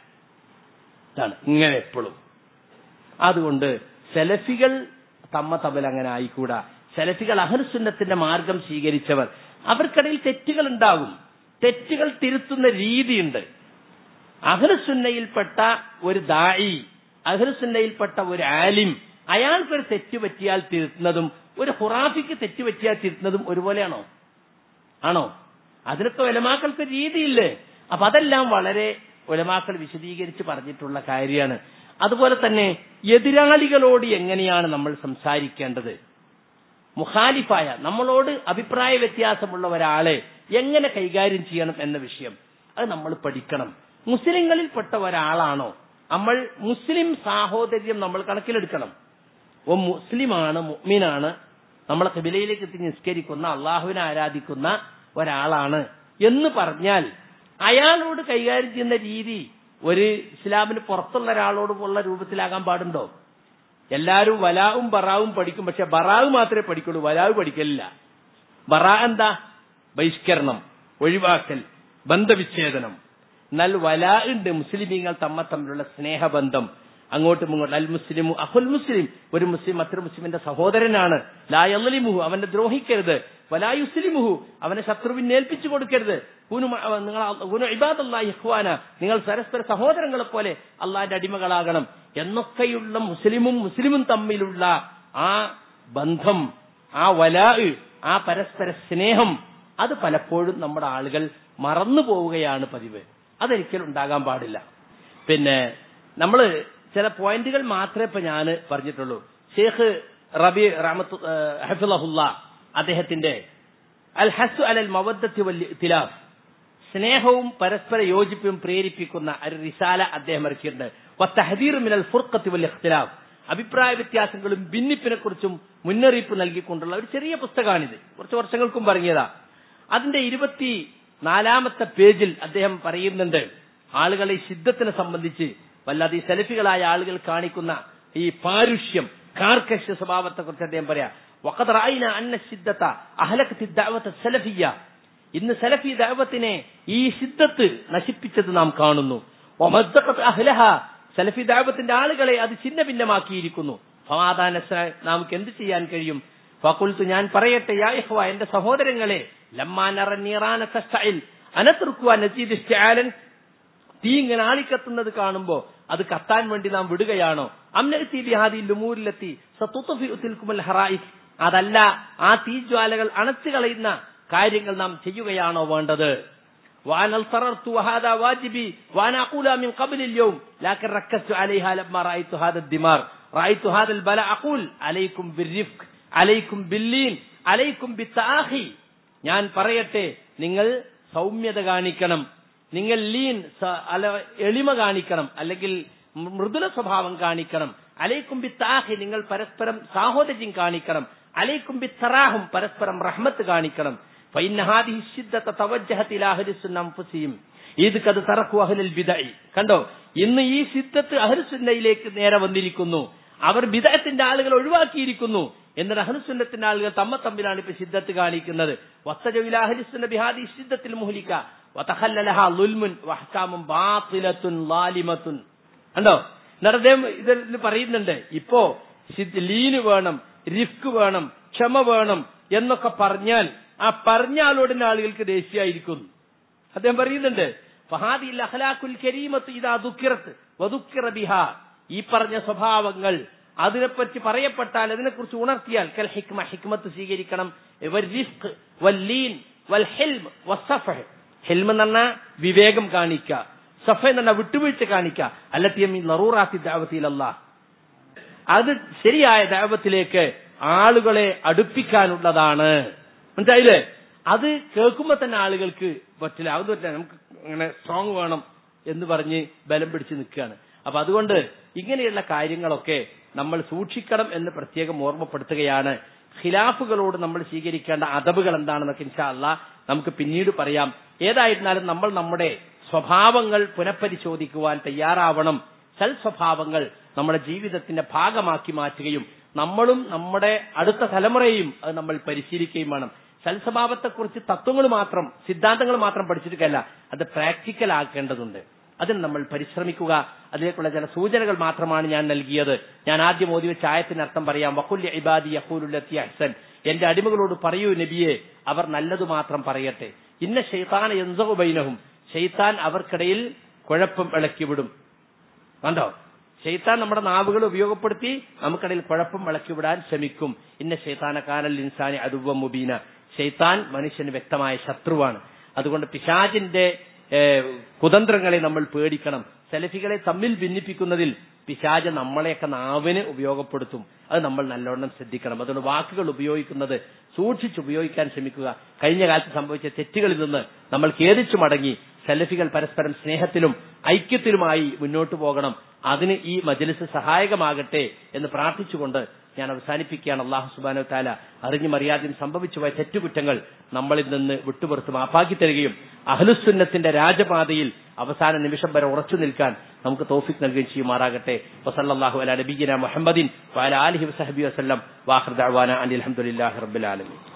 ഇതാണ് ഇങ്ങനെ എപ്പോഴും അതുകൊണ്ട് സെലഫികൾ തമ്മ തമ്മിൽ അങ്ങനെ ആയിക്കൂടാ സെലഫികൾ അഹർസുന്നത്തിന്റെ മാർഗം സ്വീകരിച്ചവർ അവർക്കിടയിൽ തെറ്റുകൾ ഉണ്ടാകും തെറ്റുകൾ തിരുത്തുന്ന രീതിയുണ്ട് അഹ്ലുസുന്നയിൽപ്പെട്ട ഒരു ദായി അഹ്ലുസുന്നയിൽപ്പെട്ട ഒരു ആലിം അയാൾക്കൊരു തെറ്റ് പറ്റിയാൽ തിരുത്തുന്നതും ഒരു ഹുറാഫിക്ക് തെറ്റ് പറ്റിയാൽ തിരുത്തുന്നതും ഒരുപോലെയാണോ ആണോ അതിനൊക്കെ ഒലമാക്കൾക്ക് രീതിയില്ലേ അപ്പൊ അതെല്ലാം വളരെ ഒലമാക്കൾ വിശദീകരിച്ച് പറഞ്ഞിട്ടുള്ള കാര്യമാണ് അതുപോലെ തന്നെ എതിരാളികളോട് എങ്ങനെയാണ് നമ്മൾ സംസാരിക്കേണ്ടത് മുഖാലിഫായ നമ്മളോട് അഭിപ്രായ വ്യത്യാസമുള്ള ഒരാളെ എങ്ങനെ കൈകാര്യം ചെയ്യണം എന്ന വിഷയം അത് നമ്മൾ പഠിക്കണം മുസ്ലിങ്ങളിൽപ്പെട്ട ഒരാളാണോ നമ്മൾ മുസ്ലിം സാഹോദര്യം നമ്മൾ കണക്കിലെടുക്കണം ഓ മുസ്ലിമാണ് മുഅ്മിനാണ് നമ്മളെ കിബിലയിലേക്ക് എത്തി നിസ്കരിക്കുന്ന അള്ളാഹുവിനെ ആരാധിക്കുന്ന ഒരാളാണ് എന്ന് പറഞ്ഞാൽ അയാളോട് കൈകാര്യം ചെയ്യുന്ന രീതി ഒരു ഇസ്ലാമിന് പുറത്തുള്ള ഒരാളോട് ഉള്ള രൂപത്തിലാകാൻ പാടുണ്ടോ എല്ലാവരും വലാവും ബറാവും പഠിക്കും പക്ഷെ ബറാവ് മാത്രമേ പഠിക്കുള്ളൂ വലാവ് പഠിക്കലില്ല ബറാ എന്താ ബഹിഷ്കരണം ഒഴിവാക്കൽ ബന്ധവിച്ഛേദനം എന്നാൽ വലാ ഉണ്ട് മുസ്ലിമീങ്ങൾ തമ്മ തമ്മിലുള്ള സ്നേഹബന്ധം അങ്ങോട്ടും ഇങ്ങോട്ടും അൽ മുസ്ലിമു അഹുൽ മുസ്ലിം ഒരു മുസ്ലിം മറ്റൊരു മുസ്ലിമിന്റെ സഹോദരനാണ് ലായലിമുഹു അവനെ ദ്രോഹിക്കരുത് വലായുസ്ലിമുഹു അവനെ ശത്രുവിനെ ഏൽപ്പിച്ചു കൊടുക്കരുത് കൂനു മ- നിങ്ങൾ കൂനു ഇബാദല്ലാഹി ഇഖ്വാന നിങ്ങൾ പരസ്പര സഹോദരങ്ങളെ പോലെ അള്ളാന്റെ അടിമകളാകണം എന്നൊക്കെയുള്ള മുസ്ലിമും മുസ്ലിമും തമ്മിലുള്ള ആ ബന്ധം ആ വലാ ആ പരസ്പര സ്നേഹം അത് പലപ്പോഴും നമ്മുടെ ആളുകൾ മറന്നു പോവുകയാണ് പതിവ് അതൊരിക്കലും ഉണ്ടാകാൻ പാടില്ല പിന്നെ നമ്മൾ ചില പോയിന്റുകൾ മാത്രമേ ഇപ്പൊ ഞാൻ പറഞ്ഞിട്ടുള്ളൂ ഷെയ്ഖ് റബി റഹമത്ത് ഹഫിളഹുല്ല അദ്ദേഹത്തിന്റെ അൽ ഹസു അലൽ മവദ്ദത്തി വല്യ ഇത്തിലാഫ് സ്നേഹവും പരസ്പര യോജിപ്പും പ്രേരിപ്പിക്കുന്ന ഒരു റിസാല അദ്ദേഹം ഇറക്കിയിട്ടുണ്ട് വത്തഹദീർ മിനൽ ഫുർഖത്തി വൽ ഇഖ്തിലാഫ് അഭിപ്രായ വ്യത്യാസങ്ങളും ഭിന്നിപ്പിനെ കുറിച്ചും മുന്നറിയിപ്പ് നൽകിക്കൊണ്ടുള്ള ഒരു ചെറിയ പുസ്തകമാണിത് കുറച്ച് വർഷങ്ങൾക്കും പറഞ്ഞതാ അതിന്റെ ഇരുപത്തി നാലാമത്തെ പേജിൽ അദ്ദേഹം പറയുന്നുണ്ട് ആളുകളെ ഈ സിദ്ധത്തിനെ സംബന്ധിച്ച് വല്ലാതെ ഈ സെലഫികളായ ആളുകൾ കാണിക്കുന്ന ഈ പാരുഷ്യം കാർക്കശ്യ സ്വഭാവത്തെ കുറിച്ച് അദ്ദേഹം പറയാ വഖദ് റഅയ്ന അന്ന സിദ്ധത അഹ്ലകത്തി ദഅവത സലഫിയ്യ ഇന്ന് സലഫി ദഅവത്തിനെ ഈ സിദ്ധത്ത് നശിപ്പിച്ചത് നാം കാണുന്നു വമസ്ദഖത് അഹ്ലഹ സലഫി ദഅവത്തിന്റെ ആളുകളെ അത് ഛിന്ന ഭിന്നമാക്കിയിരിക്കുന്നു സമാധാന നമുക്ക് എന്ത് ചെയ്യാൻ കഴിയും ഫക്കുൽത്തു ഞാൻ പറയട്ടെ യാ ഇഖ്വ എന്റെ സഹോദരങ്ങളെ ലമ്മാ നറ നീറാന തസ്തഇൽ അനത്രുക്കുവാ നസീദ് ഇസ്തിആലൻ തീ ഇങ്ങനെ ആളിക്കത്തുന്നത് കാണുമ്പോ അത് കത്താൻ വേണ്ടി നാം വിടുകയാണോ അമ്നത്തി ബിഹാദി ലുമൂരിലെത്തി സത്തുത്തുൽ ഹറായിഫ് അതല്ല ആ തീജ്വാലകൾ അണച്ചു കളയുന്ന കാര്യങ്ങൾ നാം ചെയ്യുകയാണോ വേണ്ടത് وأنا الصررت وهذا واجبي وأنا أقولها من قبل اليوم لكن ركزت عليها لما رأيت هذا الدمار رأيت هذا البلاء أقول عليكم بالرفق عليكم باللين عليكم بالتآخي ഞാൻ പറയട്ടെ നിങ്ങൾ സൗമ്യത കാണിക്കണം നിങ്ങൾ ലീൻ സ- അല എളിമ കാണിക്കണം അല്ലെങ്കിൽ മൃദുല സ്വഭാവം കാണിക്കണം അലൈക്കും ബിത്താഹി നിങ്ങൾ പരസ്പരം സാഹോദര്യം കാണിക്കണം അലൈക്കും ബിത്തറാഹും പരസ്പരം റഹ്മത്ത് കാണിക്കണം فإن هذه الشدة توجهت إلى أهل السنة أنفسهم ഇത് കത് തറക്കു അഹ്ലുൽ ബിദഇ കണ്ടോ ഇന്ന് ഈ സിദ്ധത്ത് അഹ്ലുസുന്നയിലേക്ക് നേരെ വന്നിരിക്കുന്നു അവർ ബിദഅത്തിന്റെ ആളുകൾ ഒഴിവാക്കിയിരിക്കുന്നു എന്നിട്ട് അഹ്ലുസുന്നത്തിന്റെ ആളുകൾ തമ്മ തമ്മിലാണ് ഇപ്പൊ സിദ്ധത്ത് കാണിക്കുന്നത് വസ്തജവില അഹ്ലുസുന്ന ബിഹാദി സിദ്ധത്തിൽ മുഹ്ലിക വതഖല്ലലഹ ളുൽമുൻ വഹ്കാമുൻ ബാത്തിലത്തുൻ ലാലിമത്തുൻ കണ്ടോ എന്നിട്ട് അദ്ദേഹം ഇതിൽ പറയുന്നുണ്ട് ഇപ്പോ സിദ് ലീന് വേണം റിഫ്ക് വേണം ക്ഷമ വേണം എന്നൊക്കെ പറഞ്ഞാൽ ആ പറഞ്ഞ ആളോടിന് ആളുകൾക്ക് ദേഷ്യമായിരിക്കും അദ്ദേഹം പറയുന്നുണ്ട് ഫഹാദിൽ അഖ്ലാഖുൽ കരീമത്ത് ഇതാ ദുഃഖിറത്ത് വദുഃഖിറ ബിഹ ഈ പറഞ്ഞ സ്വഭാവങ്ങൾ അതിനെപ്പറ്റി പറയപ്പെട്ടാൽ അതിനെക്കുറിച്ച് ഉണർത്തിയാൽ കൽ ഹിക്മ ഹിക്മത്ത് സ്വീകരിക്കണം വൽരിഫ്ഖ് വല്ലീൻ വൽ ഹിൽം വസ്സഫഹ് ഹിൽം എന്ന് പറഞ്ഞാൽ വിവേകം കാണിക്കുക സഫ എന്ന് പറഞ്ഞാൽ വിട്ടുവീഴ്ച കാണിക്കുക അല്ലത്തിയം ഈ നറൂറാത്തി ദാവത്തിലല്ല അത് ശരിയായ ദൈവത്തിലേക്ക് ആളുകളെ അടുപ്പിക്കാനുള്ളതാണ് മനസ്സിലായില്ലേ അത് കേൾക്കുമ്പോ തന്നെ ആളുകൾക്ക് പറ്റില്ല അത് പറ്റില്ല നമുക്ക് അങ്ങനെ സ്ട്രോങ് വേണം എന്ന് പറഞ്ഞ് ബലം പിടിച്ച് നിൽക്കുകയാണ് അപ്പൊ അതുകൊണ്ട് ഇങ്ങനെയുള്ള കാര്യങ്ങളൊക്കെ നമ്മൾ സൂക്ഷിക്കണം എന്ന് പ്രത്യേകം ഓർമ്മപ്പെടുത്തുകയാണ് ഖിലാഫുകളോട് നമ്മൾ സ്വീകരിക്കേണ്ട അതബുകൾ എന്താണെന്നൊക്കെ ഇൻഷാ അല്ലാ നമുക്ക് പിന്നീട് പറയാം ഏതായിരുന്നാലും നമ്മൾ നമ്മുടെ സ്വഭാവങ്ങൾ പുനഃപരിശോധിക്കുവാൻ തയ്യാറാവണം സൽ സ്വഭാവങ്ങൾ നമ്മുടെ ജീവിതത്തിന്റെ ഭാഗമാക്കി മാറ്റുകയും നമ്മളും നമ്മുടെ അടുത്ത തലമുറയും അത് നമ്മൾ പരിശീലിക്കുകയും വേണം സൽസ്വഭാവത്തെക്കുറിച്ച് തത്വങ്ങൾ മാത്രം സിദ്ധാന്തങ്ങൾ മാത്രം പഠിച്ചിരിക്കല്ല അത് പ്രാക്ടിക്കൽ ആക്കേണ്ടതുണ്ട് അതിന് നമ്മൾ പരിശ്രമിക്കുക അതിലേക്കുള്ള ചില സൂചനകൾ മാത്രമാണ് ഞാൻ നൽകിയത് ഞാൻ ആദ്യം ഓതി വെച്ച ആയത്തിന് അർത്ഥം പറയാം വക്കുല്യ ഇബാദി യഹൂലുല്ലത്തി അഹ്സൻ എന്റെ അടിമകളോട് പറയൂ നബിയെ അവർ നല്ലതു മാത്രം പറയട്ടെ ഇന്ന ഷെയ്ത്താൻ എന്തോ ബൈനഹും ഷെയ്ത്താൻ അവർക്കിടയിൽ കുഴപ്പം ഇളക്കിവിടും കണ്ടോ ഷെയ്ത്താൻ നമ്മുടെ നാവുകൾ ഉപയോഗപ്പെടുത്തി നമുക്കിടയിൽ കുഴപ്പം വിളക്കിവിടാൻ ശ്രമിക്കും ഇന്ന ഷെയ്ത്താന കാനൽ ഇൻസാനി അതുവ മുബീന ഷെയ്ത്താൻ മനുഷ്യന് വ്യക്തമായ ശത്രുവാണ് അതുകൊണ്ട് പിശാചിന്റെ ഏഹ്, കുതന്ത്രങ്ങളെ നമ്മൾ പേടിക്കണം സെലഫികളെ തമ്മിൽ ഭിന്നിപ്പിക്കുന്നതിൽ പിശാജ് നമ്മളെയൊക്കെ നാവിന് ഉപയോഗപ്പെടുത്തും അത് നമ്മൾ നല്ലവണ്ണം ശ്രദ്ധിക്കണം അതുകൊണ്ട് വാക്കുകൾ ഉപയോഗിക്കുന്നത് സൂക്ഷിച്ച് ഉപയോഗിക്കാൻ ശ്രമിക്കുക കഴിഞ്ഞ കാലത്ത് സംഭവിച്ച തെറ്റുകളിൽ നിന്ന് നമ്മൾ ഖേദിച്ചു മടങ്ങി സെലഫികൾ പരസ്പരം സ്നേഹത്തിലും ഐക്യത്തിലുമായി മുന്നോട്ട് പോകണം അതിന് ഈ മജ്ലിസ് സഹായകമാകട്ടെ എന്ന് പ്രാർത്ഥിച്ചുകൊണ്ട് ഞാൻ അവസാനിപ്പിക്കുകയാണ് അള്ളാഹു സുബാനോ താല അറിഞ്ഞും അറിയാതെയും സംഭവിച്ചു പോയ തെറ്റുകുറ്റങ്ങൾ നമ്മളിൽ നിന്ന് വിട്ടുപുറത്ത് മാപ്പാക്കി തരികയും അഹ്ലുസുന്നത്തിന്റെ രാജപാതയിൽ അവസാന നിമിഷം വരെ ഉറച്ചു നിൽക്കാൻ നമുക്ക് തോഫിക് നൽകുകയും ചെയ്യുമാറാകട്ടെ വസല്ലാഹു അല നബീന മുഹമ്മദിൻ വാല അലഹി വസഹബി വസ്ലം വാഹർ ദഅവാന അനിൽ അലഹമുല്ലാഹി റബ്ബിൽ ആലമീൻ